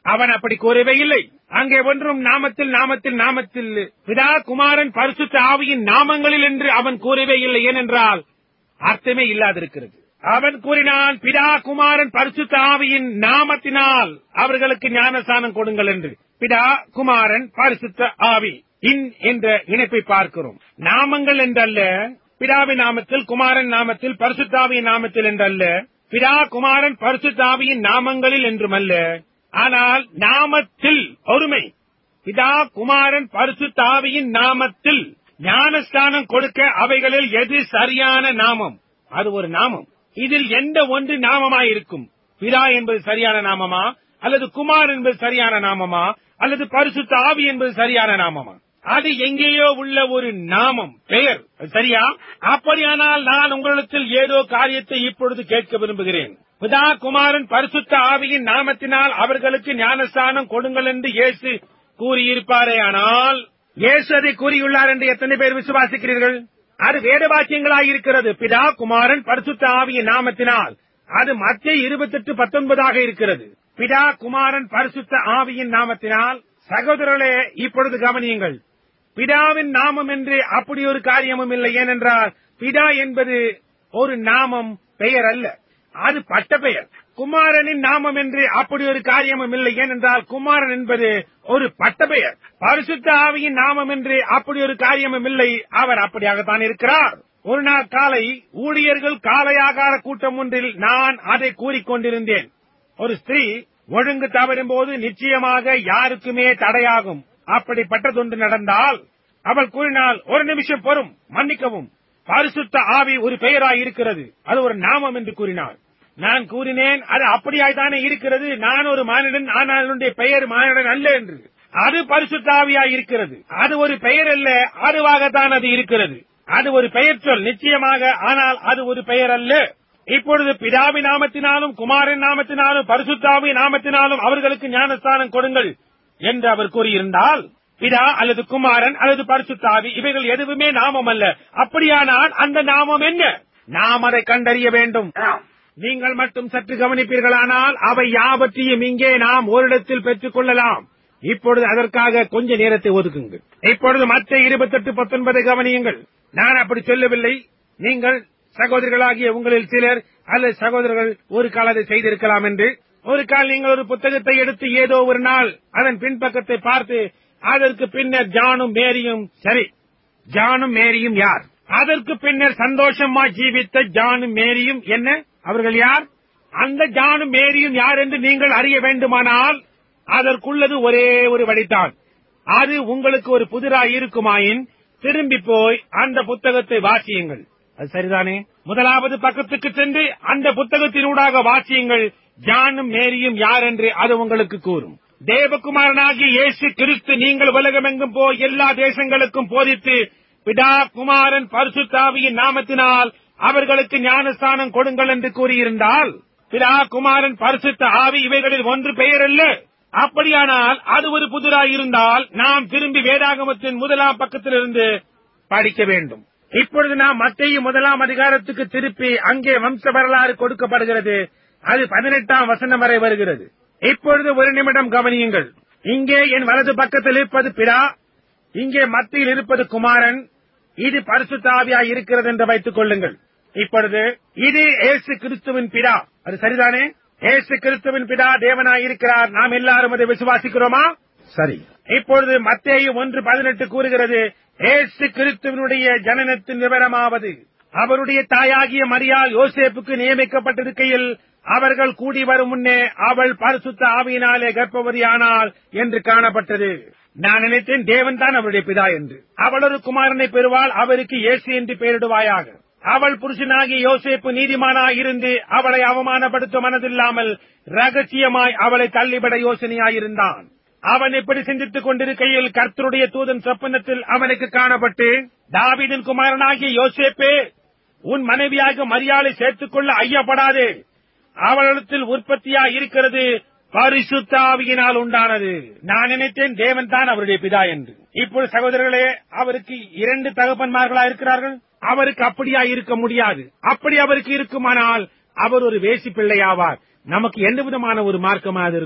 அவன் அப்படி கூறவே இல்லை அங்கே ஒன்றும் நாமத்தில் நாமத்தில் நாமத்தில் பிதா குமாரன் பரிசுத்த ஆவியின் நாமங்களில் என்று அவன் கூறவே இல்லை ஏனென்றால் அர்த்தமே இல்லாதிருக்கிறது அவன் கூறினான் பிதா குமாரன் பரிசுத்த ஆவியின் நாமத்தினால் அவர்களுக்கு ஞானஸ்தானம் கொடுங்கள் என்று பிதா குமாரன் பரிசுத்த ஆவி இன் என்ற இணைப்பை பார்க்கிறோம் நாமங்கள் என்றல்ல பிதாவின் நாமத்தில் குமாரன் நாமத்தில் பரிசுத்தாவியின் நாமத்தில் என்றல்ல பிதா குமாரன் பரிசுத்தாவியின் நாமங்களில் என்றுமல்ல ஆனால் நாமத்தில் ஒருமை பிதா குமாரன் பரிசுத்தாவியின் நாமத்தில் ஞானஸ்தானம் கொடுக்க அவைகளில் எது சரியான நாமம் அது ஒரு நாமம் இதில் எந்த ஒன்று நாமமாயிருக்கும் பிதா என்பது சரியான நாமமா அல்லது குமார் என்பது சரியான நாமமா அல்லது பரிசுத்த ஆவி என்பது சரியான நாமமா அது எங்கேயோ உள்ள ஒரு நாமம் பெயர் அது சரியா அப்படியானால் நான் உங்களிடத்தில் ஏதோ காரியத்தை இப்பொழுது கேட்க விரும்புகிறேன் பிதா குமாரன் பரிசுத்த ஆவியின் நாமத்தினால் அவர்களுக்கு ஞானஸ்தானம் கொடுங்கள் என்று இயேசு கூறியிருப்பாரே ஆனால் இயேசு அதை கூறியுள்ளார் என்று எத்தனை பேர் விசுவாசிக்கிறீர்கள் அது வேத வாக்கியங்களாயிருக்கிறது பிதா குமாரன் பரிசுத்த ஆவியின் நாமத்தினால் அது மத்திய இருபத்தெட்டு பத்தொன்பதாக இருக்கிறது பிதா குமாரன் பரிசுத்த ஆவியின் நாமத்தினால் சகோதரர்களே இப்பொழுது கவனியுங்கள் பிதாவின் நாமம் என்று அப்படி ஒரு காரியமும் இல்லை ஏனென்றால் பிதா என்பது ஒரு நாமம் பெயர் அல்ல அது பட்ட பெயர் குமாரனின் நாமம் என்று அப்படி ஒரு காரியமும் இல்லை ஏனென்றால் குமாரன் என்பது ஒரு பட்ட பெயர் பரிசுத்த ஆவியின் நாமம் என்று அப்படி ஒரு காரியமும் இல்லை அவர் அப்படியாகத்தான் இருக்கிறார் ஒரு நாள் காலை ஊழியர்கள் காலையாகார கூட்டம் ஒன்றில் நான் அதை கூறிக்கொண்டிருந்தேன் ஒரு ஸ்திரீ ஒழுங்கு தவறும் போது நிச்சயமாக யாருக்குமே தடையாகும் அப்படிப்பட்டதொன்று நடந்தால் அவள் கூறினால் ஒரு நிமிஷம் பொறும் மன்னிக்கவும் பரிசுத்த ஆவி ஒரு பெயராய் இருக்கிறது அது ஒரு நாமம் என்று கூறினாள் நான் கூறினேன் அது அப்படியாய்தானே இருக்கிறது நான் ஒரு மானிடன் ஆனால் என்னுடைய பெயர் மானிடன் அல்ல என்று அது பரிசுத்த ஆவியாய் இருக்கிறது அது ஒரு பெயர் அல்ல அதுவாகத்தான் அது இருக்கிறது அது ஒரு பெயர் சொல் நிச்சயமாக ஆனால் அது ஒரு பெயர் அல்ல இப்பொழுது பிதாவி நாமத்தினாலும் குமாரின் நாமத்தினாலும் பரிசுத்தாவி நாமத்தினாலும் அவர்களுக்கு ஞானஸ்தானம் கொடுங்கள் என்று அவர் கூறியிருந்தால் பிதா அல்லது குமாரன் அல்லது பரிசுத்தாவி இவைகள் எதுவுமே நாமம் அல்ல அப்படியானால் அந்த நாமம் என்ன நாம் அதை கண்டறிய வேண்டும் நீங்கள் மட்டும் சற்று கவனிப்பீர்களானால் அவை யாவற்றையும் இங்கே நாம் ஓரிடத்தில் பெற்றுக் கொள்ளலாம் இப்பொழுது அதற்காக கொஞ்ச நேரத்தை ஒதுக்குங்கள் இப்பொழுது மற்ற இருபத்தெட்டு பத்தொன்பதை கவனியுங்கள் நான் அப்படி சொல்லவில்லை நீங்கள் சகோதரர்களாகிய உங்களில் சிலர் அல்லது சகோதரர்கள் ஒரு கால அதை செய்திருக்கலாம் என்று ஒரு கால் நீங்கள் ஒரு புத்தகத்தை எடுத்து ஏதோ ஒரு நாள் அதன் பின்பக்கத்தை பார்த்து அதற்கு பின்னர் ஜானும் மேரியும் சரி ஜானும் மேரியும் யார் அதற்கு பின்னர் சந்தோஷமா ஜீவித்த ஜானும் மேரியும் என்ன அவர்கள் யார் அந்த ஜானும் மேரியும் யார் என்று நீங்கள் அறிய வேண்டுமானால் அதற்குள்ளது ஒரே ஒரு வழிதான் அது உங்களுக்கு ஒரு புதிராய் இருக்குமாயின் திரும்பி போய் அந்த புத்தகத்தை வாசியுங்கள் அது சரிதானே முதலாவது பக்கத்துக்கு சென்று அந்த புத்தகத்தினூடாக வாசியுங்கள் ஜானும் மேரியும் யார் என்று அது உங்களுக்கு கூறும் தேவகுமாரனாகிய இயேசு கிறிஸ்து நீங்கள் உலகமெங்கும் போய் எல்லா தேசங்களுக்கும் போதித்து பிதா குமாரன் பரிசுத்தாவியின் நாமத்தினால் அவர்களுக்கு ஞானஸ்தானம் கொடுங்கள் என்று கூறியிருந்தால் பிதா குமாரன் பரிசுத்த ஆவி இவைகளில் ஒன்று பெயர் அல்ல அப்படியானால் அது ஒரு புதிராய் இருந்தால் நாம் திரும்பி வேதாகமத்தின் முதலாம் பக்கத்திலிருந்து படிக்க வேண்டும் இப்பொழுது நாம் மத்திய முதலாம் அதிகாரத்துக்கு திருப்பி அங்கே வம்ச வரலாறு கொடுக்கப்படுகிறது அது பதினெட்டாம் வசனம் வரை வருகிறது இப்பொழுது ஒரு நிமிடம் கவனியுங்கள் இங்கே என் வலது பக்கத்தில் இருப்பது பிடா இங்கே மத்தியில் இருப்பது குமாரன் இது பரிசுத்தாவியாய் இருக்கிறது என்று வைத்துக் கொள்ளுங்கள் இப்பொழுது இது ஏசு கிறிஸ்துவின் பிடா அது சரிதானே ஏசு கிறிஸ்துவின் பிதா தேவனாய் இருக்கிறார் நாம் எல்லாரும் அதை விசுவாசிக்கிறோமா சரி இப்பொழுது மத்தேயு ஒன்று பதினெட்டு கூறுகிறது ஏசு கிறிஸ்துவனுடைய ஜனனத்தின் விவரமாவது அவருடைய தாயாகிய மரியாள் யோசேப்புக்கு நியமிக்கப்பட்டிருக்கையில் அவர்கள் கூடி வரும் முன்னே அவள் பரிசுத்த ஆவியினாலே கர்ப்பவதியானாள் என்று காணப்பட்டது நான் நினைத்தேன் தேவன் தான் அவருடைய பிதா என்று அவள் ஒரு குமாரனை பெறுவாள் அவருக்கு இயேசு என்று பெயரிடுவாயாக அவள் புருஷனாகிய யோசேப்பு நீதிமானாய் இருந்து அவளை அவமானப்படுத்த மனதில்லாமல் ரகசியமாய் அவளை தள்ளிவிட யோசனையாயிருந்தான் அவன் இப்படி சிந்தித்துக் கொண்டிருக்கையில் கர்த்தருடைய தூதன் சொப்பனத்தில் அவனுக்கு காணப்பட்டு தாவீதின் குமாரனாகிய யோசேப்பே உன் மனைவியாக மரியாதை சேர்த்துக் கொள்ள ஐயப்படாதே அவளிடத்தில் உற்பத்தியா இருக்கிறது பரிசுத்த ஆவியினால் உண்டானது நான் நினைத்தேன் தேவன் தான் அவருடைய பிதா என்று இப்பொழுது சகோதரர்களே அவருக்கு இரண்டு தகப்பன்மார்களா இருக்கிறார்கள் அவருக்கு அப்படியா இருக்க முடியாது அப்படி அவருக்கு இருக்குமானால் அவர் ஒரு வேசி பிள்ளையாவார் நமக்கு எந்த விதமான ஒரு மார்க்கமா அது இருக்கும்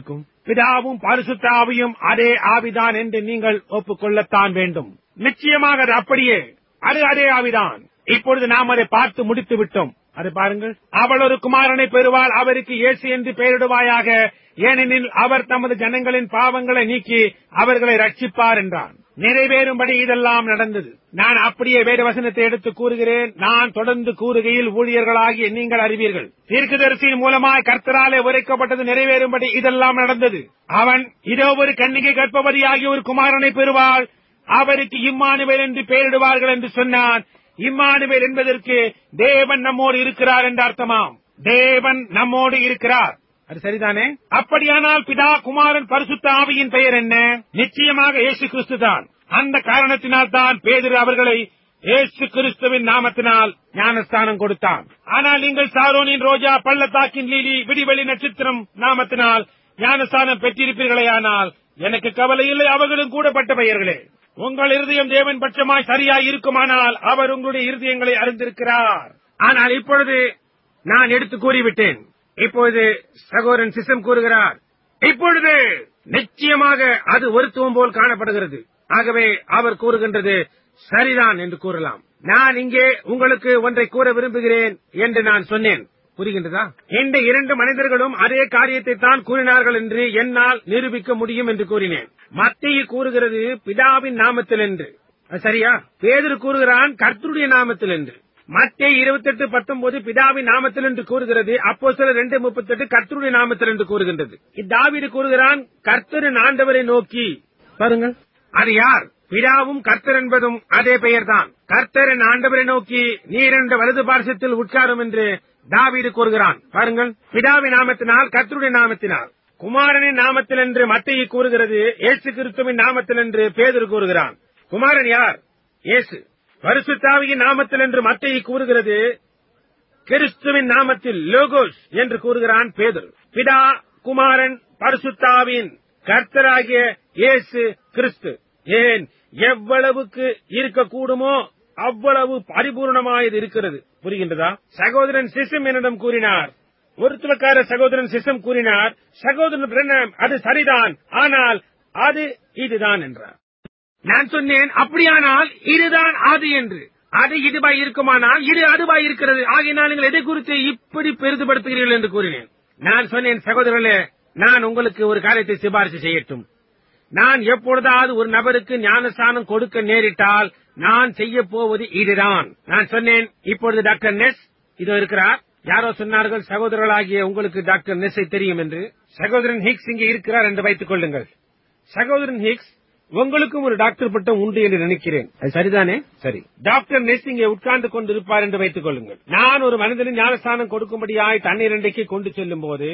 பிதாவும் பரிசுத்த ஆவியும் அதே ஆவிதான் என்று நீங்கள் ஒப்புக்கொள்ளத்தான் வேண்டும் நிச்சயமாக அது அப்படியே அது அதே ஆவிதான் இப்பொழுது நாம் அதை பார்த்து முடித்து விட்டோம் அது பாருங்கள் அவள் ஒரு குமாரனை பெறுவாள் அவருக்கு இயேசு என்று பெயரிடுவாயாக ஏனெனில் அவர் தமது ஜனங்களின் பாவங்களை நீக்கி அவர்களை ரட்சிப்பார் என்றான் நிறைவேறும்படி இதெல்லாம் நடந்தது நான் அப்படியே வேறு வசனத்தை எடுத்து கூறுகிறேன் நான் தொடர்ந்து கூறுகையில் ஊழியர்களாகிய நீங்கள் அறிவீர்கள் தீர்க்கதரிசியின் மூலமாய் கர்த்தராலே உரைக்கப்பட்டது நிறைவேறும்படி இதெல்லாம் நடந்தது அவன் இதோ ஒரு கன்னிகை கற்பவதியாகிய ஒரு குமாரனை பெறுவாள் அவருக்கு இம்மானுவேல் என்று பெயரிடுவார்கள் என்று சொன்னான் இம்மானுவேல் என்பதற்கு தேவன் நம்மோடு இருக்கிறார் என்று அர்த்தமாம் தேவன் நம்மோடு இருக்கிறார் அது சரிதானே அப்படியானால் பிதா குமாரன் பரிசுத்த ஆவியின் பெயர் என்ன நிச்சயமாக இயேசு கிறிஸ்து தான் அந்த காரணத்தினால் தான் பேதிரு அவர்களை இயேசு கிறிஸ்துவின் நாமத்தினால் ஞானஸ்தானம் கொடுத்தான் ஆனால் நீங்கள் சாரோனின் ரோஜா பள்ளத்தாக்கின் லீலி விடிவெளி நட்சத்திரம் நாமத்தினால் ஞானஸ்தானம் பெற்றிருப்பீர்களேயானால் எனக்கு கவலை இல்லை அவர்களும் கூடப்பட்ட பெயர்களே உங்கள் இருதயம் தேவன் பட்சமாய் சரியாய் இருக்குமானால் அவர் உங்களுடைய இருதயங்களை அறிந்திருக்கிறார் ஆனால் இப்பொழுது நான் எடுத்து கூறிவிட்டேன் இப்பொழுது சகோதரன் சிசம் கூறுகிறார் இப்பொழுது நிச்சயமாக அது ஒருத்துவம் போல் காணப்படுகிறது ஆகவே அவர் கூறுகின்றது சரிதான் என்று கூறலாம் நான் இங்கே உங்களுக்கு ஒன்றை கூற விரும்புகிறேன் என்று நான் சொன்னேன் புரிகின்றதா இந்த இரண்டு மனிதர்களும் அதே காரியத்தை தான் கூறினார்கள் என்று என்னால் நிரூபிக்க முடியும் என்று கூறினேன் மத்திய கூறுகிறது பிதாவின் நாமத்தில் என்று அது சரியா பேதர் கூறுகிறான் கர்த்தருடைய நாமத்தில் என்று மத்திய இருபத்தெட்டு பத்தொன்பது பிதாவின் நாமத்தில் என்று கூறுகிறது அப்போ சில ரெண்டு முப்பத்தெட்டு கர்த்தருடைய நாமத்தில் என்று கூறுகின்றது இத்தாவிடு கூறுகிறான் கர்த்தரின் ஆண்டவரை நோக்கி பாருங்கள் அது யார் பிதாவும் கர்த்தர் என்பதும் அதே பெயர்தான் கர்த்தரின் ஆண்டவரை நோக்கி நீர் என்ற வலது பார்சத்தில் உட்காரும் என்று தாவீது கூறுகிறான் பாருங்கள் பிதாவின் நாமத்தினால் கர்த்தருடைய நாமத்தினால் குமாரனின் நாமத்தில் என்று மத்திய கூறுகிறது இயேசு கிறிஸ்துவின் நாமத்தில் என்று பேதர் கூறுகிறான் குமாரன் யார் இயேசு பரிசுத்தாவியின் நாமத்தில் என்று மத்திய கூறுகிறது கிறிஸ்துவின் நாமத்தில் லோகோஸ் என்று கூறுகிறான் பேதர் பிதா குமாரன் பரிசுத்தாவின் கர்த்தராகிய இயேசு கிறிஸ்து ஏன் எவ்வளவுக்கு இருக்கக்கூடுமோ அவ்வளவு பரிபூர்ணமாயது இருக்கிறது புரிகின்றதா சகோதரன் சிசம் என்னிடம் கூறினார் ஒருத்தலக்கார சகோதரன் சிசம் கூறினார் சகோதரன் பிரண்ணம் அது சரிதான் ஆனால் அது இதுதான் என்றார் நான் சொன்னேன் அப்படியானால் இதுதான் அது என்று அது இதுவாய் இருக்குமானால் இது அதுவாய் இருக்கிறது ஆகையினால் நீங்கள் எதை குறித்து இப்படி பெரிதுபடுத்துகிறீர்கள் என்று கூறினேன் நான் சொன்னேன் சகோதரர்களே நான் உங்களுக்கு ஒரு காரியத்தை சிபாரிசு செய்யட்டும் நான் எப்பொழுதாவது ஒரு நபருக்கு ஞானஸ்தானம் கொடுக்க நேரிட்டால் நான் செய்ய போவது இதுதான் நான் சொன்னேன் இப்பொழுது டாக்டர் நெஸ் இதோ இருக்கிறார் யாரோ சொன்னார்கள் சகோதரர்களாகிய உங்களுக்கு டாக்டர் நெஸ்ஸை தெரியும் என்று சகோதரன் ஹிக்ஸ் இங்கே இருக்கிறார் என்று வைத்துக் கொள்ளுங்கள் சகோதரன் ஹிக்ஸ் உங்களுக்கும் ஒரு டாக்டர் பட்டம் உண்டு என்று நினைக்கிறேன் அது சரிதானே சரி டாக்டர் நெஸ் இங்கே உட்கார்ந்து கொண்டிருப்பார் என்று வைத்துக் கொள்ளுங்கள் நான் ஒரு மனிதனின் ஞானஸ்தானம் கொடுக்கும்படியாய் தண்ணீர் அண்டைக்கு கொண்டு செல்லும் போது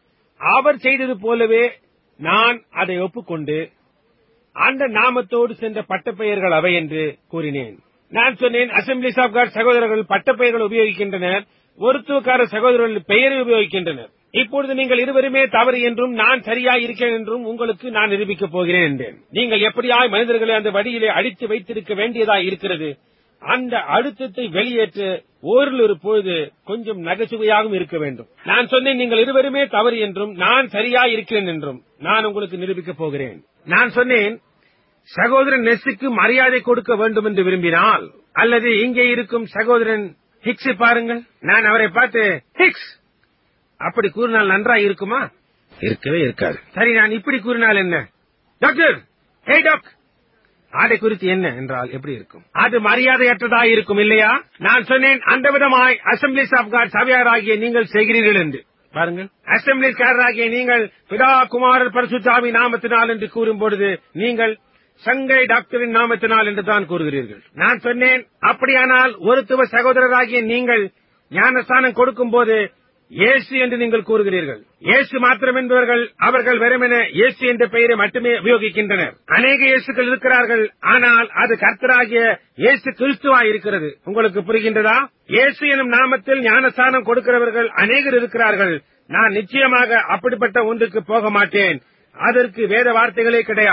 அவர் செய்தது போலவே நான் அதை ஒப்புக்கொண்டு அந்த நாமத்தோடு சென்ற பட்டப்பெயர்கள் அவை என்று கூறினேன் நான் சொன்னேன் அசம்பிளிஸ் ஆஃப் காட் சகோதரர்கள் பட்டப்பெயர்கள் உபயோகிக்கின்றனர் ஒருத்துவக்கார சகோதரர்கள் பெயரை உபயோகிக்கின்றனர் இப்பொழுது நீங்கள் இருவருமே தவறு என்றும் நான் சரியாய் இருக்கிறேன் என்றும் உங்களுக்கு நான் நிரூபிக்கப் போகிறேன் என்றேன் நீங்கள் எப்படியாய் மனிதர்களை அந்த வழியிலே அடித்து வைத்திருக்க வேண்டியதாய் இருக்கிறது அந்த அழுத்தத்தை வெளியேற்ற ஓரில் ஒரு பொழுது கொஞ்சம் நகைச்சுவையாகவும் இருக்க வேண்டும் நான் சொன்னேன் நீங்கள் இருவருமே தவறு என்றும் நான் சரியாய் இருக்கிறேன் என்றும் நான் உங்களுக்கு நிரூபிக்கப் போகிறேன் நான் சொன்னேன் சகோதரன் நெஸ்ஸுக்கு மரியாதை கொடுக்க வேண்டும் என்று விரும்பினால் அல்லது இங்கே இருக்கும் சகோதரன் ஹிக்ஸை பாருங்கள் நான் அவரை பார்த்து ஹிக்ஸ் அப்படி கூறினால் நன்றாய் இருக்குமா இருக்கவே இருக்காது சரி நான் இப்படி கூறினால் என்ன டாக்டர் ஹே டாக் ஆடை குறித்து என்ன என்றால் எப்படி இருக்கும் அது மரியாதையற்றதா இருக்கும் இல்லையா நான் சொன்னேன் அந்த விதமாய் அசம்பிளிஸ் ஆஃப் காட் சபையாராகிய நீங்கள் செய்கிறீர்கள் என்று பாருங்கள் அசம்பிளிஸ்காரராகிய நீங்கள் பிதா குமாரர் பரிசுத்தாவி நாமத்தினால் என்று கூறும் பொழுது நீங்கள் சங்கை டாக்டரின் நாமத்தினால் என்று தான் கூறுகிறீர்கள் நான் சொன்னேன் அப்படியானால் ஒருத்துவ சகோதரராகிய நீங்கள் ஞானஸ்தானம் கொடுக்கும் போது இயேசு என்று நீங்கள் கூறுகிறீர்கள் இயேசு மாத்திரம் என்பவர்கள் அவர்கள் வெறுமென இயேசு என்ற பெயரை மட்டுமே உபயோகிக்கின்றனர் அநேக இயேசுக்கள் இருக்கிறார்கள் ஆனால் அது கர்த்தராகிய இயேசு கிறிஸ்துவா இருக்கிறது உங்களுக்கு புரிகின்றதா இயேசு எனும் நாமத்தில் ஞானஸ்தானம் கொடுக்கிறவர்கள் அநேகர் இருக்கிறார்கள் நான் நிச்சயமாக அப்படிப்பட்ட ஒன்றுக்கு போக மாட்டேன் அதற்கு வேத வார்த்தைகளே கிடையாது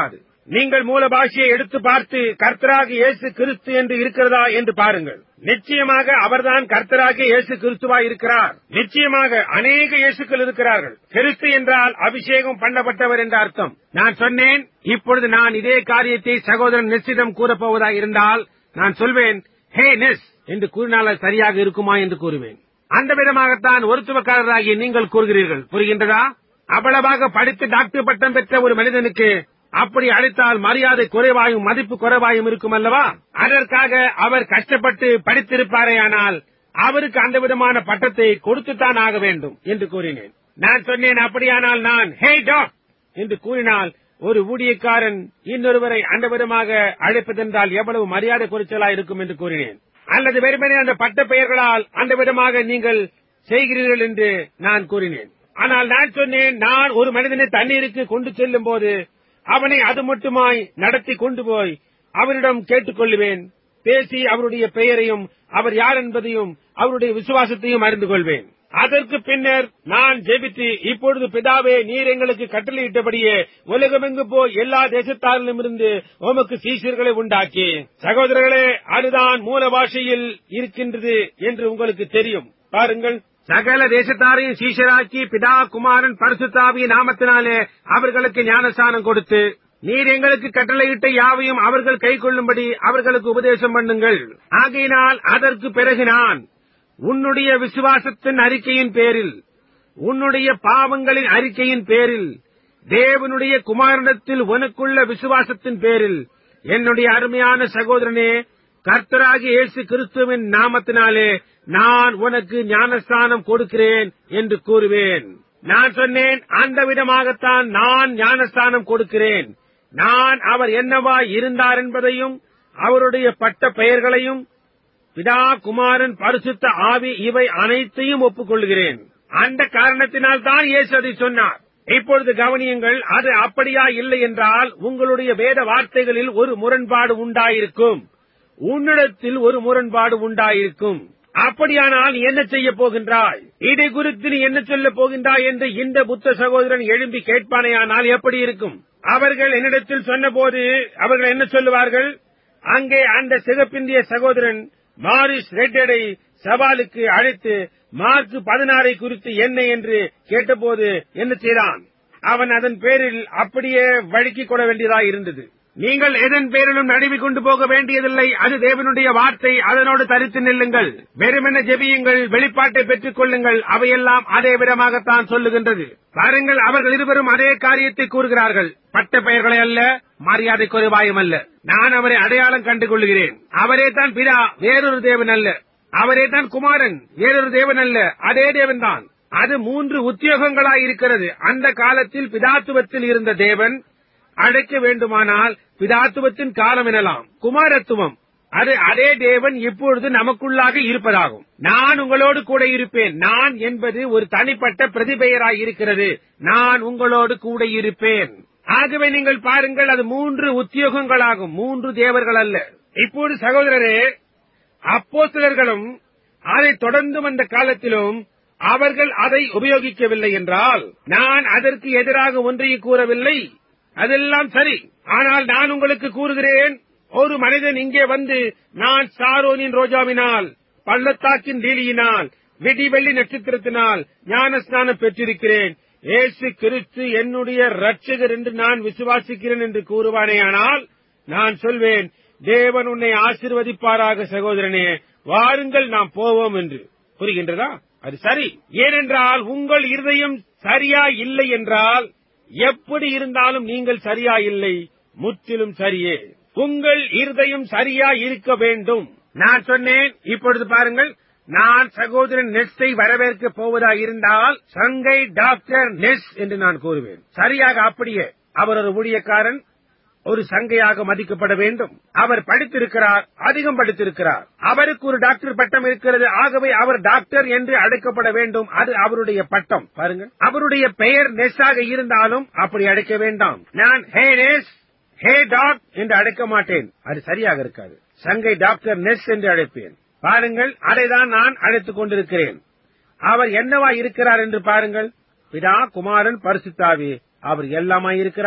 நீங்கள் மூல பாஷையை எடுத்து பார்த்து கர்த்தராக இயேசு கிறிஸ்து என்று இருக்கிறதா என்று பாருங்கள் நிச்சயமாக அவர்தான் கர்த்தராக இயேசு கிறிஸ்துவா இருக்கிறார் நிச்சயமாக அநேக இயேசுக்கள் இருக்கிறார்கள் கிறிஸ்து என்றால் அபிஷேகம் பண்ணப்பட்டவர் என்ற அர்த்தம் நான் சொன்னேன் இப்பொழுது நான் இதே காரியத்தை சகோதரன் நிச்சிதம் கூறப்போவதாக இருந்தால் நான் சொல்வேன் ஹே நெஸ் என்று கூறினால் அது சரியாக இருக்குமா என்று கூறுவேன் அந்த விதமாகத்தான் ஒருத்துவக்காரராகிய நீங்கள் கூறுகிறீர்கள் புரிகின்றதா அவ்வளவாக படித்து டாக்டர் பட்டம் பெற்ற ஒரு மனிதனுக்கு அப்படி அழைத்தால் மரியாதை குறைவாயும் மதிப்பு குறைவாயும் இருக்கும் அல்லவா அதற்காக அவர் கஷ்டப்பட்டு படித்திருப்பாரேயானால் அவருக்கு அந்த விதமான பட்டத்தை கொடுத்துத்தான் ஆக வேண்டும் என்று கூறினேன் நான் சொன்னேன் அப்படியானால் நான் ஹே டாக் என்று கூறினால் ஒரு ஊழியக்காரன் இன்னொருவரை அந்த விதமாக அழைப்பதென்றால் எவ்வளவு மரியாதை குறைச்சலா இருக்கும் என்று கூறினேன் அல்லது வெறுமனே அந்த பட்ட பெயர்களால் அந்த விதமாக நீங்கள் செய்கிறீர்கள் என்று நான் கூறினேன் ஆனால் நான் சொன்னேன் நான் ஒரு மனிதனை தண்ணீருக்கு கொண்டு செல்லும் போது அவனை அது மட்டுமாய் நடத்தி கொண்டு போய் அவரிடம் கேட்டுக்கொள்ளுவேன் பேசி அவருடைய பெயரையும் அவர் யார் என்பதையும் அவருடைய விசுவாசத்தையும் அறிந்து கொள்வேன் அதற்கு பின்னர் நான் ஜெபித்து இப்பொழுது பிதாவே நீர் எங்களுக்கு கட்டளையிட்டபடியே உலகமெங்கு போய் எல்லா தேசத்தாரிலும் இருந்து உமக்கு சீஷர்களை உண்டாக்கி சகோதரர்களே அதுதான் மூல பாஷையில் இருக்கின்றது என்று உங்களுக்கு தெரியும் பாருங்கள் சகல தேசத்தாரையும் சீஷராக்கி பிதா குமாரன் பரிசுத்தாவிய நாமத்தினாலே அவர்களுக்கு ஞானஸ்தானம் கொடுத்து நீர் எங்களுக்கு கட்டளையிட்ட யாவையும் அவர்கள் கை கொள்ளும்படி அவர்களுக்கு உபதேசம் பண்ணுங்கள் ஆகையினால் அதற்கு பிறகு நான் உன்னுடைய விசுவாசத்தின் அறிக்கையின் பேரில் உன்னுடைய பாவங்களின் அறிக்கையின் பேரில் தேவனுடைய குமாரனத்தில் உனக்குள்ள விசுவாசத்தின் பேரில் என்னுடைய அருமையான சகோதரனே கர்த்தராகி இயேசு கிறிஸ்துவின் நாமத்தினாலே நான் உனக்கு ஞானஸ்தானம் கொடுக்கிறேன் என்று கூறுவேன் நான் சொன்னேன் அந்த விதமாகத்தான் நான் ஞானஸ்தானம் கொடுக்கிறேன் நான் அவர் என்னவா இருந்தார் என்பதையும் அவருடைய பட்ட பெயர்களையும் பிதா குமாரன் பரிசுத்த ஆவி இவை அனைத்தையும் ஒப்புக்கொள்கிறேன் அந்த காரணத்தினால் தான் இயேசு அதை சொன்னார் இப்பொழுது கவனியுங்கள் அது அப்படியா இல்லை என்றால் உங்களுடைய வேத வார்த்தைகளில் ஒரு முரண்பாடு உண்டாயிருக்கும் உன்னிடத்தில் ஒரு முரண்பாடு உண்டாயிருக்கும் அப்படியானால் நீ என்ன செய்ய போகின்றாய் இதை குறித்து நீ என்ன சொல்ல போகின்றாய் என்று இந்த புத்த சகோதரன் எழும்பி கேட்பானேயானால் எப்படி இருக்கும் அவர்கள் என்னிடத்தில் சொன்னபோது அவர்கள் என்ன சொல்லுவார்கள் அங்கே அந்த சிகப்பிந்திய சகோதரன் மாரிஸ் ரெட்டடை சவாலுக்கு அழைத்து மார்க் பதினாறை குறித்து என்ன என்று கேட்டபோது என்ன செய்தான் அவன் அதன் பேரில் அப்படியே வழுக்கிக் கொள்ள வேண்டியதாய் இருந்தது நீங்கள் எதன் பேரிலும் நழுவி கொண்டு போக வேண்டியதில்லை அது தேவனுடைய வார்த்தை அதனோடு தரித்து நில்லுங்கள் வெறுமென ஜெபியுங்கள் வெளிப்பாட்டை பெற்றுக் கொள்ளுங்கள் அவையெல்லாம் அதே விதமாகத்தான் சொல்லுகின்றது பாருங்கள் அவர்கள் இருவரும் அதே காரியத்தை கூறுகிறார்கள் பட்ட பெயர்களை அல்ல மரியாதை குறைவாயும் அல்ல நான் அவரை அடையாளம் கண்டு கொள்கிறேன் அவரே தான் பிதா வேறொரு தேவன் அல்ல அவரே தான் குமாரன் வேறொரு தேவன் அல்ல அதே தேவன் தான் அது மூன்று உத்தியோகங்களாய் இருக்கிறது அந்த காலத்தில் பிதாத்துவத்தில் இருந்த தேவன் அழைக்க வேண்டுமானால் பிதாத்துவத்தின் காலம் எனலாம் குமாரத்துவம் அது அதே தேவன் இப்பொழுது நமக்குள்ளாக இருப்பதாகும் நான் உங்களோடு கூட இருப்பேன் நான் என்பது ஒரு தனிப்பட்ட பிரதிபெயராய் இருக்கிறது நான் உங்களோடு கூட இருப்பேன் ஆகவே நீங்கள் பாருங்கள் அது மூன்று உத்தியோகங்களாகும் மூன்று தேவர்கள் அல்ல இப்போது சகோதரரே அப்போஸ்தலர்களும் அதை தொடர்ந்து வந்த காலத்திலும் அவர்கள் அதை உபயோகிக்கவில்லை என்றால் நான் அதற்கு எதிராக ஒன்றையும் கூறவில்லை அதெல்லாம் சரி ஆனால் நான் உங்களுக்கு கூறுகிறேன் ஒரு மனிதன் இங்கே வந்து நான் சாரோனின் ரோஜாவினால் பள்ளத்தாக்கின் லீலியினால் விடி வெள்ளி நட்சத்திரத்தினால் ஞானஸ்நானம் பெற்றிருக்கிறேன் ஏசு கிறிஸ்து என்னுடைய ரட்சகர் என்று நான் விசுவாசிக்கிறேன் என்று கூறுவானேயானால் நான் சொல்வேன் தேவன் உன்னை ஆசிர்வதிப்பாராக சகோதரனே வாருங்கள் நாம் போவோம் என்று புரிகின்றதா அது சரி ஏனென்றால் உங்கள் இருதயம் சரியா இல்லை என்றால் எப்படி இருந்தாலும் நீங்கள் சரியா இல்லை முற்றிலும் சரியே உங்கள் இருதயம் சரியா இருக்க வேண்டும் நான் சொன்னேன் இப்பொழுது பாருங்கள் நான் சகோதரன் நெஸ்ஸை வரவேற்க போவதா இருந்தால் சங்கை டாக்டர் நெஸ் என்று நான் கூறுவேன் சரியாக அப்படியே அவர் ஒரு ஊழியக்காரன் ஒரு சங்கையாக மதிக்கப்பட வேண்டும் அவர் படித்திருக்கிறார் அதிகம் படித்திருக்கிறார் அவருக்கு ஒரு டாக்டர் பட்டம் இருக்கிறது ஆகவே அவர் டாக்டர் என்று அழைக்கப்பட வேண்டும் அது அவருடைய பட்டம் பாருங்கள் அவருடைய பெயர் நெஸ்ஸாக இருந்தாலும் அப்படி அழைக்க வேண்டாம் நான் ஹே நெஸ் ஹே டாக் என்று அழைக்க மாட்டேன் அது சரியாக இருக்காது சங்கை டாக்டர் நெஸ் என்று அழைப்பேன் பாருங்கள் அதைதான் நான் அழைத்துக் கொண்டிருக்கிறேன் அவர் என்னவா இருக்கிறார் என்று பாருங்கள் பிதா குமாரன் பரிசுத்தாவி அவர் எல்லாமாய் இருக்கிறார்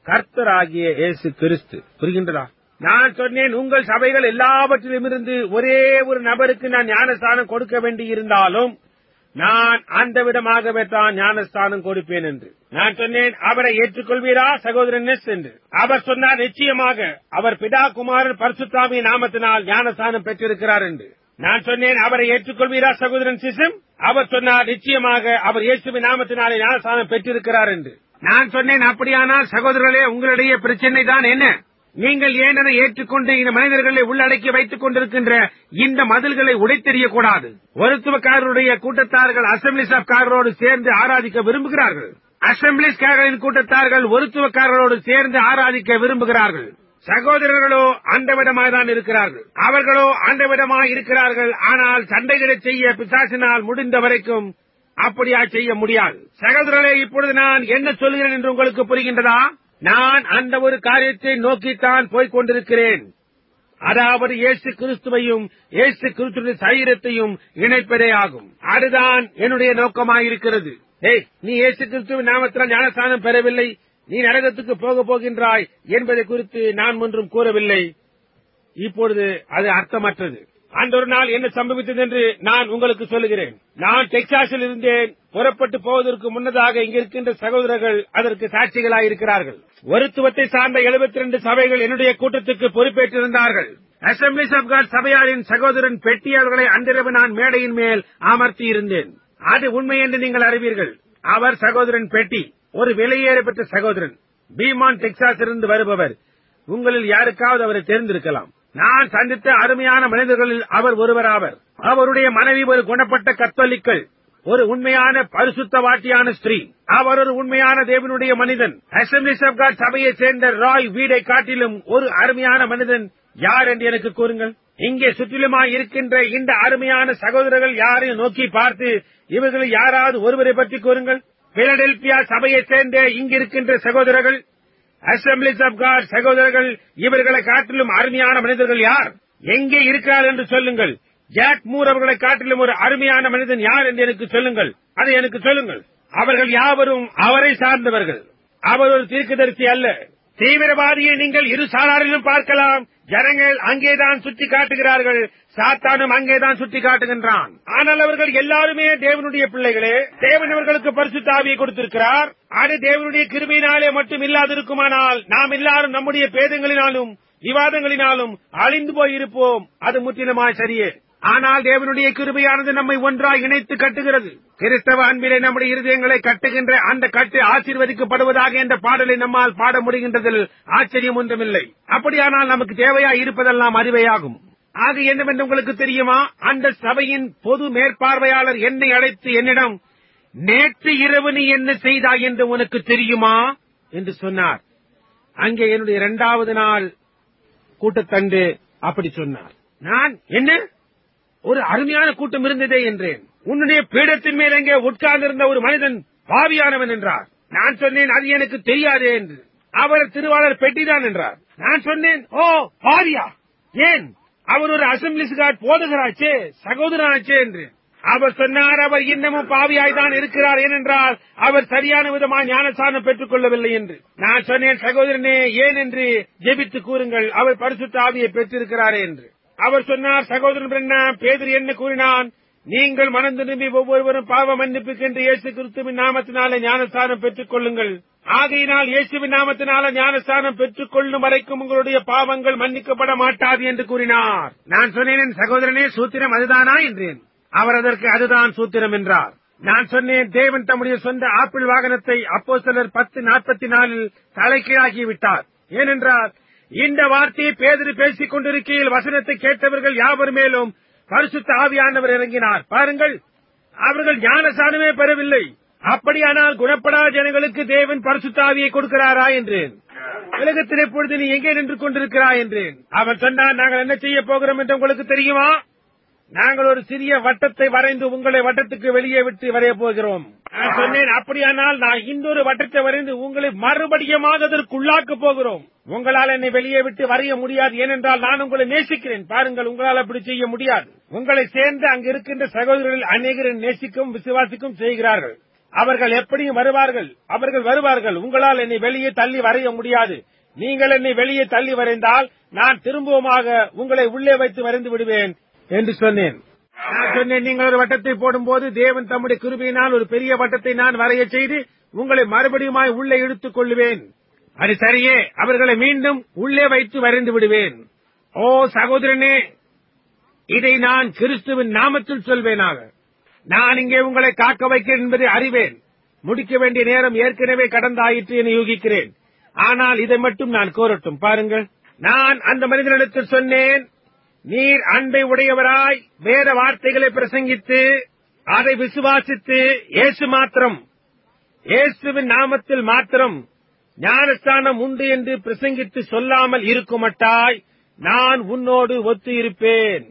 கர்த்தராகிய இயேசு கிறிஸ்து புரிகின்றதா நான் சொன்னேன் உங்கள் சபைகள் எல்லாவற்றிலும் இருந்து ஒரே ஒரு நபருக்கு நான் ஞானஸ்தானம் கொடுக்க வேண்டியிருந்தாலும் நான் அந்த விதமாகவே தான் ஞானஸ்தானம் கொடுப்பேன் என்று நான் சொன்னேன் அவரை ஏற்றுக்கொள்வீரா சகோதரன் நெஸ் என்று அவர் சொன்னார் நிச்சயமாக அவர் பிதா குமாரன் பரிசுத்தாமி நாமத்தினால் ஞானஸ்தானம் பெற்றிருக்கிறார் என்று நான் சொன்னேன் அவரை ஏற்றுக்கொள்வீரா சகோதரன் சிசம் அவர் சொன்னார் நிச்சயமாக அவர் இயேசுவின் நாமத்தினாலே ஞானஸ்தானம் பெற்றிருக்கிறார் என்று நான் சொன்னேன் அப்படியானால் சகோதரர்களே உங்களுடைய பிரச்சனை தான் என்ன நீங்கள் ஏன் அதை ஏற்றுக்கொண்டு இந்த மனிதர்களை உள்ளடக்கி வைத்துக் கொண்டிருக்கின்ற இந்த மதில்களை உடைத்தெறியக்கூடாது ஒருத்துவக்காரருடைய கூட்டத்தார்கள் அசம்பிளிஸ் ஆஃப் காரரோடு சேர்ந்து ஆராதிக்க விரும்புகிறார்கள் அசம்பிளிஸ்காரர்களின் கூட்டத்தார்கள் ஒருத்துவக்காரர்களோடு சேர்ந்து ஆராதிக்க விரும்புகிறார்கள் சகோதரர்களோ அந்த விதமாய்தான் இருக்கிறார்கள் அவர்களோ அந்த விதமாய் இருக்கிறார்கள் ஆனால் சண்டைகளை செய்ய பிசாசினால் முடிந்த வரைக்கும் அப்படியா செய்ய முடியாது சகோதரர்களே இப்பொழுது நான் என்ன சொல்கிறேன் என்று உங்களுக்கு புரிகின்றதா நான் அந்த ஒரு காரியத்தை நோக்கித்தான் போய்க் கொண்டிருக்கிறேன் அதாவது இயேசு கிறிஸ்துவையும் இயேசு கிறிஸ்துவின் சரீரத்தையும் இணைப்பதே ஆகும் அதுதான் என்னுடைய நோக்கமாயிருக்கிறது ஏய் நீ இயேசு கிறிஸ்துவின் நாமத்தினால் ஞானஸ்தானம் பெறவில்லை நீ நரகத்துக்கு போக போகின்றாய் என்பதை குறித்து நான் ஒன்றும் கூறவில்லை இப்பொழுது அது அர்த்தமற்றது அந்த ஒரு நாள் என்ன சம்பவித்தது என்று நான் உங்களுக்கு சொல்லுகிறேன் நான் டெக்சாஸில் இருந்தேன் புறப்பட்டு போவதற்கு முன்னதாக இங்க இருக்கின்ற சகோதரர்கள் அதற்கு சாட்சிகளாயிருக்கிறார்கள் ஒருத்துவத்தை சார்ந்த 72 சபைகள் என்னுடைய கூட்டத்துக்கு பொறுப்பேற்றிருந்தார்கள் அசம்பிளிஸ் ஆஃப் காட் சபையாரின் சகோதரன் பெட்டி அவர்களை அன்றிரவு நான் மேடையின் மேல் அமர்த்தி இருந்தேன் அது உண்மை என்று நீங்கள் அறிவீர்கள் அவர் சகோதரன் பெட்டி ஒரு வெளியேற பெற்ற சகோதரன் பீமான் டெக்சாஸ் இருந்து வருபவர் உங்களில் யாருக்காவது அவரை தெரிந்திருக்கலாம் நான் சந்தித்த அருமையான மனிதர்களில் அவர் ஒருவராவர் அவருடைய மனைவி ஒரு குணப்பட்ட கத்தோலிக்கள் ஒரு உண்மையான பரிசுத்தவாட்டியான ஸ்திரீ அவர் ஒரு உண்மையான தேவனுடைய மனிதன் அசம்பிளிஸ் ஆஃப் காட் சபையைச் சேர்ந்த ராய் வீடை காட்டிலும் ஒரு அருமையான மனிதன் யார் என்று எனக்கு கூறுங்கள் இங்கே சுற்றிலுமாய் இருக்கின்ற இந்த அருமையான சகோதரர்கள் யாரையும் நோக்கி பார்த்து இவர்களில் யாராவது ஒருவரை பற்றி கூறுங்கள் பிலடெல்பியா சபையைச் சேர்ந்த இங்கிருக்கின்ற சகோதரர்கள் அசம்பிளிஸ் ஆஃப் காட் சகோதரர்கள் இவர்களை காட்டிலும் அருமையான மனிதர்கள் யார் எங்கே இருக்கிறார் என்று சொல்லுங்கள் ஜாக் மூர் அவர்களை காட்டிலும் ஒரு அருமையான மனிதன் யார் என்று எனக்கு சொல்லுங்கள் அதை எனக்கு சொல்லுங்கள் அவர்கள் யாவரும் அவரை சார்ந்தவர்கள் அவர் ஒரு தீர்க்கதரிசி அல்ல தீவிரவாதியை நீங்கள் இரு சாராரிலும் பார்க்கலாம் ஜனங்கள் அங்கேதான் சுட்டி காட்டுகிறார்கள் சாத்தானும் அங்கேதான் சுட்டி காட்டுகின்றான் ஆனால் அவர்கள் எல்லாருமே தேவனுடைய பிள்ளைகளே தேவன் அவர்களுக்கு பரிசுத்தாவியை கொடுத்திருக்கிறார் அது தேவனுடைய கிருபையினாலே மட்டும் இல்லாதிருக்குமானால் நாம் எல்லாரும் நம்முடைய பேதங்களினாலும் விவாதங்களினாலும் அழிந்து போயிருப்போம் அது முற்றிலுமாய் சரியே ஆனால் தேவனுடைய கிருபையானது நம்மை ஒன்றாய் இணைத்து கட்டுகிறது கிறிஸ்தவ அன்பிலே நம்முடைய இருதயங்களை கட்டுகின்ற அந்த கட்டு ஆசீர்வதிக்கப்படுவதாக என்ற பாடலை நம்மால் பாட முடிகின்றதில் ஆச்சரியம் ஒன்றுமில்லை அப்படியானால் நமக்கு தேவையாய் இருப்பதெல்லாம் அறிவையாகும் ஆக என்னவென்று உங்களுக்கு தெரியுமா அந்த சபையின் பொது மேற்பார்வையாளர் என்னை அழைத்து என்னிடம் நேற்று இரவு நீ என்ன செய்தாய் என்று உனக்கு தெரியுமா என்று சொன்னார் அங்கே என்னுடைய இரண்டாவது நாள் கூட்டத்தண்டு அப்படி சொன்னார் நான் என்ன ஒரு அருமையான கூட்டம் இருந்ததே என்றேன் உன்னுடைய பீடத்தின் மேல் எங்கே உட்கார்ந்திருந்த ஒரு மனிதன் பாவியானவன் என்றார் நான் சொன்னேன் அது எனக்கு தெரியாதே என்று அவர் திருவாளர் பெட்டிதான் என்றார் நான் சொன்னேன் ஓ பாவியா ஏன் அவர் ஒரு அசம்பிளிஸ் கார்டு போதுகிறாச்சே சகோதரனாச்சே என்று அவர் சொன்னார் அவர் இன்னமும் பாவியாய் தான் இருக்கிறார் ஏனென்றால் அவர் சரியான விதமாக ஞானஸ்தானம் பெற்றுக் கொள்ளவில்லை என்று நான் சொன்னேன் சகோதரனே ஏன் என்று ஜெபித்து கூறுங்கள் அவர் பரிசுத்த ஆவியை பெற்றிருக்கிறாரே என்று அவர் சொன்னார் சகோதரன் பிரண்ணா பேதர் என்ன கூறினான் நீங்கள் மனம் திரும்பி ஒவ்வொருவரும் பாவ மன்னிப்புக்கென்று இயேசு கிறிஸ்துவின் நாமத்தினாலே ஞானஸ்தானம் பெற்றுக் கொள்ளுங்கள் ஆகையினால் இயேசுவின் நாமத்தினால ஞானஸ்தானம் பெற்றுக் கொள்ளும் வரைக்கும் உங்களுடைய பாவங்கள் மன்னிக்கப்பட மாட்டாது என்று கூறினார் நான் சொன்னேன் என் சகோதரனே சூத்திரம் அதுதானா என்றேன் அவர் அதற்கு அதுதான் சூத்திரம் என்றார் நான் சொன்னேன் தேவன் தம்முடைய சொந்த ஆப்பிள் வாகனத்தை அப்போ சிலர் பத்து நாற்பத்தி நாலில் தலைக்கீழாக்கி விட்டார் ஏனென்றால் இந்த வார்த்தையை பேதறி பேசிக் கொண்டிருக்கையில் வசனத்தை கேட்டவர்கள் யாவர் மேலும் பரிசுத்த ஆவியானவர் இறங்கினார் பாருங்கள் அவர்கள் ஞானசானமே பெறவில்லை அப்படியானால் குணப்படாத ஜனங்களுக்கு தேவன் பரிசுத்த ஆவியை கொடுக்கிறாரா என்றேன் உலகத்தில் இப்பொழுது நீ எங்கே நின்று கொண்டிருக்கிறாய் என்றேன் அவன் சொன்னான் நாங்கள் என்ன செய்ய போகிறோம் என்று உங்களுக்கு தெரியுமா நாங்கள் ஒரு சிறிய வட்டத்தை வரைந்து உங்களை வட்டத்துக்கு வெளியே விட்டு வரைய போகிறோம் நான் சொன்னேன் அப்படியானால் நான் இன்னொரு வட்டத்தை வரைந்து உங்களை மறுபடியுமாக அதற்கு உள்ளாக்க போகிறோம் உங்களால் என்னை வெளியே விட்டு வரைய முடியாது ஏனென்றால் நான் உங்களை நேசிக்கிறேன் பாருங்கள் உங்களால் அப்படி செய்ய முடியாது உங்களை சேர்ந்து அங்கு இருக்கின்ற சகோதரர்கள் அநேகரின் நேசிக்கும் விசுவாசிக்கும் செய்கிறார்கள் அவர்கள் எப்படியும் வருவார்கள் அவர்கள் வருவார்கள் உங்களால் என்னை வெளியே தள்ளி வரைய முடியாது நீங்கள் என்னை வெளியே தள்ளி வரைந்தால் நான் திரும்பவுமாக உங்களை உள்ளே வைத்து வரைந்து விடுவேன் என்று சொன்னேன் நான் சொன்னேன் நீங்கள் ஒரு வட்டத்தை போடும்போது தேவன் தம்முடைய கிருபையினால் ஒரு பெரிய வட்டத்தை நான் வரைய செய்து உங்களை மறுபடியுமாய் உள்ளே இழுத்துக் கொள்ளுவேன் அது சரியே அவர்களை மீண்டும் உள்ளே வைத்து வரைந்து விடுவேன் ஓ சகோதரனே இதை நான் கிறிஸ்துவின் நாமத்தில் சொல்வேனாக நான் இங்கே உங்களை காக்க வைக்கிறேன் என்பதை அறிவேன் முடிக்க வேண்டிய நேரம் ஏற்கனவே கடந்தாயிற்று என யூகிக்கிறேன் ஆனால் இதை மட்டும் நான் கோரட்டும் பாருங்கள் நான் அந்த மனிதனிடத்தில் சொன்னேன் நீர் அன்பை உடையவராய் வேற வார்த்தைகளை பிரசங்கித்து அதை விசுவாசித்து இயேசு மாத்திரம் இயேசுவின் நாமத்தில் மாத்திரம் ஞானஸ்தானம் உண்டு என்று பிரசங்கித்து சொல்லாமல் இருக்குமட்டாய் நான் உன்னோடு ஒத்து இருப்பேன்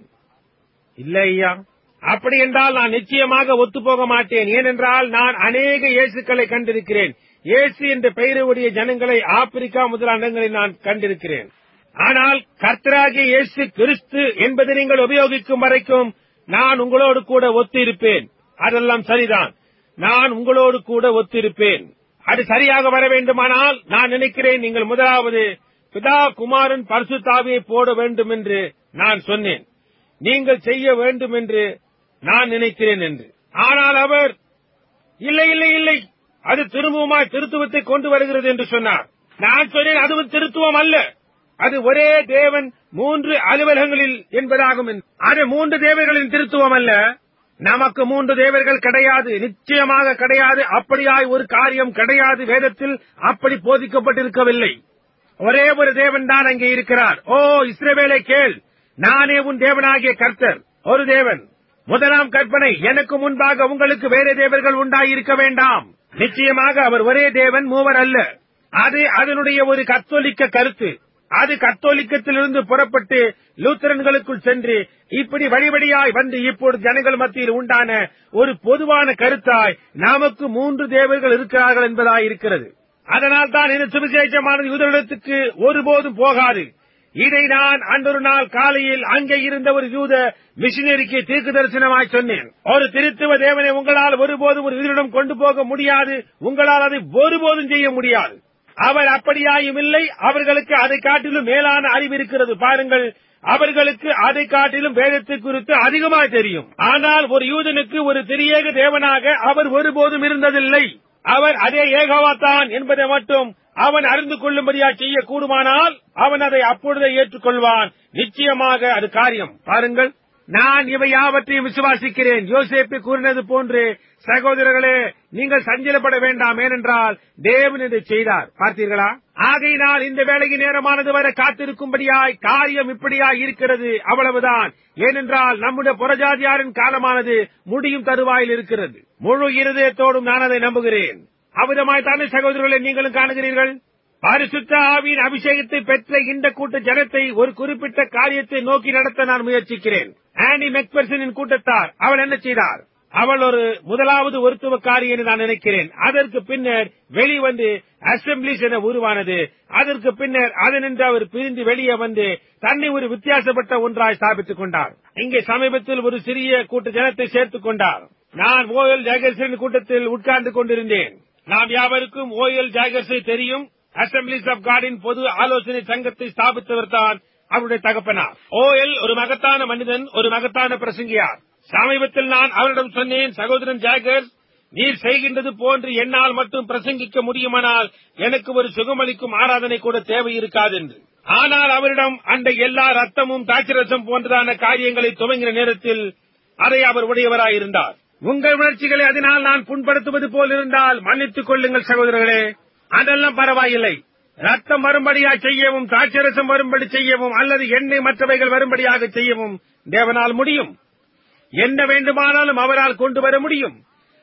இல்லை ஐயா அப்படி என்றால் நான் நிச்சயமாக ஒத்துப்போக மாட்டேன் ஏனென்றால் நான் அநேக இயேசுக்களை கண்டிருக்கிறேன் இயேசு என்ற பெயருடைய ஜனங்களை ஆப்பிரிக்கா முதலான இடங்களில் நான் கண்டிருக்கிறேன் ஆனால் கர்த்தராகிய இயேசு கிறிஸ்து என்பதை நீங்கள் உபயோகிக்கும் வரைக்கும் நான் உங்களோடு கூட ஒத்து இருப்பேன் அதெல்லாம் சரிதான் நான் உங்களோடு கூட ஒத்திருப்பேன் அது சரியாக வர வேண்டுமானால் நான் நினைக்கிறேன் நீங்கள் முதலாவது பிதா குமாரன் பரிசுத்தாவியை போட வேண்டும் என்று நான் சொன்னேன் நீங்கள் செய்ய வேண்டும் என்று நான் நினைக்கிறேன் என்று ஆனால் அவர் இல்லை இல்லை இல்லை அது திரும்பவுமாய் திருத்துவத்தை கொண்டு வருகிறது என்று சொன்னார் நான் சொன்னேன் அதுவும் திருத்துவம் அல்ல அது ஒரே தேவன் மூன்று அலுவலகங்களில் என்பதாகும் என்று. அது மூன்று தேவர்களின் திருத்துவம் அல்ல நமக்கு மூன்று தேவர்கள் கிடையாது நிச்சயமாக கிடையாது அப்படியாய் ஒரு காரியம் கிடையாது வேதத்தில் அப்படி போதிக்கப்பட்டிருக்கவில்லை ஒரே ஒரு தேவன் தான் அங்கே இருக்கிறார் ஓ இஸ்ரவேலை கேள் நானே உன் தேவனாகிய கர்த்தர் ஒரு தேவன் முதலாம் கற்பனை எனக்கு முன்பாக உங்களுக்கு வேறு தேவர்கள் உண்டாயிருக்க வேண்டாம் நிச்சயமாக அவர் ஒரே தேவன் மூவர் அல்ல அது அதனுடைய ஒரு கத்தோலிக்க கருத்து அது கத்தோலிக்கத்திலிருந்து புறப்பட்டு லூத்தரன்களுக்குள் சென்று இப்படி வழிவழியாய் வந்து இப்பொழுது ஜனங்கள் மத்தியில் உண்டான ஒரு பொதுவான கருத்தாய் நமக்கு மூன்று தேவர்கள் இருக்கிறார்கள் என்பதாய் இருக்கிறது அதனால் தான் இந்த சுவிசேஷமானது யூதர்களுக்கு ஒருபோதும் போகாது இதை நான் அன்றொரு நாள் காலையில் அங்கே இருந்த ஒரு யூத மிஷினரிக்கு தீர்க்கு தரிசனமாய் சொன்னேன் ஒரு திருத்துவ தேவனை உங்களால் ஒருபோதும் ஒரு யூதரிடம் கொண்டு போக முடியாது உங்களால் அதை ஒருபோதும் செய்ய முடியாது அவர் அப்படியாயும் இல்லை அவர்களுக்கு அதை காட்டிலும் மேலான அறிவு இருக்கிறது பாருங்கள் அவர்களுக்கு அதை காட்டிலும் வேதத்தை குறித்து அதிகமாக தெரியும் ஆனால் ஒரு யூதனுக்கு ஒரு திரியேக தேவனாக அவர் ஒருபோதும் இருந்ததில்லை அவர் அதே ஏகவாத்தான் என்பதை மட்டும் அவன் அறிந்து கொள்ளும்படியா செய்ய கூடுமானால் அவன் அதை அப்பொழுதே ஏற்றுக்கொள்வான் நிச்சயமாக அது காரியம் பாருங்கள் நான் இவை யாவற்றையும் விசுவாசிக்கிறேன் யோசேப்பு கூறினது போன்று சகோதரர்களே நீங்கள் சஞ்சலப்பட வேண்டாம் ஏனென்றால் தேவன் இதை செய்தார் பார்த்தீர்களா ஆகையினால் இந்த வேலையின் நேரமானது வரை காத்திருக்கும்படியாய் காரியம் இப்படியாய் இருக்கிறது அவ்வளவுதான் ஏனென்றால் நம்முடைய புறஜாதியாரின் காலமானது முடியும் தருவாயில் இருக்கிறது முழு இருதயத்தோடும் நான் அதை நம்புகிறேன் அவ்விதமாய் தானே சகோதரர்களை நீங்களும் காணுகிறீர்கள் பரிசுத்த ஆவியின் அபிஷேகத்தை பெற்ற இந்த கூட்ட ஜனத்தை ஒரு குறிப்பிட்ட காரியத்தை நோக்கி நடத்த நான் முயற்சிக்கிறேன் ஆனி மெக்பர்சனின் கூட்டத்தார் அவள் என்ன செய்தார் அவள் ஒரு முதலாவது ஒருத்துவக்காரி என்று நான் நினைக்கிறேன் அதற்கு பின்னர் வெளிவந்து அசம்பிளிஸ் என உருவானது அதற்கு பின்னர் அதனின்று அவர் பிரிந்து வெளியே வந்து தன்னை ஒரு வித்தியாசப்பட்ட ஒன்றாய் ஸ்தாபித்துக் கொண்டார் இங்கே சமீபத்தில் ஒரு சிறிய கூட்ட ஜனத்தை சேர்த்துக் கொண்டார் நான் ஓஎல் ஜாகர்சன் கூட்டத்தில் உட்கார்ந்து கொண்டிருந்தேன் நாம் யாவருக்கும் ஓஎல் ஜாகர்ஸை தெரியும் அசம்பிளிஸ் ஆஃப் காடின் பொது ஆலோசனை சங்கத்தை ஸ்தாபித்தவர் தான் அவருடைய தகப்பனார் ஓஎல் ஒரு மகத்தான மனிதன் ஒரு மகத்தான பிரசங்கியார் சமீபத்தில் நான் அவரிடம் சொன்னேன் சகோதரன் ஜாகர் நீர் செய்கின்றது போன்று என்னால் மட்டும் பிரசங்கிக்க முடியுமானால் எனக்கு ஒரு சுகமளிக்கும் ஆராதனை கூட தேவை இருக்காது என்று ஆனால் அவரிடம் அந்த எல்லா ரத்தமும் தாட்சரசம் போன்றதான காரியங்களை துவங்கின நேரத்தில் அதை அவர் உடையவராயிருந்தார் உங்கள் உணர்ச்சிகளை அதனால் நான் புண்படுத்துவது போல் இருந்தால் மன்னித்துக் கொள்ளுங்கள் சகோதரர்களே அதெல்லாம் பரவாயில்லை ரத்தம் வரும்படியா செய்யவும் தாட்சரசம் வரும்படி செய்யவும் அல்லது எண்ணெய் மற்றவைகள் வரும்படியாக செய்யவும் தேவனால் முடியும் என்ன வேண்டுமானாலும் அவரால் கொண்டு வர முடியும்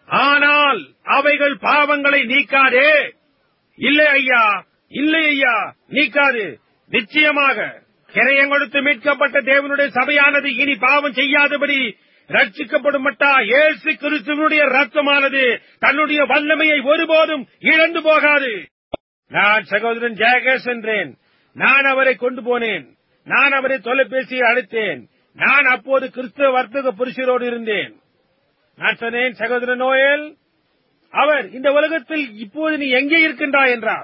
ஆனால் அவைகள் பாவங்களை நீக்காதே இல்லை ஐயா இல்லை ஐயா நீக்காது நிச்சயமாக கிரையம் கொடுத்து மீட்கப்பட்ட தேவனுடைய சபையானது இனி பாவம் செய்யாதபடி ரட்சிக்கப்படும் மட்டா இயேசு கிறிஸ்துவனுடைய ரத்தமானது தன்னுடைய வல்லமையை ஒருபோதும் இழந்து போகாது நான் சகோதரன் ஜெயகேஷ் என்றேன் நான் அவரை கொண்டு போனேன் நான் அவரை தொலைபேசியில் அழைத்தேன் நான் அப்போது கிறிஸ்துவ வர்த்தக புருஷரோடு இருந்தேன் நான் சொன்னேன் சகோதரன் நோயல் அவர் இந்த உலகத்தில் இப்போது நீ எங்கே இருக்கின்றாய் என்றார்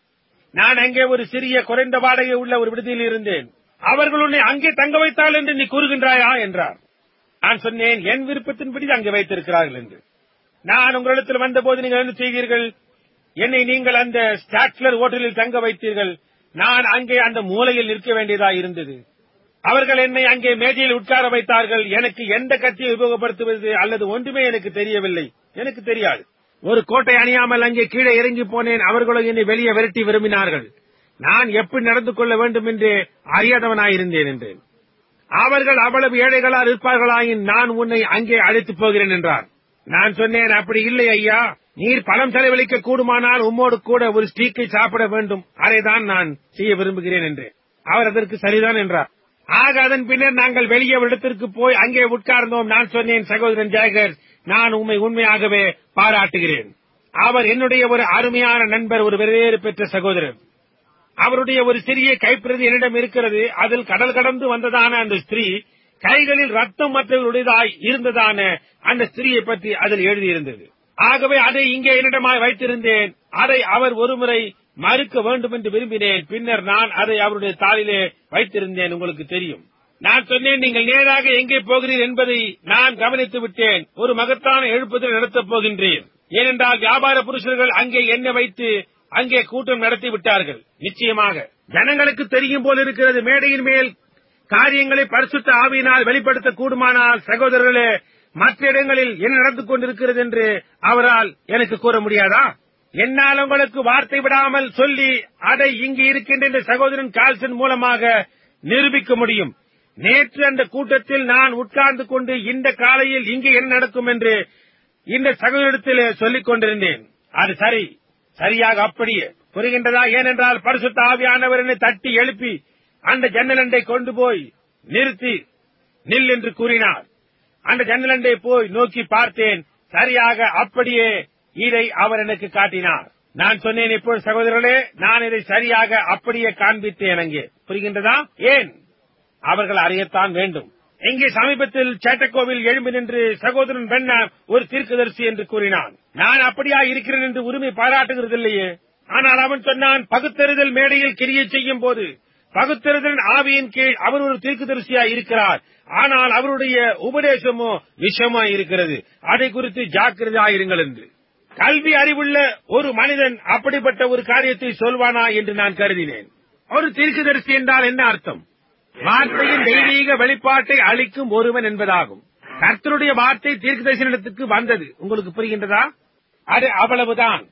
நான் அங்கே ஒரு சிறிய குறைந்த வாடகை உள்ள ஒரு விடுதியில் இருந்தேன் அவர்கள் உன்னை அங்கே தங்க வைத்தால் என்று நீ கூறுகின்றாயா என்றார் நான் சொன்னேன் என் விருப்பத்தின்படி அங்கே வைத்திருக்கிறார்கள் என்று நான் உங்களிடத்தில் வந்தபோது நீங்கள் என்ன செய்தீர்கள் என்னை நீங்கள் அந்த ஸ்டாட்லர் ஹோட்டலில் தங்க வைத்தீர்கள் நான் அங்கே அந்த மூலையில் நிற்க வேண்டியதா இருந்தது அவர்கள் என்னை அங்கே மேஜையில் உட்கார வைத்தார்கள் எனக்கு எந்த கட்சியை உபயோகப்படுத்துவது அல்லது ஒன்றுமே எனக்கு தெரியவில்லை எனக்கு தெரியாது ஒரு கோட்டை அணியாமல் அங்கே கீழே இறங்கி போனேன் அவர்களும் என்னை வெளியே விரட்டி விரும்பினார்கள் நான் எப்படி நடந்து கொள்ள வேண்டும் என்று அறியாதவனாயிருந்தேன் என்றேன் அவர்கள் அவ்வளவு ஏழைகளால் இருப்பார்களாயின் நான் உன்னை அங்கே அழைத்துப் போகிறேன் என்றார் நான் சொன்னேன் அப்படி இல்லை ஐயா நீர் பணம் செலவழிக்க கூடுமானால் உம்மோடு கூட ஒரு ஸ்டீக்கை சாப்பிட வேண்டும் அதைதான் நான் செய்ய விரும்புகிறேன் என்றேன் அவர் அதற்கு சரிதான் என்றார் ஆக அதன் பின்னர் நாங்கள் வெளியே ஒரு இடத்திற்கு போய் அங்கே உட்கார்ந்தோம் நான் சொன்னேன் சகோதரன் ஜாகர் நான் உண்மை உண்மையாகவே பாராட்டுகிறேன் அவர் என்னுடைய ஒரு அருமையான நண்பர் ஒரு வேறு பெற்ற சகோதரர் அவருடைய ஒரு சிறிய கைப்பிரதி என்னிடம் இருக்கிறது அதில் கடல் கடந்து வந்ததான அந்த ஸ்திரீ கைகளில் ரத்தம் மற்றவர்களுடையதாய் இருந்ததான அந்த ஸ்திரீயை பற்றி அதில் எழுதியிருந்தது ஆகவே அதை இங்கே என்னிடமாய் வைத்திருந்தேன் அதை அவர் ஒருமுறை மறுக்க வேண்டும் என்று விரும்பினேன் பின்னர் நான் அதை அவருடைய தாளிலே வைத்திருந்தேன் உங்களுக்கு தெரியும் நான் சொன்னேன் நீங்கள் நேராக எங்கே போகிறீர் என்பதை நான் கவனித்து விட்டேன் ஒரு மகத்தான எழுப்புதல் நடத்தப் போகின்றேன் ஏனென்றால் வியாபார புருஷர்கள் அங்கே என்ன வைத்து அங்கே கூட்டம் நடத்தி விட்டார்கள் நிச்சயமாக ஜனங்களுக்கு தெரியும் போல் இருக்கிறது மேடையின் மேல் காரியங்களை பரிசுத்த ஆவியினால் வெளிப்படுத்த கூடுமானால் சகோதரர்களே மற்ற இடங்களில் என்ன நடந்து கொண்டிருக்கிறது என்று அவரால் எனக்கு கூற முடியாதா என்னால் உங்களுக்கு வார்த்தை விடாமல் சொல்லி அதை இங்கு இருக்கின்ற இந்த சகோதரன் கால்சன் மூலமாக நிரூபிக்க முடியும் நேற்று அந்த கூட்டத்தில் நான் உட்கார்ந்து கொண்டு இந்த காலையில் இங்கு என்ன நடக்கும் என்று இந்த சகோதரத்திலே சொல்லிக் கொண்டிருந்தேன் அது சரி சரியாக அப்படியே புரிகின்றதா ஏனென்றால் பரிசுத்த ஆவியானவர் என்னை தட்டி எழுப்பி அந்த ஜன்னலண்டை கொண்டு போய் நிறுத்தி நில் என்று கூறினார் அந்த ஜன்னலண்டை போய் நோக்கி பார்த்தேன் சரியாக அப்படியே இதை அவர் எனக்கு காட்டினார் நான் சொன்னேன் இப்போ சகோதரர்களே நான் இதை சரியாக அப்படியே காண்பித்தேன் அங்கே புரிகின்றதா ஏன் அவர்கள் அறியத்தான் வேண்டும் இங்கே சமீபத்தில் சேட்டக்கோவில் எழும்பி நின்று சகோதரன் பெண்ணா ஒரு தீர்க்கதரிசி என்று கூறினான் நான் அப்படியா இருக்கிறேன் என்று உரிமை பாராட்டுகிறதில்லையே ஆனால் அவன் சொன்னான் பகுத்தறிதல் மேடையில் கிரியை செய்யும் போது பகுத்தறிதலின் ஆவியின் கீழ் அவர் ஒரு தீர்க்கதரிசியா இருக்கிறார் ஆனால் அவருடைய உபதேசமோ விஷமா இருக்கிறது அதை குறித்து ஜாக்கிரதையாயிருங்கள் என்று கல்வி அறிவுள்ள ஒரு மனிதன் அப்படிப்பட்ட ஒரு காரியத்தை சொல்வானா என்று நான் கருதினேன் ஒரு தீர்க்கதரிசி என்றால் என்ன அர்த்தம் வார்த்தையின் தெய்வீக வெளிப்பாட்டை அளிக்கும் ஒருவன் என்பதாகும் கர்த்தருடைய வார்த்தை தீர்க்க தரிசனத்துக்கு வந்தது உங்களுக்கு புரிகின்றதா அது அவ்வளவுதான்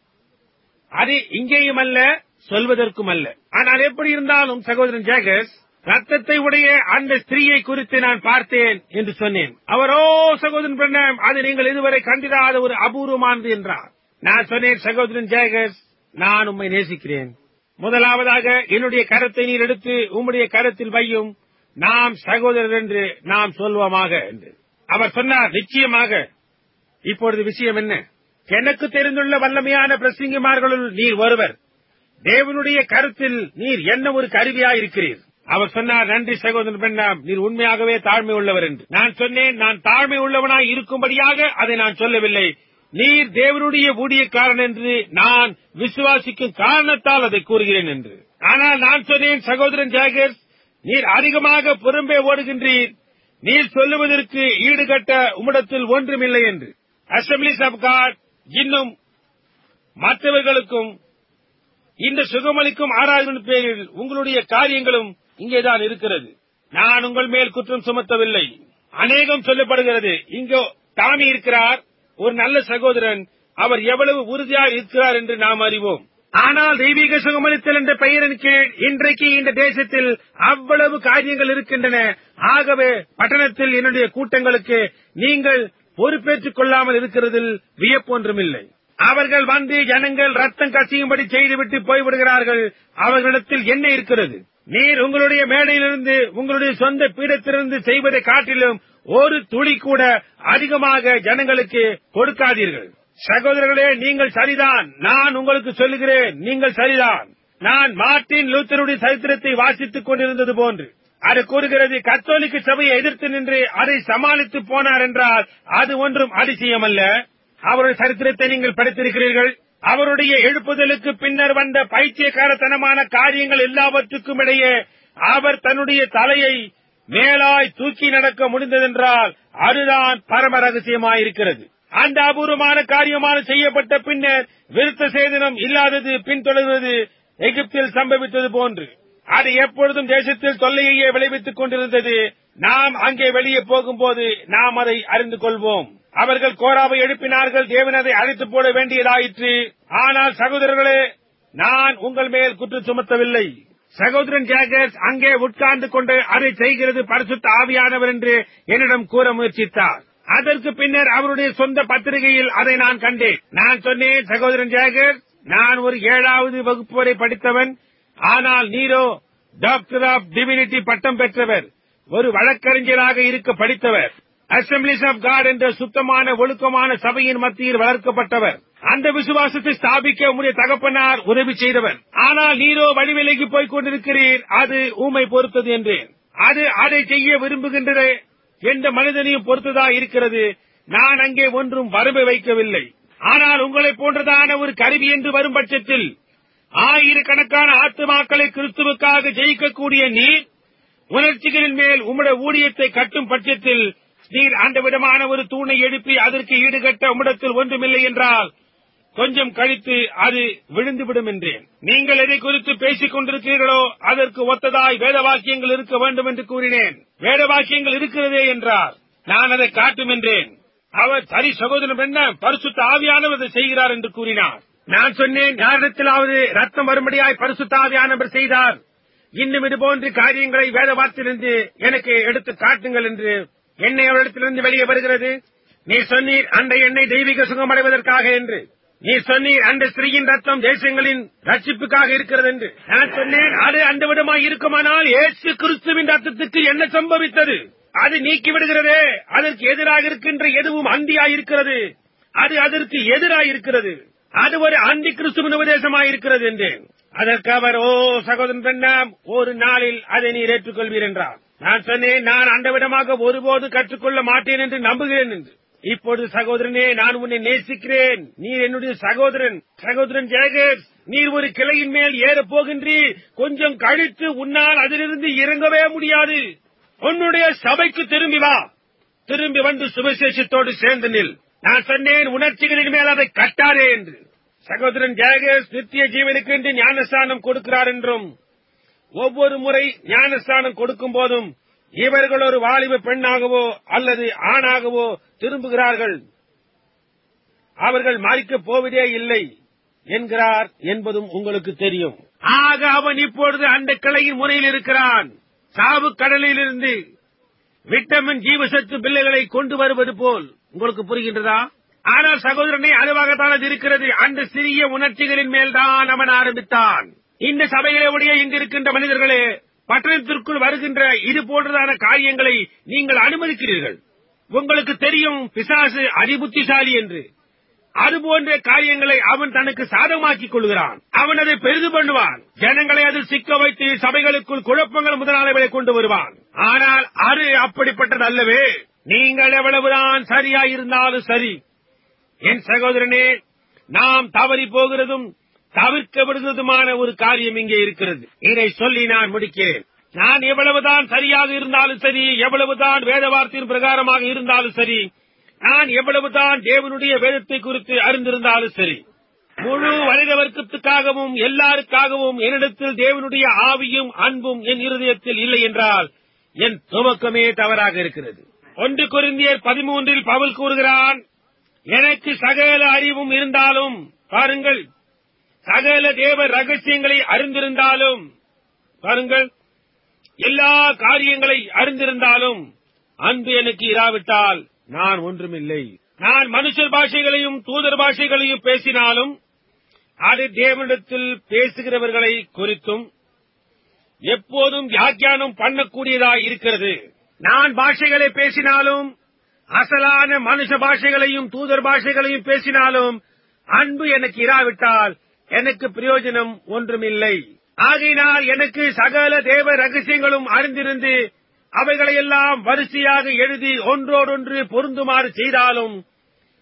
அது இங்கேயும் அல்ல சொல்வதற்கும் அல்ல ஆனால் எப்படி இருந்தாலும் சகோதரன் ஜேகஸ் ரத்தத்தை உடைய அந்த ஸ்திரீயை குறித்து நான் பார்த்தேன் என்று சொன்னேன் அவரோ சகோதரன் பிரணம் அது நீங்கள் இதுவரை கண்டிராத ஒரு அபூர்வமானது என்றார் நான் சொன்னேன் சகோதரன் ஜேகஸ் நான் உம்மை நேசிக்கிறேன் முதலாவதாக என்னுடைய கரத்தை நீர் எடுத்து உம்முடைய கரத்தில் வையும் நாம் சகோதரர் என்று நாம் சொல்வோமாக என்று அவர் சொன்னார் நிச்சயமாக இப்பொழுது விஷயம் என்ன எனக்கு தெரிந்துள்ள வல்லமையான பிரசங்கிமார்களுள் நீர் ஒருவர் தேவனுடைய கருத்தில் நீர் என்ன ஒரு கருவியாயிருக்கிறீர் அவர் சொன்னார் நன்றி சகோதரன் பெண்ணாம் நீர் உண்மையாகவே தாழ்மை உள்ளவர் என்று நான் சொன்னேன் நான் தாழ்மை உள்ளவனாய் இருக்கும்படியாக அதை நான் சொல்லவில்லை நீர் தேவனுடைய ஊழியக்காரன் என்று நான் விசுவாசிக்கும் காரணத்தால் அதை கூறுகிறேன் என்று ஆனால் நான் சொன்னேன் சகோதரன் ஜாகர் நீர் அதிகமாக புறம்பே ஓடுகின்றீர் நீர் சொல்லுவதற்கு ஈடுகட்ட உம்மிடத்தில் ஒன்றுமில்லை என்று அசம்பிளிஸ் ஆஃப் காட் இன்னும் மற்றவர்களுக்கும் இந்த சுகமளிக்கும் ஆராய்வின் பேரில் உங்களுடைய காரியங்களும் இங்கேதான் இருக்கிறது நான் உங்கள் மேல் குற்றம் சுமத்தவில்லை அநேகம் சொல்லப்படுகிறது இங்கோ டாமி இருக்கிறார் ஒரு நல்ல சகோதரன் அவர் எவ்வளவு உறுதியாக இருக்கிறார் என்று நாம் அறிவோம் ஆனால் தெய்வீக சுகமளித்தல் என்ற பெயரின் கீழ் இன்றைக்கு இந்த தேசத்தில் அவ்வளவு காரியங்கள் இருக்கின்றன ஆகவே பட்டணத்தில் என்னுடைய கூட்டங்களுக்கு நீங்கள் பொறுப்பேற்றுக் கொள்ளாமல் இருக்கிறதில் வியப்பொன்றுமில்லை அவர்கள் வந்து ஜனங்கள் ரத்தம் கசியும்படி செய்துவிட்டு போய்விடுகிறார்கள் அவர்களிடத்தில் என்ன இருக்கிறது நீர் உங்களுடைய மேடையிலிருந்து உங்களுடைய சொந்த பீடத்திலிருந்து செய்வதை காட்டிலும் ஒரு துளி கூட அதிகமாக ஜனங்களுக்கு கொடுக்காதீர்கள் சகோதரர்களே நீங்கள் சரிதான் நான் உங்களுக்கு சொல்லுகிறேன் நீங்கள் சரிதான் நான் மார்ட்டின் லூத்தருடைய சரித்திரத்தை வாசித்துக் கொண்டிருந்தது போன்று அது கூறுகிறது கத்தோலிக்க சபையை எதிர்த்து நின்று அதை சமாளித்து போனார் என்றால் அது ஒன்றும் அதிசயமல்ல அவருடைய சரித்திரத்தை நீங்கள் படித்திருக்கிறீர்கள் அவருடைய எழுப்புதலுக்கு பின்னர் வந்த பைத்தியக்காரத்தனமான காரியங்கள் எல்லாவற்றுக்கும் இடையே அவர் தன்னுடைய தலையை மேலாய் தூக்கி நடக்க முடிந்ததென்றால் அதுதான் பரம ரகசியமாயிருக்கிறது அந்த அபூர்வமான காரியமான செய்யப்பட்ட பின்னர் விருத்த சேதனம் இல்லாதது பின்தொடர்வது எகிப்தில் சம்பவித்தது போன்று அது எப்பொழுதும் தேசத்தில் தொல்லையையே விளைவித்துக் கொண்டிருந்தது நாம் அங்கே வெளியே போகும்போது நாம் அதை அறிந்து கொள்வோம் அவர்கள் கோராவை எழுப்பினார்கள் தேவன் அதை அழைத்து போட வேண்டியதாயிற்று ஆனால் சகோதரர்களே நான் உங்கள் மேல் குற்றம் சுமத்தவில்லை சகோதரன் ஜாகர்ஸ் அங்கே உட்கார்ந்து கொண்டு அதை செய்கிறது பரிசுத்த ஆவியானவர் என்று என்னிடம் கூற முயற்சித்தார் அதற்கு பின்னர் அவருடைய சொந்த பத்திரிகையில் அதை நான் கண்டேன் நான் சொன்னேன் சகோதரன் ஜாகர் நான் ஒரு ஏழாவது வகுப்பு வரை படித்தவன் ஆனால் நீரோ டாக்டர் ஆஃப் டிவினிட்டி பட்டம் பெற்றவர் ஒரு வழக்கறிஞராக இருக்க படித்தவர் அசம்பிளிஸ் ஆஃப் காட் என்ற சுத்தமான ஒழுக்கமான சபையின் மத்தியில் வளர்க்கப்பட்டவர் அந்த விசுவாசத்தை ஸ்தாபிக்க உம்முடைய தகப்பனார் உதவி செய்தவர் ஆனால் நீரோ வழிவிலகி போய்க் கொண்டிருக்கிறீர் அது ஊமை பொறுத்தது என்றேன் அது அதை செய்ய விரும்புகின்றது எந்த மனிதனையும் பொறுத்ததா இருக்கிறது நான் அங்கே ஒன்றும் வரம்பு வைக்கவில்லை ஆனால் உங்களைப் போன்றதான ஒரு கருவி என்று வரும் பட்சத்தில் ஆயிரக்கணக்கான ஆத்துமாக்களை கிறிஸ்துவுக்காக ஜெயிக்கக்கூடிய நீர் உணர்ச்சிகளின் மேல் உம்முடைய ஊழியத்தை கட்டும் பட்சத்தில் நீர் அந்த விதமான ஒரு தூணை எழுப்பி அதற்கு ஈடுகட்ட உம்மிடத்தில் ஒன்றுமில்லை என்றால் கொஞ்சம் கழித்து அது விழுந்துவிடும் என்றேன் நீங்கள் எதை குறித்து பேசிக் கொண்டிருக்கிறீர்களோ அதற்கு ஒத்ததாய் வேத வாக்கியங்கள் இருக்க வேண்டும் என்று கூறினேன் வேத வாக்கியங்கள் இருக்கிறதே என்றார் நான் அதை காட்டும் என்றேன் அவர் சரி சகோதரன் என்ன பரிசுத்த ஆவியானவர் அதை செய்கிறார் என்று கூறினார் நான் சொன்னேன் யாரிடத்திலாவது ரத்தம் வரும்படியாய் பரிசுத்த ஆவியானவர் செய்தார் இன்னும் இது போன்ற காரியங்களை வேத வார்த்தையிலிருந்து எனக்கு எடுத்து காட்டுங்கள் என்று எண்ணெய் அவரிடத்திலிருந்து வெளியே வருகிறது நீ சொன்னீர் அந்த எண்ணெய் தெய்வீக சுகமடைவதற்காக என்று நீ சொன்னீர் அந்த ஸ்திரீயின் ரத்தம் தேசங்களின் ரட்சிப்புக்காக இருக்கிறது என்று நான் சொன்னேன் அது அந்த விடமாய் இருக்குமானால் ஏசு கிறிஸ்துவின் ரத்தத்துக்கு என்ன சம்பவித்தது அது நீக்கி விடுகிறதே அதற்கு எதிராக இருக்கின்ற எதுவும் அந்தியாயிருக்கிறது அது அதற்கு எதிராயிருக்கிறது அது ஒரு அந்தி கிறிஸ்துவின் உபதேசமாயிருக்கிறது என்றேன் அதற்கு அவர் ஓ சகோதரன் பெண்ணாம் ஒரு நாளில் அதை நீர் ஏற்றுக்கொள்வீர் என்றார் நான் சொன்னேன் நான் அந்த விதமாக ஒருபோது கற்றுக்கொள்ள மாட்டேன் என்று நம்புகிறேன் என்று இப்பொழுது சகோதரனே நான் உன்னை நேசிக்கிறேன் நீர் என்னுடைய சகோதரன் சகோதரன் ஜெயகர் நீர் ஒரு கிளையின் மேல் ஏறப் போகின்றீர் கொஞ்சம் கழித்து உன்னால் அதிலிருந்து இறங்கவே முடியாது உன்னுடைய சபைக்கு திரும்பி வா திரும்பி வந்து சுவிசேஷத்தோடு சேர்ந்து நில் நான் சொன்னேன் உணர்ச்சிகளின் மேல் அதை கட்டாதே என்று சகோதரன் ஜெயகேஷ் நித்திய ஜீவனுக்கு என்று ஞானஸ்தானம் கொடுக்கிறார் என்றும் ஒவ்வொரு முறை ஞானஸ்தானம் கொடுக்கும் போதும் இவர்கள் ஒரு வாலிப பெண்ணாகவோ அல்லது ஆணாகவோ திரும்புகிறார்கள் அவர்கள் மறிக்கப் போவதே இல்லை என்கிறார் என்பதும் உங்களுக்கு தெரியும் ஆக அவன் இப்பொழுது அந்த கிளையின் முனையில் இருக்கிறான் சாவு கடலிலிருந்து விட்டமின் ஜீவசத்து பிள்ளைகளை கொண்டு வருவது போல் உங்களுக்கு புரிகின்றதா ஆனால் சகோதரனை அதுவாகத்தான் அது இருக்கிறது அந்த சிறிய உணர்ச்சிகளின் மேல்தான் அவன் ஆரம்பித்தான் இந்த சபைகளை உடைய இங்கிருக்கின்ற மனிதர்களே பட்டணத்திற்குள் வருகின்ற இது போன்றதான காரியங்களை நீங்கள் அனுமதிக்கிறீர்கள் உங்களுக்கு தெரியும் பிசாசு அதிபுத்திசாலி என்று அதுபோன்ற காரியங்களை அவன் தனக்கு சாதகமாக்கிக் கொள்கிறான் அவன் அதை பெரிது பண்ணுவான் ஜனங்களை அதில் சிக்க வைத்து சபைகளுக்குள் குழப்பங்கள் முதலாளர்களை கொண்டு வருவான் ஆனால் அது அப்படிப்பட்டது அல்லவே நீங்கள் எவ்வளவுதான் சரியா இருந்தாலும் சரி என் சகோதரனே நாம் தவறி போகிறதும் தவிர்க்க விடுவதுமான ஒரு காரியம் இங்கே இருக்கிறது இதை சொல்லி நான் முடிக்கிறேன் நான் எவ்வளவுதான் சரியாக இருந்தாலும் சரி எவ்வளவுதான் வேத வார்த்தையின் பிரகாரமாக இருந்தாலும் சரி நான் எவ்வளவுதான் தேவனுடைய வேதத்தை குறித்து அறிந்திருந்தாலும் சரி முழு மனித வர்க்கத்துக்காகவும் எல்லாருக்காகவும் என்னிடத்தில் தேவனுடைய ஆவியும் அன்பும் என் இருதயத்தில் இல்லை என்றால் என் துவக்கமே தவறாக இருக்கிறது ஒன்று கொரிந்தியர் பதிமூன்றில் பவுல் கூறுகிறான் எனக்கு சகல அறிவும் இருந்தாலும் பாருங்கள் சகல தேவ ரகசியங்களை அறிந்திருந்தாலும் பாருங்கள் எல்லா காரியங்களை அறிந்திருந்தாலும் அன்பு எனக்கு இராவிட்டால் நான் ஒன்றுமில்லை நான் மனுஷர் பாஷைகளையும் தூதர் பாஷைகளையும் பேசினாலும் அது தேவனிடத்தில் பேசுகிறவர்களை குறித்தும் எப்போதும் வியாக்கியானம் பண்ணக்கூடியதாய் இருக்கிறது நான் பாஷைகளை பேசினாலும் அசலான மனுஷ பாஷைகளையும் தூதர் பாஷைகளையும் பேசினாலும் அன்பு எனக்கு இராவிட்டால் எனக்கு பிரயோஜனம் ஒன்றுமில்லை ஆகையினால் எனக்கு சகல தேவ ரகசியங்களும் அறிந்திருந்து அவைகளையெல்லாம் வரிசையாக எழுதி ஒன்றோடொன்று பொருந்துமாறு செய்தாலும்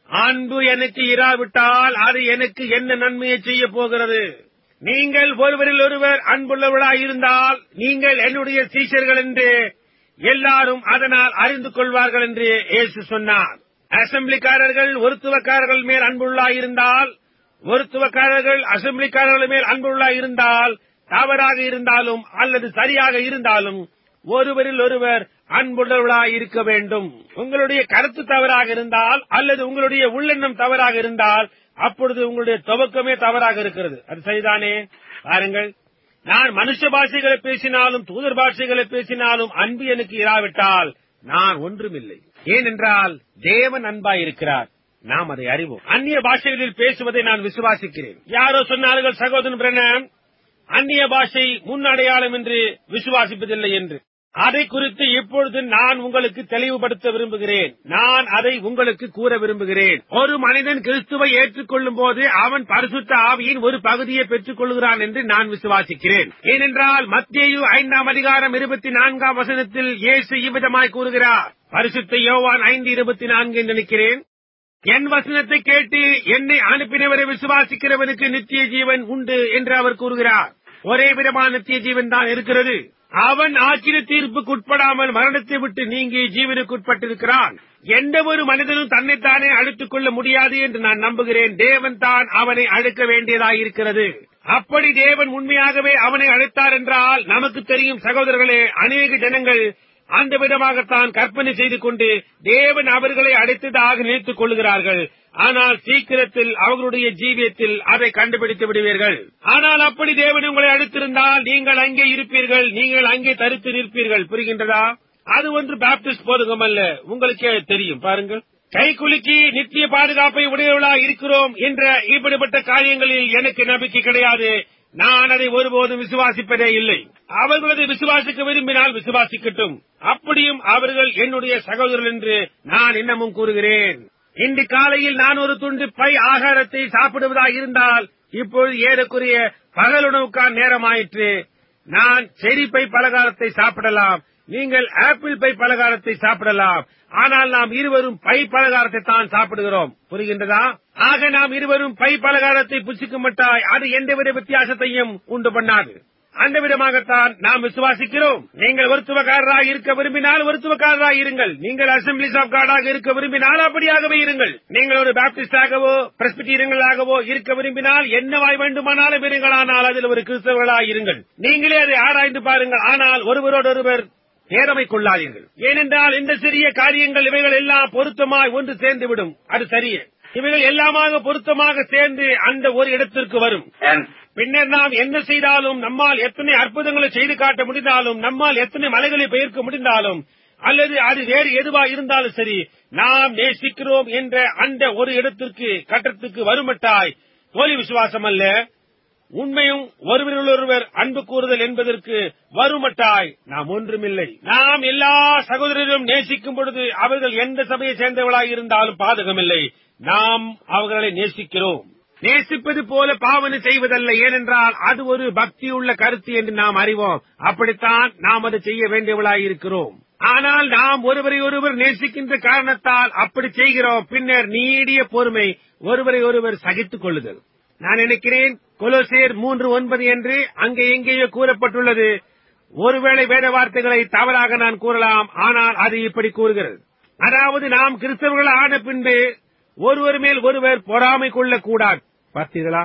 அன்பு எனக்கு இராவிட்டால் அது எனக்கு என்ன நன்மையை செய்ய போகிறது நீங்கள் ஒருவரில் ஒருவர் அன்புள்ளவர்களாய் இருந்தால் நீங்கள் என்னுடைய சீஷர்கள் என்று எல்லாரும் அதனால் அறிந்து கொள்வார்கள் என்று இயேசு சொன்னார் அசம்பிளிக்காரர்கள் ஒருத்துவக்காரர்கள் மேல் அன்புள்ளாய் இருந்தால் ஒருத்துவக்காரர்கள் அசம்பிளிக்காரர்கள் மேல் அன்புள்ளாய் இருந்தால் தவறாக இருந்தாலும் அல்லது சரியாக இருந்தாலும் ஒருவரில் ஒருவர் அன்புள்ளவர்களாய் இருக்க வேண்டும் உங்களுடைய கருத்து தவறாக இருந்தால் அல்லது உங்களுடைய உள்ளெண்ணம் தவறாக இருந்தால் அப்பொழுது உங்களுடைய துவக்கமே தவறாக இருக்கிறது அது சரிதானே பாருங்கள் நான் மனுஷ பாஷைகளை பேசினாலும் தூதர் பாஷைகளை பேசினாலும் அன்பு எனக்கு இராவிட்டால் நான் ஒன்றுமில்லை ஏனென்றால் தேவன் அன்பாய் இருக்கிறார் நாம் அதை அறிவோம் அந்நிய பாஷைகளில் பேசுவதை நான் விசுவாசிக்கிறேன் யாரோ சொன்னார்கள் சகோதரன் பிரண்ணன் அந்நிய பாஷை முன் அடையாளம் என்று விசுவாசிப்பதில்லை என்று அதை குறித்து இப்பொழுது நான் உங்களுக்கு தெளிவுபடுத்த விரும்புகிறேன் நான் அதை உங்களுக்கு கூற விரும்புகிறேன் ஒரு மனிதன் கிறிஸ்துவை ஏற்றுக்கொள்ளும் போது அவன் பரிசுத்த ஆவியின் ஒரு பகுதியை பெற்றுக் கொள்கிறான் என்று நான் விசுவாசிக்கிறேன் ஏனென்றால் மத்தியு ஐந்தாம் அதிகாரம் இருபத்தி நான்காம் வசனத்தில் இயேசு இவ்விதமாய் கூறுகிறார் பரிசுத்த யோவான் ஐந்து இருபத்தி நான்கு என்று நினைக்கிறேன் என் வசனத்தை கேட்டு என்னை அனுப்பினவரை விசுவாசிக்கிறவனுக்கு நித்திய ஜீவன் உண்டு என்று அவர் கூறுகிறார் ஒரே விதமான நித்திய ஜீவன் தான் இருக்கிறது அவன் ஆக்கிர தீர்ப்புக்கு உட்படாமல் மரணத்தை விட்டு நீங்கி ஜீவனுக்குட்பட்டிருக்கிறான் எந்த ஒரு மனிதனும் தன்னைத்தானே அழுத்துக் கொள்ள முடியாது என்று நான் நம்புகிறேன் தேவன் தான் அவனை அழுக்க வேண்டியதாயிருக்கிறது அப்படி தேவன் உண்மையாகவே அவனை அழைத்தார் என்றால் நமக்கு தெரியும் சகோதரர்களே அநேக ஜனங்கள் அந்த விதமாகத்தான் கற்பனை செய்து கொண்டு தேவன் அவர்களை அடைத்ததாக நினைத்துக் கொள்கிறார்கள் ஆனால் சீக்கிரத்தில் அவர்களுடைய ஜீவியத்தில் அதை கண்டுபிடித்து விடுவீர்கள் ஆனால் அப்படி தேவன் உங்களை அழைத்திருந்தால் நீங்கள் அங்கே இருப்பீர்கள் நீங்கள் அங்கே தரித்து நிற்பீர்கள் புரிகின்றதா அது ஒன்று பாப்டிஸ்ட் போதுகம் அல்ல உங்களுக்கே தெரியும் பாருங்கள் கை குலுக்கி நித்திய பாதுகாப்பை உடையவளா இருக்கிறோம் என்ற இப்படிப்பட்ட காரியங்களில் எனக்கு நம்பிக்கை கிடையாது நான் அதை ஒருபோதும் விசுவாசிப்பதே இல்லை அவர்களது விசுவாசிக்க விரும்பினால் விசுவாசிக்கட்டும் அப்படியும் அவர்கள் என்னுடைய சகோதரர்கள் என்று நான் இன்னமும் கூறுகிறேன் இன்று காலையில் நான் ஒரு துண்டு பை ஆகாரத்தை சாப்பிடுவதாக இருந்தால் இப்பொழுது ஏறக்குறைய பகலுணவுக்கான நேரமாயிற்று நான் செரி பை பலகாரத்தை சாப்பிடலாம் நீங்கள் ஆப்பிள் பை பலகாரத்தை சாப்பிடலாம் ஆனால் நாம் இருவரும் பை பலகாரத்தை தான் சாப்பிடுகிறோம் புரிகின்றதா ஆக நாம் இருவரும் பை பலகாரத்தை புசிக்க மாட்டாய் அது எந்தவித வித்தியாசத்தையும் உண்டு பண்ணாது அந்த விதமாகத்தான் நாம் விசுவாசிக்கிறோம் நீங்கள் ஒருத்துவக்காரராக இருக்க விரும்பினால் ஒருத்துவக்காரராக இருங்கள் நீங்கள் அசம்பிளிஸ் ஆஃப் காடாக இருக்க விரும்பினால் அப்படியாகவே இருங்கள் நீங்கள் ஒரு பாப்டிஸ்டாகவோ பிரஸ்பிட்டீரியங்களாகவோ இருக்க விரும்பினால் என்னவாய் வேண்டுமானாலும் இருங்கள் ஆனால் அதில் ஒரு கிறிஸ்தவர்களாக இருங்கள் நீங்களே அதை ஆராய்ந்து பாருங்கள் ஆனால் ஒருவரோடொருவர் நேரமை கொள்ளாதீர்கள் ஏனென்றால் இந்த சிறிய காரியங்கள் இவைகள் எல்லாம் பொருத்தமாய் ஒன்று சேர்ந்துவிடும் அது சரியே இவைகள் எல்லாமாக பொருத்தமாக சேர்ந்து அந்த ஒரு இடத்திற்கு வரும் And பின்னர் நாம் என்ன செய்தாலும் நம்மால் எத்தனை அற்புதங்களை செய்து காட்ட முடிந்தாலும் நம்மால் எத்தனை மலைகளை பெயர்க்க முடிந்தாலும் அல்லது அது வேறு எதுவா இருந்தாலும் சரி நாம் நேசிக்கிறோம் என்ற அந்த ஒரு இடத்திற்கு கட்டத்துக்கு வருமட்டாய் போலி விசுவாசம் அல்ல உண்மையும் ஒருவரிலொருவர் அன்பு கூறுதல் என்பதற்கு வருமட்டாய் நாம் ஒன்றுமில்லை நாம் எல்லா சகோதரரும் நேசிக்கும் பொழுது அவர்கள் எந்த சபையை சேர்ந்தவர்களாக இருந்தாலும் பாதகமில்லை நாம் அவர்களை நேசிக்கிறோம் நேசிப்பது போல பாவனை செய்வதல்ல ஏனென்றால் அது ஒரு பக்தியுள்ள கருத்து என்று நாம் அறிவோம் அப்படித்தான் நாம் அதை செய்ய வேண்டியவளாய் இருக்கிறோம் ஆனால் நாம் ஒருவரை ஒருவர் நேசிக்கின்ற காரணத்தால் அப்படி செய்கிறோம் பின்னர் நீடிய பொறுமை ஒருவரை ஒருவர் சகித்துக் கொள்ளுதல் நான் நினைக்கிறேன் கொலோசேர் மூன்று ஒன்பது என்று அங்கே எங்கேயோ கூறப்பட்டுள்ளது ஒருவேளை வேத வார்த்தைகளை தவறாக நான் கூறலாம் ஆனால் அது இப்படி கூறுகிறது அதாவது நாம் கிறிஸ்தவர்கள் ஆன பின்பு ஒருவர் மேல் ஒருவர் பொறாமை கொள்ளக்கூடாது பார்த்தீர்களா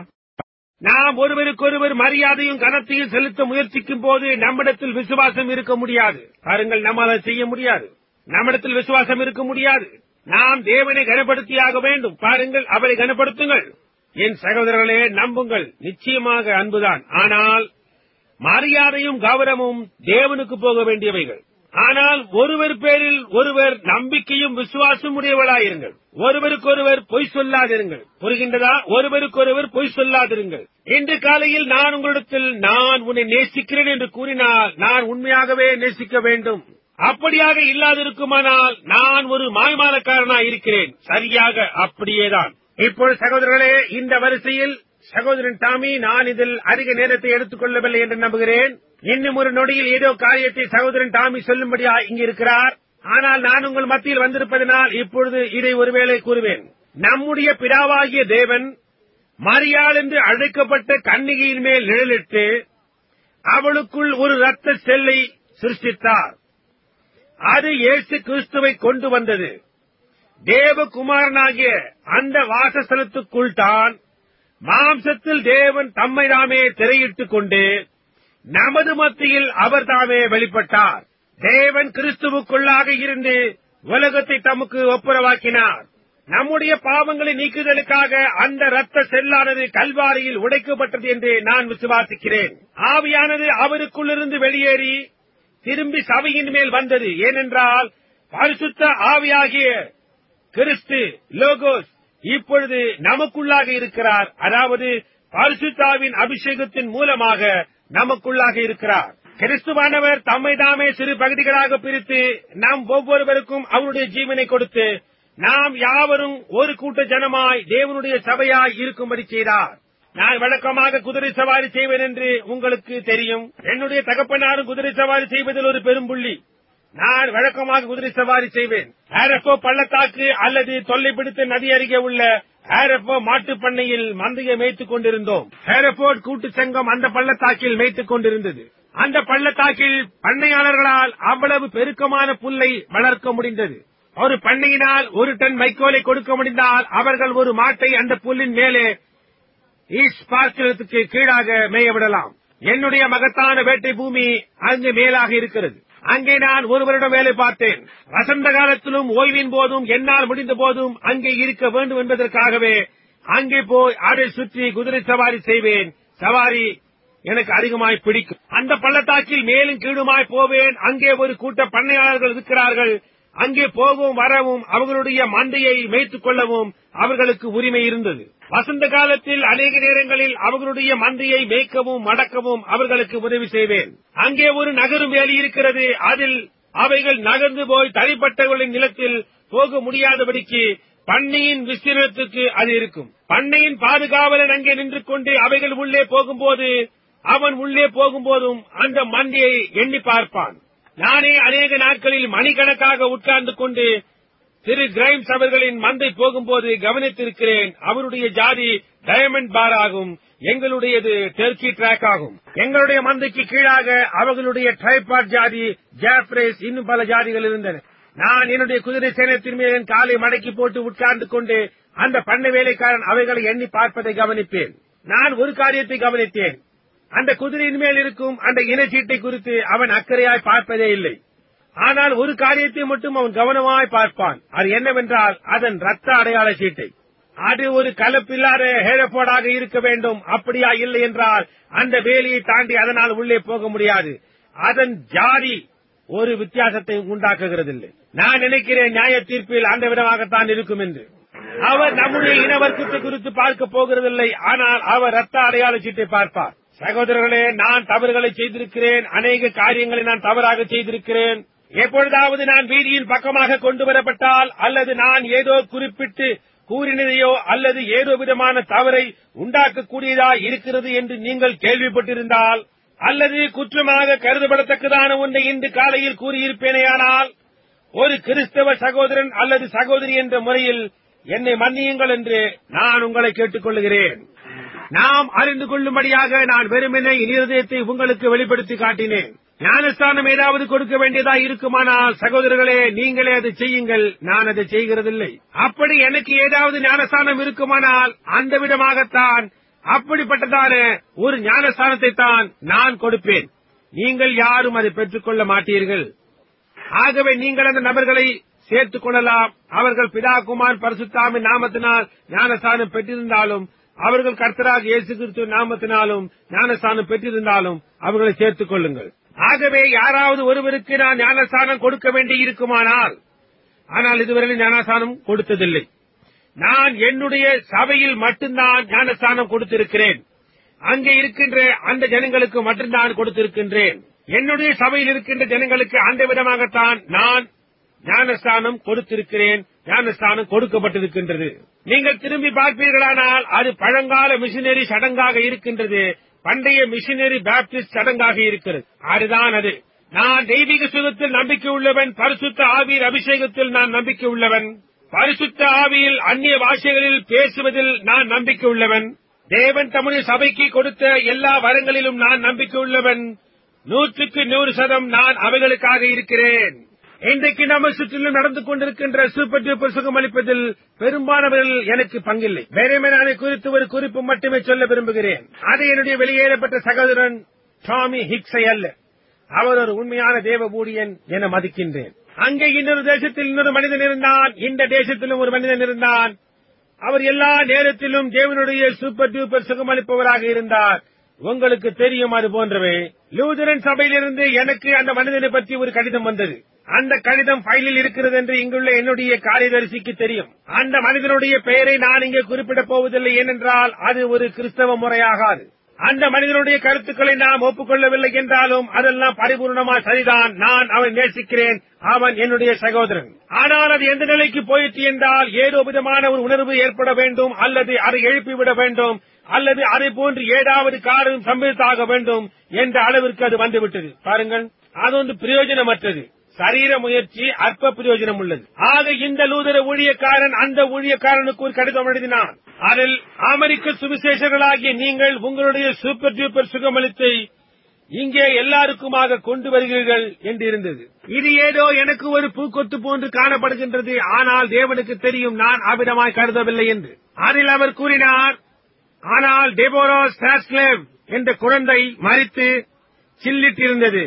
நாம் ஒருவருக்கொருவர் மரியாதையும் கனத்தையும் செலுத்த முயற்சிக்கும் போது நம்மிடத்தில் விசுவாசம் இருக்க முடியாது பாருங்கள் நம்மால் அதை செய்ய முடியாது நம்மிடத்தில் விசுவாசம் இருக்க முடியாது நாம் தேவனை கனப்படுத்தியாக வேண்டும் பாருங்கள் அவரை கனப்படுத்துங்கள் என் சகோதரர்களே நம்புங்கள் நிச்சயமாக அன்புதான் ஆனால் மரியாதையும் கௌரவமும் தேவனுக்கு போக வேண்டியவைகள் ஆனால் ஒருவர் பேரில் ஒருவர் நம்பிக்கையும் விசுவாசம் உடையவளாயிருங்கள் ஒருவருக்கொருவர் பொய் சொல்லாதிருங்கள் புரிகின்றதா ஒருவருக்கொருவர் பொய் சொல்லாதிருங்கள் இன்று காலையில் நான் உங்களிடத்தில் நான் உன்னை நேசிக்கிறேன் என்று கூறினால் நான் உண்மையாகவே நேசிக்க வேண்டும் அப்படியாக இல்லாதிருக்குமானால் நான் ஒரு மாய்மாலக்காரனாய் இருக்கிறேன் சரியாக அப்படியேதான் இப்பொழுது சகோதரர்களே இந்த வரிசையில் சகோதரன் டாமி நான் இதில் அதிக நேரத்தை எடுத்துக் கொள்ளவில்லை என்று நம்புகிறேன் இன்னும் ஒரு நொடியில் ஏதோ காரியத்தை சகோதரன் டாமி சொல்லும்படியா இங்கு இருக்கிறார் ஆனால் நான் உங்கள் மத்தியில் வந்திருப்பதனால் இப்பொழுது இதை ஒருவேளை கூறுவேன் நம்முடைய பிதாவாகிய தேவன் மரியாள் என்று அழைக்கப்பட்ட கன்னிகையின் மேல் நிழலிட்டு அவளுக்குள் ஒரு இரத்த செல்லை சிருஷ்டித்தார் அது இயேசு கிறிஸ்துவை கொண்டு வந்தது தேவகுமாரனாகிய அந்த வாசஸ்தலத்துக்குள் தான் மாம்சத்தில் தேவன் தம்மை தாமே திரையிட்டுக் கொண்டு நமது மத்தியில் அவர் தாமே வெளிப்பட்டார் தேவன் கிறிஸ்துவுக்குள்ளாக இருந்து உலகத்தை தமக்கு ஒப்புரவாக்கினார் நம்முடைய பாவங்களை நீக்குதலுக்காக அந்த இரத்த செல்லானது கல்வாரியில் உடைக்கப்பட்டது என்று நான் விசுவாசிக்கிறேன் ஆவியானது அவருக்குள்ளிருந்து வெளியேறி திரும்பி சபையின் மேல் வந்தது ஏனென்றால் பரிசுத்த ஆவியாகிய கிறிஸ்து லோகோஸ் இப்பொழுது நமக்குள்ளாக இருக்கிறார் அதாவது பரிசுத்தாவின் அபிஷேகத்தின் மூலமாக நமக்குள்ளாக இருக்கிறார் கிறிஸ்துவானவர் தம்மை தாமே சிறு பகுதிகளாக பிரித்து நாம் ஒவ்வொருவருக்கும் அவருடைய ஜீவனை கொடுத்து நாம் யாவரும் ஒரு கூட்ட ஜனமாய் தேவனுடைய சபையாய் இருக்கும்படி செய்தார் நான் வழக்கமாக குதிரை சவாரி செய்வேன் என்று உங்களுக்கு தெரியும் என்னுடைய தகப்பனாரும் குதிரை சவாரி செய்வதில் ஒரு பெரும்புள்ளி நான் வழக்கமாக குதிரை சவாரி செய்வேன் ஆரப்போ பள்ளத்தாக்கு அல்லது தொல்லை பிடித்த நதி அருகே உள்ள ஆரப்போ மாட்டுப் பண்ணையில் மந்தையை மேய்த்துக் கொண்டிருந்தோம் ஆரப்போர்ட் கூட்டு சங்கம் அந்த பள்ளத்தாக்கில் மேய்த்துக் கொண்டிருந்தது அந்த பள்ளத்தாக்கில் பண்ணையாளர்களால் அவ்வளவு பெருக்கமான புல்லை வளர்க்க முடிந்தது ஒரு பண்ணையினால் ஒரு டன் வைக்கோலை கொடுக்க முடிந்தால் அவர்கள் ஒரு மாட்டை அந்த புல்லின் மேலே ஈஸ்ட் பார்க்கிறதுக்கு கீழாக மேய விடலாம் என்னுடைய மகத்தான வேட்டை பூமி அங்கு மேலாக இருக்கிறது அங்கே நான் ஒரு வருடம் வேலை பார்த்தேன் வசந்த காலத்திலும் ஓய்வின் போதும் என்னால் முடிந்த போதும் அங்கே இருக்க வேண்டும் என்பதற்காகவே அங்கே போய் அதை சுற்றி குதிரை சவாரி செய்வேன் சவாரி எனக்கு அதிகமாய் பிடிக்கும் அந்த பள்ளத்தாக்கில் மேலும் கீழுமாய் போவேன் அங்கே ஒரு கூட்ட பண்ணையாளர்கள் இருக்கிறார்கள் அங்கே போகவும் வரவும் அவர்களுடைய மந்தையை மேய்த்துக் கொள்ளவும் அவர்களுக்கு உரிமை இருந்தது வசந்த காலத்தில் அநேக நேரங்களில் அவர்களுடைய மந்தையை மேய்க்கவும் மடக்கவும் அவர்களுக்கு உதவி செய்வேன் அங்கே ஒரு நகரும் வேலி இருக்கிறது அதில் அவைகள் நகர்ந்து போய் தனிப்பட்டவர்களின் நிலத்தில் போக முடியாதபடிக்கு பண்ணையின் விஸ்தீரணத்துக்கு அது இருக்கும் பண்ணையின் பாதுகாவலன் அங்கே நின்று கொண்டு அவைகள் உள்ளே போகும்போது அவன் உள்ளே போகும்போதும் அந்த மந்தையை எண்ணி பார்ப்பான் நானே அநேக நாட்களில் மணிக்கணக்காக உட்கார்ந்து கொண்டு திரு கிரைம்ஸ் அவர்களின் மந்தை போகும்போது கவனித்திருக்கிறேன் அவருடைய ஜாதி டயமண்ட் பார் ஆகும் எங்களுடையது டெர்கி டிராக் ஆகும் எங்களுடைய மந்தைக்கு கீழாக அவர்களுடைய ட்ரைபாட் ஜாதி ஜாப்ரேஸ் இன்னும் பல ஜாதிகள் இருந்தன நான் என்னுடைய குதிரை சேனத்தின் மேல் என் காலை மடக்கி போட்டு உட்கார்ந்து கொண்டு அந்த பண்ணை வேலைக்காரன் அவைகளை எண்ணி பார்ப்பதை கவனிப்பேன் நான் ஒரு காரியத்தை கவனித்தேன் அந்த குதிரையின் மேல் இருக்கும் அந்த இனச்சீட்டை குறித்து அவன் அக்கறையாய் பார்ப்பதே இல்லை ஆனால் ஒரு காரியத்தை மட்டும் அவன் கவனமாய் பார்ப்பான் அது என்னவென்றால் அதன் ரத்த அடையாள சீட்டை அது ஒரு கலப்பில்லாத ஹேரப்போடாக இருக்க வேண்டும் அப்படியா இல்லை என்றால் அந்த வேலியை தாண்டி அதனால் உள்ளே போக முடியாது அதன் ஜாதி ஒரு வித்தியாசத்தை உண்டாக்குகிறதில்லை நான் நினைக்கிறேன் நியாய தீர்ப்பில் அந்த விதமாகத்தான் இருக்கும் என்று அவர் நம்முடைய இனவர்க்கத்தை குறித்து பார்க்க போகிறதில்லை ஆனால் அவர் ரத்த அடையாள சீட்டை பார்ப்பார் சகோதரர்களே நான் தவறுகளை செய்திருக்கிறேன் அநேக காரியங்களை நான் தவறாக செய்திருக்கிறேன் எப்பொழுதாவது நான் வீதியின் பக்கமாக கொண்டு வரப்பட்டால் அல்லது நான் ஏதோ குறிப்பிட்டு கூறினதையோ அல்லது ஏதோ விதமான தவறை உண்டாக்கக்கூடியதா இருக்கிறது என்று நீங்கள் கேள்விப்பட்டிருந்தால் அல்லது குற்றமாக கருதப்படத்தக்கதான ஒன்றை இன்று காலையில் கூறியிருப்பேனேயானால் ஒரு கிறிஸ்தவ சகோதரன் அல்லது சகோதரி என்ற முறையில் என்னை மன்னியுங்கள் என்று நான் உங்களை கேட்டுக்கொள்கிறேன் நாம் அறிந்து கொள்ளும்படியாக நான் வெறுமனே என் இருதயத்தை உங்களுக்கு வெளிப்படுத்தி காட்டினேன் ஞானஸ்தானம் ஏதாவது கொடுக்க வேண்டியதா இருக்குமானால் சகோதரர்களே நீங்களே அதை செய்யுங்கள் நான் அதை செய்கிறதில்லை அப்படி எனக்கு ஏதாவது ஞானஸ்தானம் இருக்குமானால் அந்த விதமாகத்தான் அப்படிப்பட்டதான ஒரு ஞானஸ்தானத்தை தான் நான் கொடுப்பேன் நீங்கள் யாரும் அதை பெற்றுக்கொள்ள மாட்டீர்கள் ஆகவே நீங்கள் அந்த நபர்களை சேர்த்துக் கொள்ளலாம் அவர்கள் பிதா குமார் பரிசுத்தாமின் நாமத்தினால் ஞானஸ்தானம் பெற்றிருந்தாலும் அவர்கள் கர்த்தராக இயேசு கிறிஸ்து நாமத்தினாலும் ஞானஸ்தானம் பெற்றிருந்தாலும் அவர்களை சேர்த்துக் கொள்ளுங்கள் ஆகவே யாராவது ஒருவருக்கு நான் ஞானஸ்தானம் கொடுக்க வேண்டி இருக்குமானால் ஆனால் இதுவரை ஞானஸ்தானம் கொடுத்ததில்லை நான் என்னுடைய சபையில் மட்டும்தான் ஞானஸ்தானம் கொடுத்திருக்கிறேன் அங்கே இருக்கின்ற அந்த ஜனங்களுக்கு மட்டும்தான் கொடுத்திருக்கின்றேன் என்னுடைய சபையில் இருக்கின்ற ஜனங்களுக்கு அந்த விதமாகத்தான் நான் ஞானஸ்தானம் கொடுத்திருக்கிறேன் ஞானஸ்தானம் கொடுக்கப்பட்டிருக்கின்றது நீங்கள் திரும்பி பார்ப்பீர்களானால் அது பழங்கால மிஷினரி சடங்காக இருக்கின்றது பண்டைய மிஷினரி பேப்டிஸ்ட் சடங்காக இருக்கிறது அதுதான் அது நான் தெய்வீக சுகத்தில் நம்பிக்கை உள்ளவன் பரிசுத்த ஆவியர் அபிஷேகத்தில் நான் நம்பிக்கை உள்ளவன் பரிசுத்த ஆவியில் அந்நிய பாஷைகளில் பேசுவதில் நான் நம்பிக்கை உள்ளவன் தேவன் தம்முடைய சபைக்கு கொடுத்த எல்லா வரங்களிலும் நான் நம்பிக்கை உள்ளவன் நூற்றுக்கு நூறு சதம் நான் அவைகளுக்காக இருக்கிறேன் இன்றைக்கு நம்ம சுற்றிலும் நடந்து கொண்டிருக்கின்ற சூப்பர் டூப்பர் சுகமளிப்பதில் பெரும்பாலானவர்கள் எனக்கு பங்கில்லை வேறமே அதை குறித்து ஒரு குறிப்பு மட்டுமே சொல்ல விரும்புகிறேன் அது என்னுடைய வெளியேறப்பட்ட சகோதரன் டாமி ஹிக்ஸை அல்ல அவர் ஒரு உண்மையான தேவ ஊழியன் என மதிக்கின்றேன் அங்கே இன்னொரு தேசத்தில் இன்னொரு மனிதன் இருந்தான் இந்த தேசத்திலும் ஒரு மனிதன் இருந்தான் அவர் எல்லா நேரத்திலும் தேவனுடைய சூப்பர் டூப்பர் சுகமளிப்பவராக இருந்தார் உங்களுக்கு தெரியும் அது போன்றவே லூதரன் சபையிலிருந்து எனக்கு அந்த மனிதனை பற்றி ஒரு கடிதம் வந்தது அந்த கடிதம் ஃபைலில் இருக்கிறது என்று இங்குள்ள என்னுடைய காரியதரிசிக்கு தெரியும் அந்த மனிதனுடைய பெயரை நான் இங்கே குறிப்பிடப் போவதில்லை ஏனென்றால் அது ஒரு கிறிஸ்தவ முறையாகாது அந்த மனிதனுடைய கருத்துக்களை நாம் ஒப்புக்கொள்ளவில்லை என்றாலும் அதெல்லாம் பரிபூர்ணமா சரிதான் நான் அவன் நேசிக்கிறேன் அவன் என்னுடைய சகோதரன் ஆனால் அது எந்த நிலைக்கு போயிற்று என்றால் ஏதோ விதமான ஒரு உணர்வு ஏற்பட வேண்டும் அல்லது அதை எழுப்பிவிட வேண்டும் அல்லது அதை போன்று ஏதாவது காரணம் சம்பவித்தாக வேண்டும் என்ற அளவிற்கு அது வந்துவிட்டது பாருங்கள் அது ஒன்று பிரயோஜனமற்றது சரீர முயற்சி அற்ப பிரயோஜனம் உள்ளது ஆக இந்த லூதர ஊழியக்காரன் அந்த ஊழியக்காரனுக்கு ஒரு கடிதம் எழுதினான் அதில் அமெரிக்க சுவிசேஷர்களாகிய நீங்கள் உங்களுடைய சூப்பர் டூப்பர் சுகமளித்தை இங்கே எல்லாருக்குமாக கொண்டு வருகிறீர்கள் என்று இருந்தது இது ஏதோ எனக்கு ஒரு பூக்கொத்து போன்று காணப்படுகின்றது ஆனால் தேவனுக்கு தெரியும் நான் அவ்விதமாய் கருதவில்லை என்று அதில் அவர் கூறினார் ஆனால் டெபோரோ சாஸ்லேவ் என்ற குழந்தை மறித்து சில்லிட்டிருந்தது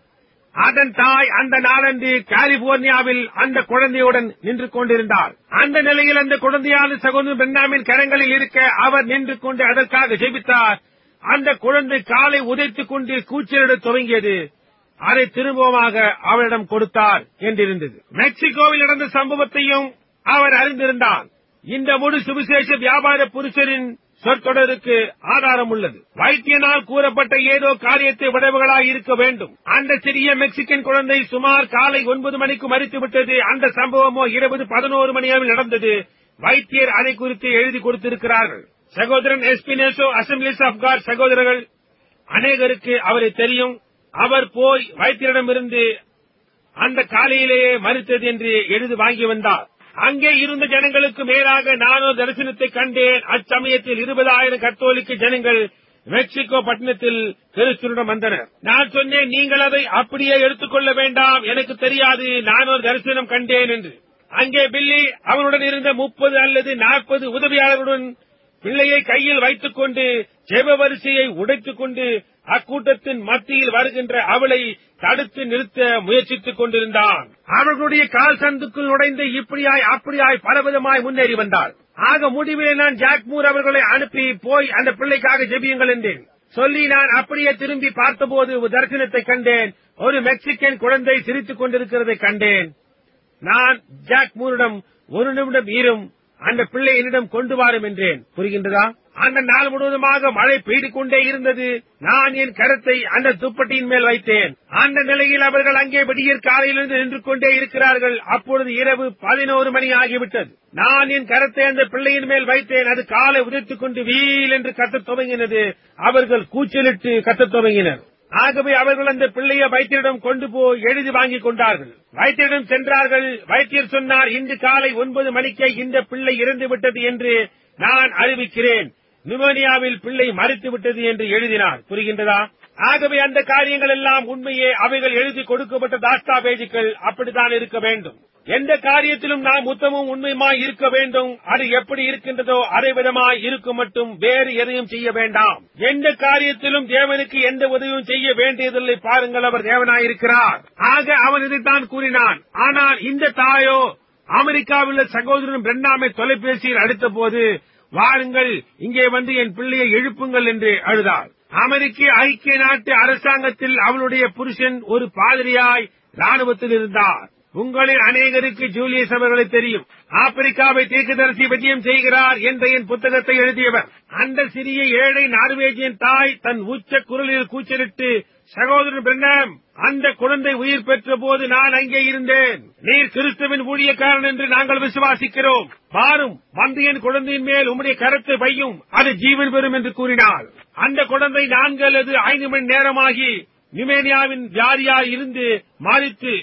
அதன் தாய் அந்த நாளன்று கலிபோர்னியாவில் அந்த குழந்தையுடன் நின்று கொண்டிருந்தார் அந்த நிலையில் அந்த குழந்தையான சகோதரன் பெண்ணாமின் கரங்களில் இருக்க அவர் நின்று கொண்டு அதற்காக ஜெபித்தார் அந்த குழந்தை காலை உதைத்துக் கொண்டு கூச்சலிடத் துவங்கியது அதை திரும்பமாக அவரிடம் கொடுத்தார் என்றிருந்தது மெக்சிகோவில் நடந்த சம்பவத்தையும் அவர் அறிந்திருந்தார் இந்த முழு சுவிசேஷ வியாபார புருஷரின் சொற்தொடருக்கு ஆதாரம் உள்ளது வைத்தியனால் கூறப்பட்ட ஏதோ காரியத்தை விடவுகளாய் இருக்க வேண்டும் அந்த சிறிய மெக்சிகன் குழந்தை சுமார் காலை ஒன்பது மணிக்கு மறித்து விட்டது அந்த சம்பவமோ இருபது பதினோரு மணியாவில் நடந்தது வைத்தியர் அதை குறித்து எழுதி கொடுத்திருக்கிறார்கள் சகோதரன் எஸ்பினேசோ அசம்பிளிஸ் ஆஃப் காட் சகோதரர்கள் அநேகருக்கு அவரை தெரியும் அவர் போய் வைத்தியரிடமிருந்து அந்த காலையிலேயே மறுத்தது என்று எழுதி வாங்கி வந்தார் அங்கே இருந்த ஜனங்களுக்கு மேலாக நானோ தரிசனத்தை கண்டேன் அச்சமயத்தில் இருபதாயிரம் கத்தோலிக்க ஜனங்கள் மெக்சிகோ பட்டணத்தில் கிறிஸ்துவிடம் வந்தனர் நான் சொன்னேன் நீங்கள் அதை அப்படியே எடுத்துக்கொள்ள வேண்டாம் எனக்கு தெரியாது நான் ஒரு தரிசனம் கண்டேன் என்று அங்கே பில்லி அவனுடன் இருந்த முப்பது அல்லது நாற்பது உதவியாளர்களுடன் பிள்ளையை கையில் வைத்துக் கொண்டு ஜெப வரிசையை உடைத்துக் கொண்டு அக்கூட்டத்தின் மத்தியில் வருகின்ற அவளை தடுத்து நிறுத்த முயற்சித்துக் கொண்டிருந்தான் அவர்களுடைய கால் சந்துக்குள் நுழைந்து இப்படியாய் அப்படியாய் பலவிதமாய் முன்னேறி வந்தாள் ஆக முடிவிலே நான் ஜாக்மூர் அவர்களை அனுப்பி போய் அந்த பிள்ளைக்காக ஜெபியுங்கள் என்றேன் சொல்லி நான் அப்படியே திரும்பி பார்த்தபோது ஒரு தரிசனத்தை கண்டேன் ஒரு மெக்சிகன் குழந்தை சிரித்துக் கொண்டிருக்கிறதை கண்டேன் நான் ஜாக் மூரிடம் ஒரு நிமிடம் ஈரும் அந்த பிள்ளை என்னிடம் கொண்டு வாரும் என்றேன் புரிகின்றதா அந்த நாள் முழுவதுமாக மழை பெய்து கொண்டே இருந்தது நான் என் கரத்தை அந்த துப்பட்டியின் மேல் வைத்தேன் அந்த நிலையில் அவர்கள் அங்கே விடியற் காலையிலிருந்து நின்று கொண்டே இருக்கிறார்கள் அப்பொழுது இரவு பதினோரு மணி ஆகிவிட்டது நான் என் கரத்தை அந்த பிள்ளையின் மேல் வைத்தேன் அது காலை உதைத்துக் கொண்டு வீல் என்று கத்தத் துவங்கினது அவர்கள் கூச்சலிட்டு கத்தத் துவங்கினர் ஆகவே அவர்கள் அந்த பிள்ளையை வைத்தியரிடம் கொண்டு போய் எழுதி வாங்கிக் கொண்டார்கள் வைத்தியரிடம் சென்றார்கள் வைத்தியர் சொன்னார் இன்று காலை ஒன்பது மணிக்கே இந்த பிள்ளை இறந்து விட்டது என்று நான் அறிவிக்கிறேன் நிமோனியாவில் பிள்ளை மறித்து விட்டது என்று எழுதினார் புரிகின்றதா ஆகவே அந்த காரியங்கள் எல்லாம் உண்மையே அவைகள் எழுதி கொடுக்கப்பட்ட தாஸ்தாபேஜுக்கள் அப்படித்தான் இருக்க வேண்டும் எந்த காரியத்திலும் நாம் உத்தமும் உண்மையுமாய் இருக்க வேண்டும் அது எப்படி இருக்கின்றதோ அதே விதமாய் இருக்கும் மட்டும் வேறு எதையும் செய்ய வேண்டாம் எந்த காரியத்திலும் தேவனுக்கு எந்த உதவியும் செய்ய வேண்டியதில்லை பாருங்கள் அவர் தேவனாயிருக்கிறார் ஆக அவன் இதைத்தான் கூறினான் ஆனால் இந்த தாயோ அமெரிக்காவில் உள்ள சகோதரன் பிரண்ணாமை தொலைபேசியில் அடித்த போது வாருங்கள் இங்கே வந்து என் பிள்ளையை எழுப்புங்கள் என்று அழுதாள் அமெரிக்க ஐக்கிய நாட்டு அரசாங்கத்தில் அவளுடைய புருஷன் ஒரு பாதிரியாய் ராணுவத்தில் இருந்தார் உங்களில் அநேகருக்கு ஜூலியஸ் அவர்களை தெரியும் ஆப்பிரிக்காவை தீர்க்கதரிசி விஜயம் செய்கிறார் என்ற என் புத்தகத்தை எழுதியவர் அந்த சிறிய ஏழை நார்வேஜியன் தாய் தன் உச்ச குரலில் கூச்சலிட்டு சகோதரன் பிரணம் அந்த குழந்தை உயிர் பெற்ற போது நான் அங்கே இருந்தேன் நீர் கிறிஸ்துவின் ஊழியக்காரன் என்று நாங்கள் விசுவாசிக்கிறோம் பாரும் வந்து என் குழந்தையின் மேல் உம்முடைய கரத்தை வையும் அது ஜீவன் பெறும் என்று கூறினாள் அந்த குழந்தை நான்கு அல்லது ஐந்து மணி நேரமாகி நிமேனியாவின் வியாதியாய் இருந்து மாறித்து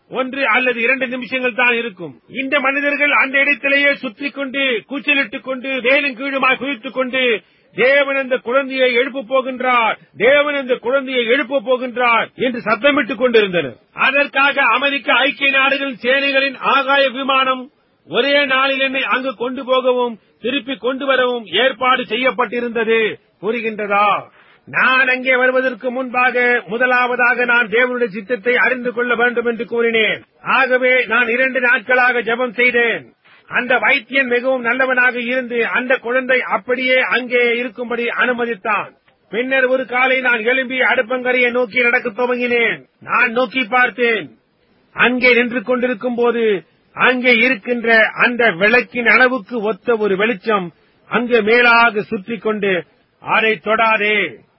ஒன்று அல்லது இரண்டு நிமிஷங்கள் தான் இருக்கும் இந்த மனிதர்கள் அந்த இடத்திலேயே சுற்றி கொண்டு கூச்சலிட்டுக் கொண்டு வேலும் கீழுமாய் குதித்துக் கொண்டு தேவன் அந்த குழந்தையை எழுப்ப போகின்றார் தேவன் அந்த குழந்தையை எழுப்ப போகின்றார் என்று சத்தமிட்டுக் கொண்டிருந்தனர் அதற்காக அமெரிக்க ஐக்கிய நாடுகளின் சேனைகளின் ஆகாய விமானம் ஒரே நாளில் என்னை அங்கு கொண்டு போகவும் திருப்பி கொண்டு வரவும் ஏற்பாடு செய்யப்பட்டிருந்தது புரிகின்றதா நான் அங்கே வருவதற்கு முன்பாக முதலாவதாக நான் தேவனுடைய சித்தத்தை அறிந்து கொள்ள வேண்டும் என்று கூறினேன் ஆகவே நான் இரண்டு நாட்களாக ஜெபம் செய்தேன் அந்த வைத்தியன் மிகவும் நல்லவனாக இருந்து அந்த குழந்தை அப்படியே அங்கே இருக்கும்படி அனுமதித்தான் பின்னர் ஒரு காலை நான் எழும்பி அடுப்பங்கரையை நோக்கி நடக்கத் துவங்கினேன் நான் நோக்கி பார்த்தேன் அங்கே நின்று கொண்டிருக்கும் போது அங்கே இருக்கின்ற அந்த விளக்கின் அளவுக்கு ஒத்த ஒரு வெளிச்சம் அங்கே மேலாக சுற்றி கொண்டு அதை தொடாதே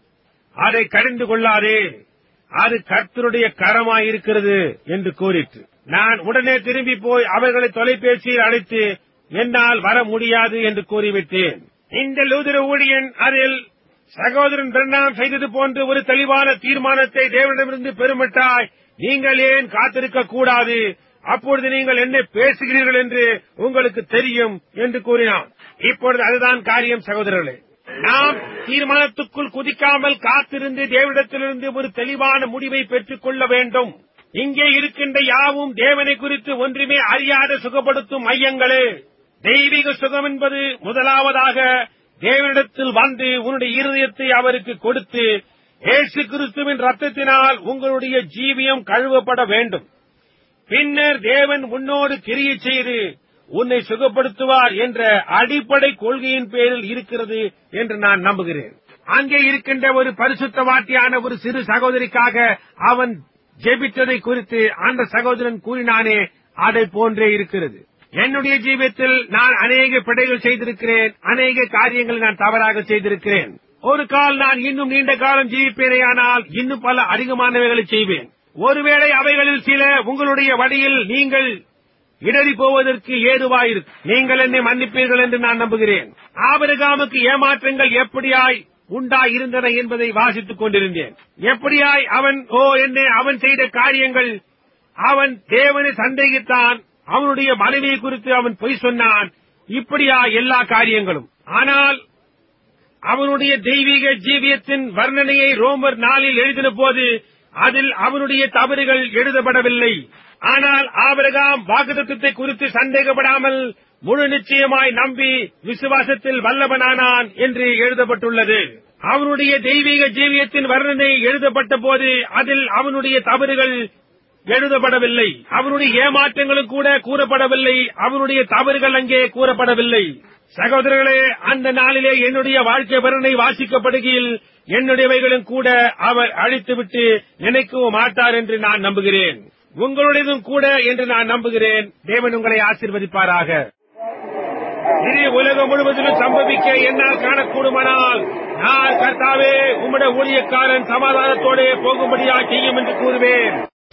அதை கடிந்து கொள்ளாதே அது கர்த்தருடைய கரமாயிருக்கிறது என்று கூறிற்று நான் உடனே திரும்பி போய் அவர்களை தொலைபேசியில் அழைத்து என்னால் வர முடியாது என்று கூறிவிட்டேன் இந்த லூதர ஊழியன் அதில் சகோதரன் பிரண்ணாம் செய்தது போன்று ஒரு தெளிவான தீர்மானத்தை தேவனிடமிருந்து பெருமிட்டாய் நீங்கள் ஏன் காத்திருக்க கூடாது அப்பொழுது நீங்கள் என்ன பேசுகிறீர்கள் என்று உங்களுக்கு தெரியும் என்று கூறினான் இப்பொழுது அதுதான் காரியம் சகோதரர்களே நாம் தீர்மானத்துக்குள் குதிக்காமல் காத்திருந்து தேவனிடத்திலிருந்து ஒரு தெளிவான முடிவை பெற்றுக் கொள்ள வேண்டும் இங்கே இருக்கின்ற யாவும் தேவனை குறித்து ஒன்றுமே அறியாத சுகப்படுத்தும் மையங்களே தெய்வீக சுகம் என்பது முதலாவதாக தேவனிடத்தில் வந்து உன்னுடைய இருதயத்தை அவருக்கு கொடுத்து இயேசு கிறிஸ்துவின் ரத்தத்தினால் உங்களுடைய ஜீவியம் கழுவப்பட வேண்டும் பின்னர் தேவன் உன்னோடு கிரியை செய்து உன்னை சுகப்படுத்துவார் என்ற அடிப்படை கொள்கையின் பேரில் இருக்கிறது என்று நான் நம்புகிறேன் அங்கே இருக்கின்ற ஒரு பரிசுத்தவாட்டியான ஒரு சிறு சகோதரிக்காக அவன் ஜெபித்ததை குறித்து அந்த சகோதரன் கூறினானே அதை போன்றே இருக்கிறது என்னுடைய ஜீவியத்தில் நான் அநேக பிழைகள் செய்திருக்கிறேன் அநேக காரியங்களை நான் தவறாக செய்திருக்கிறேன் ஒரு கால் நான் இன்னும் நீண்ட காலம் ஜீவிப்பேனேயானால் இன்னும் பல அதிகமானவைகளை செய்வேன் ஒருவேளை அவைகளில் சில உங்களுடைய வழியில் நீங்கள் இடறி போவதற்கு ஏதுவாயிருக்கும் நீங்கள் என்னை மன்னிப்பீர்கள் என்று நான் நம்புகிறேன் ஆபரகாமுக்கு ஏமாற்றங்கள் எப்படியாய் உண்டாய் இருந்தன என்பதை வாசித்துக் கொண்டிருந்தேன் எப்படியாய் அவன் ஓ என்ன அவன் செய்த காரியங்கள் அவன் தேவனை சந்தேகித்தான் அவனுடைய மனைவியை குறித்து அவன் பொய் சொன்னான் இப்படியா எல்லா காரியங்களும் ஆனால் அவனுடைய தெய்வீக ஜீவியத்தின் வர்ணனையை ரோமர் நாளில் எழுதின போது அதில் அவனுடைய தவறுகள் எழுதப்படவில்லை ஆனால் ஆபிரகாம் வாக்குத்தத்தை குறித்து சந்தேகப்படாமல் முழு நிச்சயமாய் நம்பி விசுவாசத்தில் வல்லவனானான் என்று எழுதப்பட்டுள்ளது அவனுடைய தெய்வீக ஜீவியத்தின் வர்ணனை எழுதப்பட்ட போது அதில் அவனுடைய தவறுகள் எழுதப்படவில்லை அவனுடைய ஏமாற்றங்களும் கூட கூறப்படவில்லை அவனுடைய தவறுகள் அங்கே கூறப்படவில்லை சகோதரர்களே அந்த நாளிலே என்னுடைய வாழ்க்கை வர்ணனை வாசிக்கப்படுகையில் என்னுடையவைகளும் கூட அவர் அழித்துவிட்டு நினைக்கவும் மாட்டார் என்று நான் நம்புகிறேன் உங்களுடையதும் கூட என்று நான் நம்புகிறேன் தேவன் உங்களை ஆசீர்வதிப்பாராக இது உலகம் முழுவதிலும் சம்பவிக்க என்னால் காணக்கூடுமானால் நான் கர்த்தாவே உம்முடைய ஊழியக்காரன் சமாதானத்தோടെ போகும்படியா செய்யும் என்று கூறுவேன்